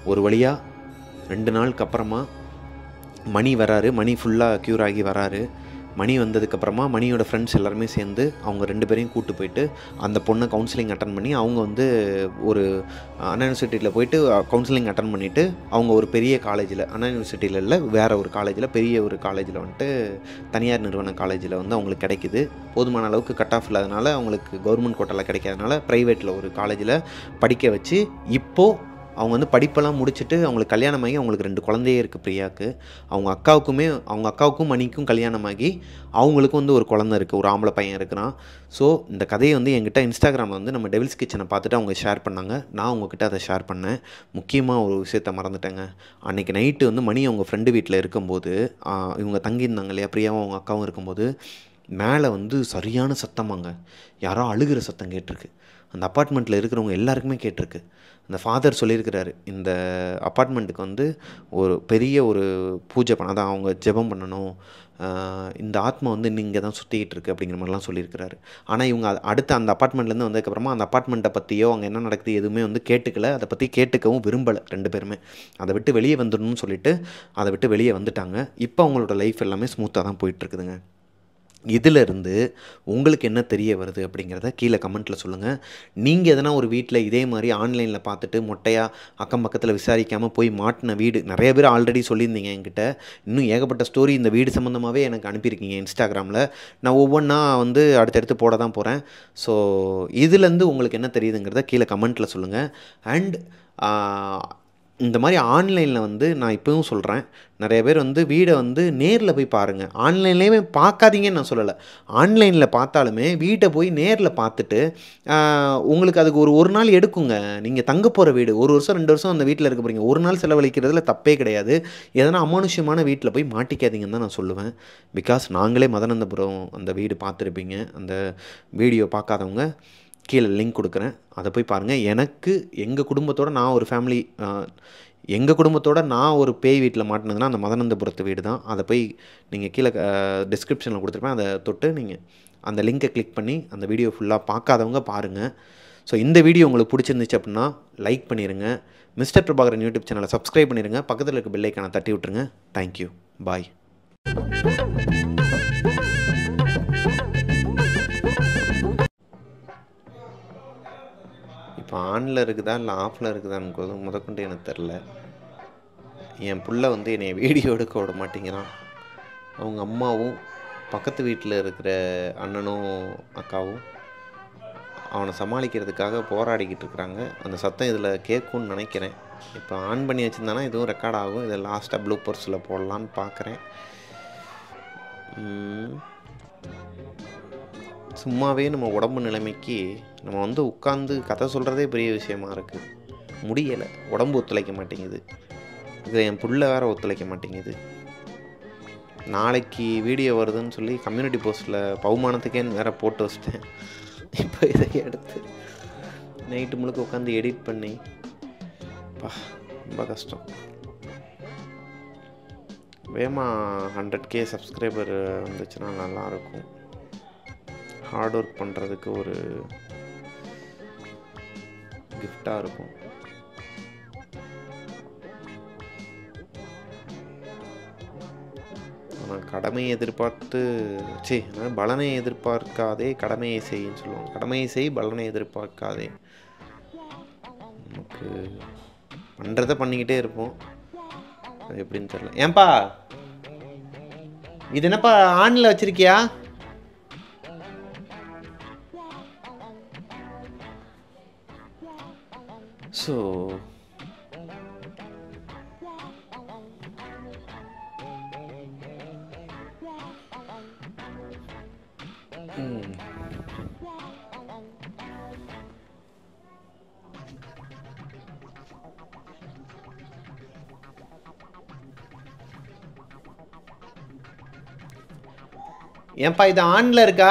S1: ஒரு வழியாக ரெண்டு நாளுக்கு அப்புறமா மணி வராரு மணி ஃபுல்லாக க்யூர் ஆகி வராரு மணி வந்ததுக்கப்புறமா மணியோட ஃப்ரெண்ட்ஸ் எல்லாருமே சேர்ந்து அவங்க ரெண்டு பேரையும் கூட்டு போயிட்டு அந்த பொண்ணை கவுன்சிலிங் அட்டன் பண்ணி அவங்க வந்து ஒரு அண்ணா யூனிவர்சிட்டியில் போயிட்டு கவுன்சிலிங் அட்டன் பண்ணிவிட்டு அவங்க ஒரு பெரிய காலேஜில் அண்ணா யூனிவர்சிட்டியில் இல்லை வேறு ஒரு காலேஜில் பெரிய ஒரு காலேஜில் வந்துட்டு தனியார் நிறுவன காலேஜில் வந்து அவங்களுக்கு கிடைக்குது போதுமான அளவுக்கு கட் ஆஃப் இல்லாதனால அவங்களுக்கு கவர்மெண்ட் கோட்டாவில் கிடைக்காதனால ப்ரைவேட்டில் ஒரு காலேஜில் படிக்க வச்சு இப்போது அவங்க வந்து படிப்பெல்லாம் முடிச்சுட்டு அவங்களுக்கு கல்யாணமாகி அவங்களுக்கு ரெண்டு குழந்தையே இருக்குது பிரியாவுக்கு அவங்க அக்காவுக்குமே அவங்க அக்காவுக்கும் மணிக்கும் கல்யாணமாகி அவங்களுக்கும் வந்து ஒரு குழந்தை இருக்குது ஒரு ஆம்பளை பையன் இருக்கிறான் ஸோ இந்த கதையை வந்து என்கிட்ட இன்ஸ்டாகிராமில் வந்து நம்ம டெவில்ஸ் கிச்சனை பார்த்துட்டு அவங்க ஷேர் பண்ணாங்க நான் உங்ககிட்ட அதை ஷேர் பண்ணேன் முக்கியமாக ஒரு விஷயத்த மறந்துட்டேங்க அன்றைக்கி நைட்டு வந்து மணி அவங்க ஃப்ரெண்டு வீட்டில் இருக்கும்போது ஆ, இவங்க தங்கியிருந்தாங்க இல்லையா பிரியாவும் அவங்க அக்காவும் இருக்கும்போது மேலே வந்து சரியான சத்தமாங்க யாரோ அழுகிற சத்தம் கேட்டிருக்கு அந்த அப்பார்ட்மெண்ட்டில் இருக்கிறவங்க எல்லாருக்குமே கேட்டிருக்கு அந்த ஃபாதர் சொல்லியிருக்கிறாரு இந்த அப்பார்ட்மெண்ட்டுக்கு வந்து ஒரு பெரிய ஒரு பூஜை பண்ண அதான் அவங்க ஜெபம் பண்ணணும் ஆஹ் இந்த ஆத்மா வந்து இன்னும் இங்கே தான் சுற்றிக்கிட்டு இருக்கு அப்படிங்கிற மாதிரிலாம் சொல்லியிருக்கிறாரு ஆனால் இவங்க அ- அடுத்து அந்த அப்பார்ட்மெண்ட்லேருந்து வந்ததுக்கப்புறமா அந்த அப்பார்ட்மெண்ட்டை பற்றியோ அங்கே என்ன நடக்குது எதுவுமே வந்து கேட்டுக்கல அதை பற்றி கேட்டுக்கவும் விரும்பலை ரெண்டு பேருமே அதை விட்டு வெளியே வந்துடணும்னு சொல்லிட்டு அதை விட்டு வெளியே வந்துட்டாங்க இப்போ அவங்களோட லைஃப் எல்லாமே ஸ்மூத்தாக தான் போயிட்டுருக்குதுங்க இதிலிருந்து உங்களுக்கு என்ன தெரிய வருது அப்படிங்கிறத கீழே கமெண்ட்டில் சொல்லுங்கள் நீங்கள் எதனா ஒரு வீட்டில் இதே மாதிரி ஆன்லைனில் பார்த்துட்டு மொட்டையாக அக்கம் பக்கத்தில் விசாரிக்காமல் போய் மாட்டின வீடு நிறைய பேர் ஆல்ரெடி சொல்லியிருந்தீங்க என்கிட்ட இன்னும் ஏகப்பட்ட ஸ்டோரி இந்த வீடு சம்மந்தமாகவே எனக்கு அனுப்பியிருக்கீங்க இன்ஸ்டாகிராமில் நான் ஒவ்வொன்றா வந்து அடுத்தடுத்து போட தான் போகிறேன் ஸோ இதுலேருந்து உங்களுக்கு என்ன தெரியுதுங்கிறத கீழே கமெண்ட்டில் சொல்லுங்கள் அண்ட் இந்த மாதிரி ஆன்லைனில் வந்து நான் இப்போவும் சொல்கிறேன் நிறைய பேர் வந்து வீடை வந்து நேரில் போய் பாருங்கள் ஆன்லைன்லேயுமே பார்க்காதீங்கன்னு நான் சொல்லலை ஆன்லைனில் பார்த்தாலுமே வீட்டை போய் நேரில் பார்த்துட்டு ஆஹ், உங்களுக்கு அதுக்கு ஒரு ஒரு நாள் எடுக்குங்க நீங்கள் தங்க போகிற வீடு ஒரு வருஷம் ரெண்டு வருஷம் அந்த வீட்டில் இருக்க போகிறீங்க ஒரு நாள் செலவழிக்கிறதுல தப்பே கிடையாது எதனா அமானுஷ்யமான வீட்டில் போய் மாட்டிக்காதீங்கன்னு தான் நான் சொல்லுவேன் பிகாஸ் நாங்களே மதனந்தபுரம் அந்த வீடு பார்த்துருப்பீங்க அந்த வீடியோ பார்க்காதவங்க கீழே லிங்க் கொடுக்குறேன் அதை போய் பாருங்கள் எனக்கு எங்கள் குடும்பத்தோட நான் ஒரு ஃபேமிலி எங்கள் குடும்பத்தோட நான் ஒரு பேய் வீட்டில் மாட்டினதுன்னா அந்த மதனந்தபுரத்து வீடு தான் அதை போய் நீங்கள் கீழே டிஸ்கிரிப்ஷனில் கொடுத்துருப்பேன் அதை தொட்டு நீங்கள் அந்த லிங்கை கிளிக் பண்ணி அந்த வீடியோ ஃபுல்லாக பார்க்காதவங்க பாருங்கள் ஸோ இந்த வீடியோ உங்களுக்கு பிடிச்சிருந்துச்சு அப்படின்னா லைக் பண்ணிடுங்க மிஸ்டர் பிரபாகரன் யூடியூப் சேனலை சப்ஸ்கிரைப் பண்ணிடுங்க பக்கத்தில் இருக்க பெல்லைக்கான தட்டி விட்டுருங்க தேங்க்யூ பாய் இப்போ ஆனில் இருக்குதா இல்லை ஆஃபில் இருக்குதான்னு முதற்கொண்டு எனக்கு தெரில என் புள்ள வந்து என்னை வீடியோ எடுக்க விட மாட்டேங்கிறான் அவங்க அம்மாவும் பக்கத்து வீட்டில் இருக்கிற அண்ணனும் அக்காவும் அவனை சமாளிக்கிறதுக்காக போராடிக்கிட்டு இருக்கிறாங்க அந்த சத்தம் இதில் கேட்கும்னு நினைக்கிறேன் இப்போ ஆன் பண்ணி வச்சுருந்தானா இதுவும் ரெக்கார்ட் ஆகும் இதை லாஸ்ட்டாக ப்ளூ பர்ஸில் போடலான்னு பார்க்குறேன் உம். சும்மாவே நம்ம உடம்பு நிலைமைக்கு நம்ம வந்து உட்காந்து கதை சொல்கிறதே பெரிய விஷயமா இருக்குது முடியலை உடம்பு ஒத்துழைக்க மாட்டேங்குது இதில் என் புள்ள வேற ஒத்துழைக்க மாட்டேங்குது நாளைக்கு வீடியோ வருதுன்னு சொல்லி கம்யூனிட்டி போஸ்ட்டில் பவுமானத்துக்கேன்னு வேற போட்டு வச்சிட்டேன் இப்போ இதை எடுத்து நைட்டு முழுக்க உட்காந்து எடிட் பண்ணி பா ரொம்ப கஷ்டம் வேமா ஹண்ட்ரட் கே சப்ஸ்கிரைபர் வந்துச்சுன்னா நல்லாயிருக்கும் ஹார்ட் ஒர்க் பண்ணுறதுக்கு ஒரு கிஃப்டாக இருக்கும் ஆனால் கடமையை எதிர்பார்த்து சி பலனை எதிர்பார்க்காதே கடமையை செய்யின்னு சொல்லுவாங்க கடமையை செய் பலனை எதிர்பார்க்காதே நமக்கு பண்ணுறதை பண்ணிக்கிட்டே இருப்போம் அது எப்படின்னு தெரியல ஏன்பா இது என்னப்பா ஆனில் வச்சிருக்கியா ஸோ ஏன்பா இது ஆன்ல இருக்கா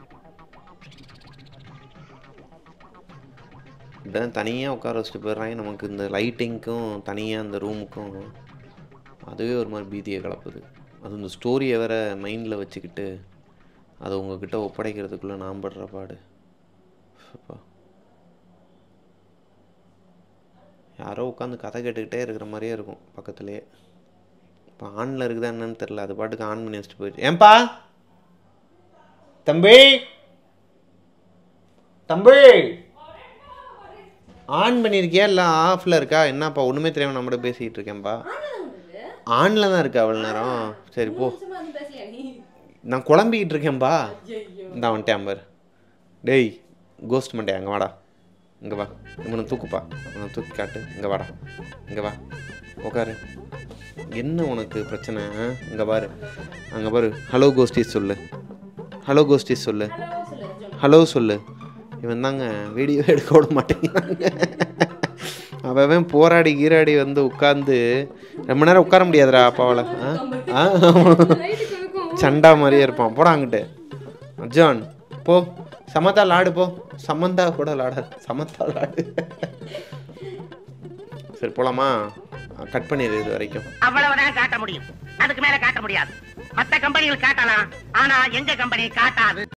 S1: இப்படிதான் தனியாக உட்கார வச்சுட்டு போயிடுறாங்க நமக்கு இந்த லைட்டிங்க்கும் தனியாக இந்த ரூமுக்கும் அதுவே ஒரு மாதிரி பீதியை கலப்புது அது இந்த ஸ்டோரியை வேற மைண்டில் வச்சுக்கிட்டு அதை உங்ககிட்ட ஒப்படைக்கிறதுக்குள்ளே நான் படுற பாடு அப்பா. யாரோ உட்காந்து கதை கேட்டுக்கிட்டே இருக்கிற மாதிரியே இருக்கும் பக்கத்துலேயே இப்போ ஆனில் இருக்குதா என்னன்னு தெரில அது பாட்டுக்கு ஆன் பண்ணி வச்சுட்டு போயிடுச்சு ஏன்பா தம்பி தம்பி ஆன் பண்ணியிருக்கியா இல்லை ஆஃபில் இருக்கா என்னப்பா ஒன்றுமே தெரியாமல் நம்மகிட்ட பேசிக்கிட்டு இருக்கேன்ப்பா ஆனில் தான் இருக்கா அவ்வளோ நேரம் சரி போ நான் குழம்பிக்கிட்டு இருக்கேன்ப்பா இந்த வந்துட்டேன் பாரு டேய் கோஸ்ட் மண்டே அங்கே வாடா இங்கே வா இவனை தூக்குப்பா இவனை தூக்கி காட்டு இங்கே வாடா இங்கே வா உட்காரு என்ன உனக்கு பிரச்சனை இங்கே பாரு அங்கே பாரு ஹலோ கோஸ்டிஸ் சொல்லு ஹலோ கோஸ்டிஸ் சொல்லு ஹலோ சொல்லு இவன் தாங்க வீடியோ எடுக்க விட மாட்டேங்கிறாங்க அவன் போராடி கீராடி வந்து உட்காந்து ரொம்ப நேரம் உட்கார முடியாதுடா அப்பாவால் ஆ சண்டா மாதிரியே இருப்பான் போடா அங்கிட்டு அர்ஜான் போ சமந்தா லாடு போ சமந்தா கூட லாடாது சமந்தா லாடு சரி போலாமா கட் பண்ணிடு இது வரைக்கும்
S2: அவ்வளவுதான் காட்ட முடியும் அதுக்கு மேல காட்ட முடியாது மத்த கம்பெனிகள் காட்டலாம் ஆனா எங்க கம்பெனி காட்டாது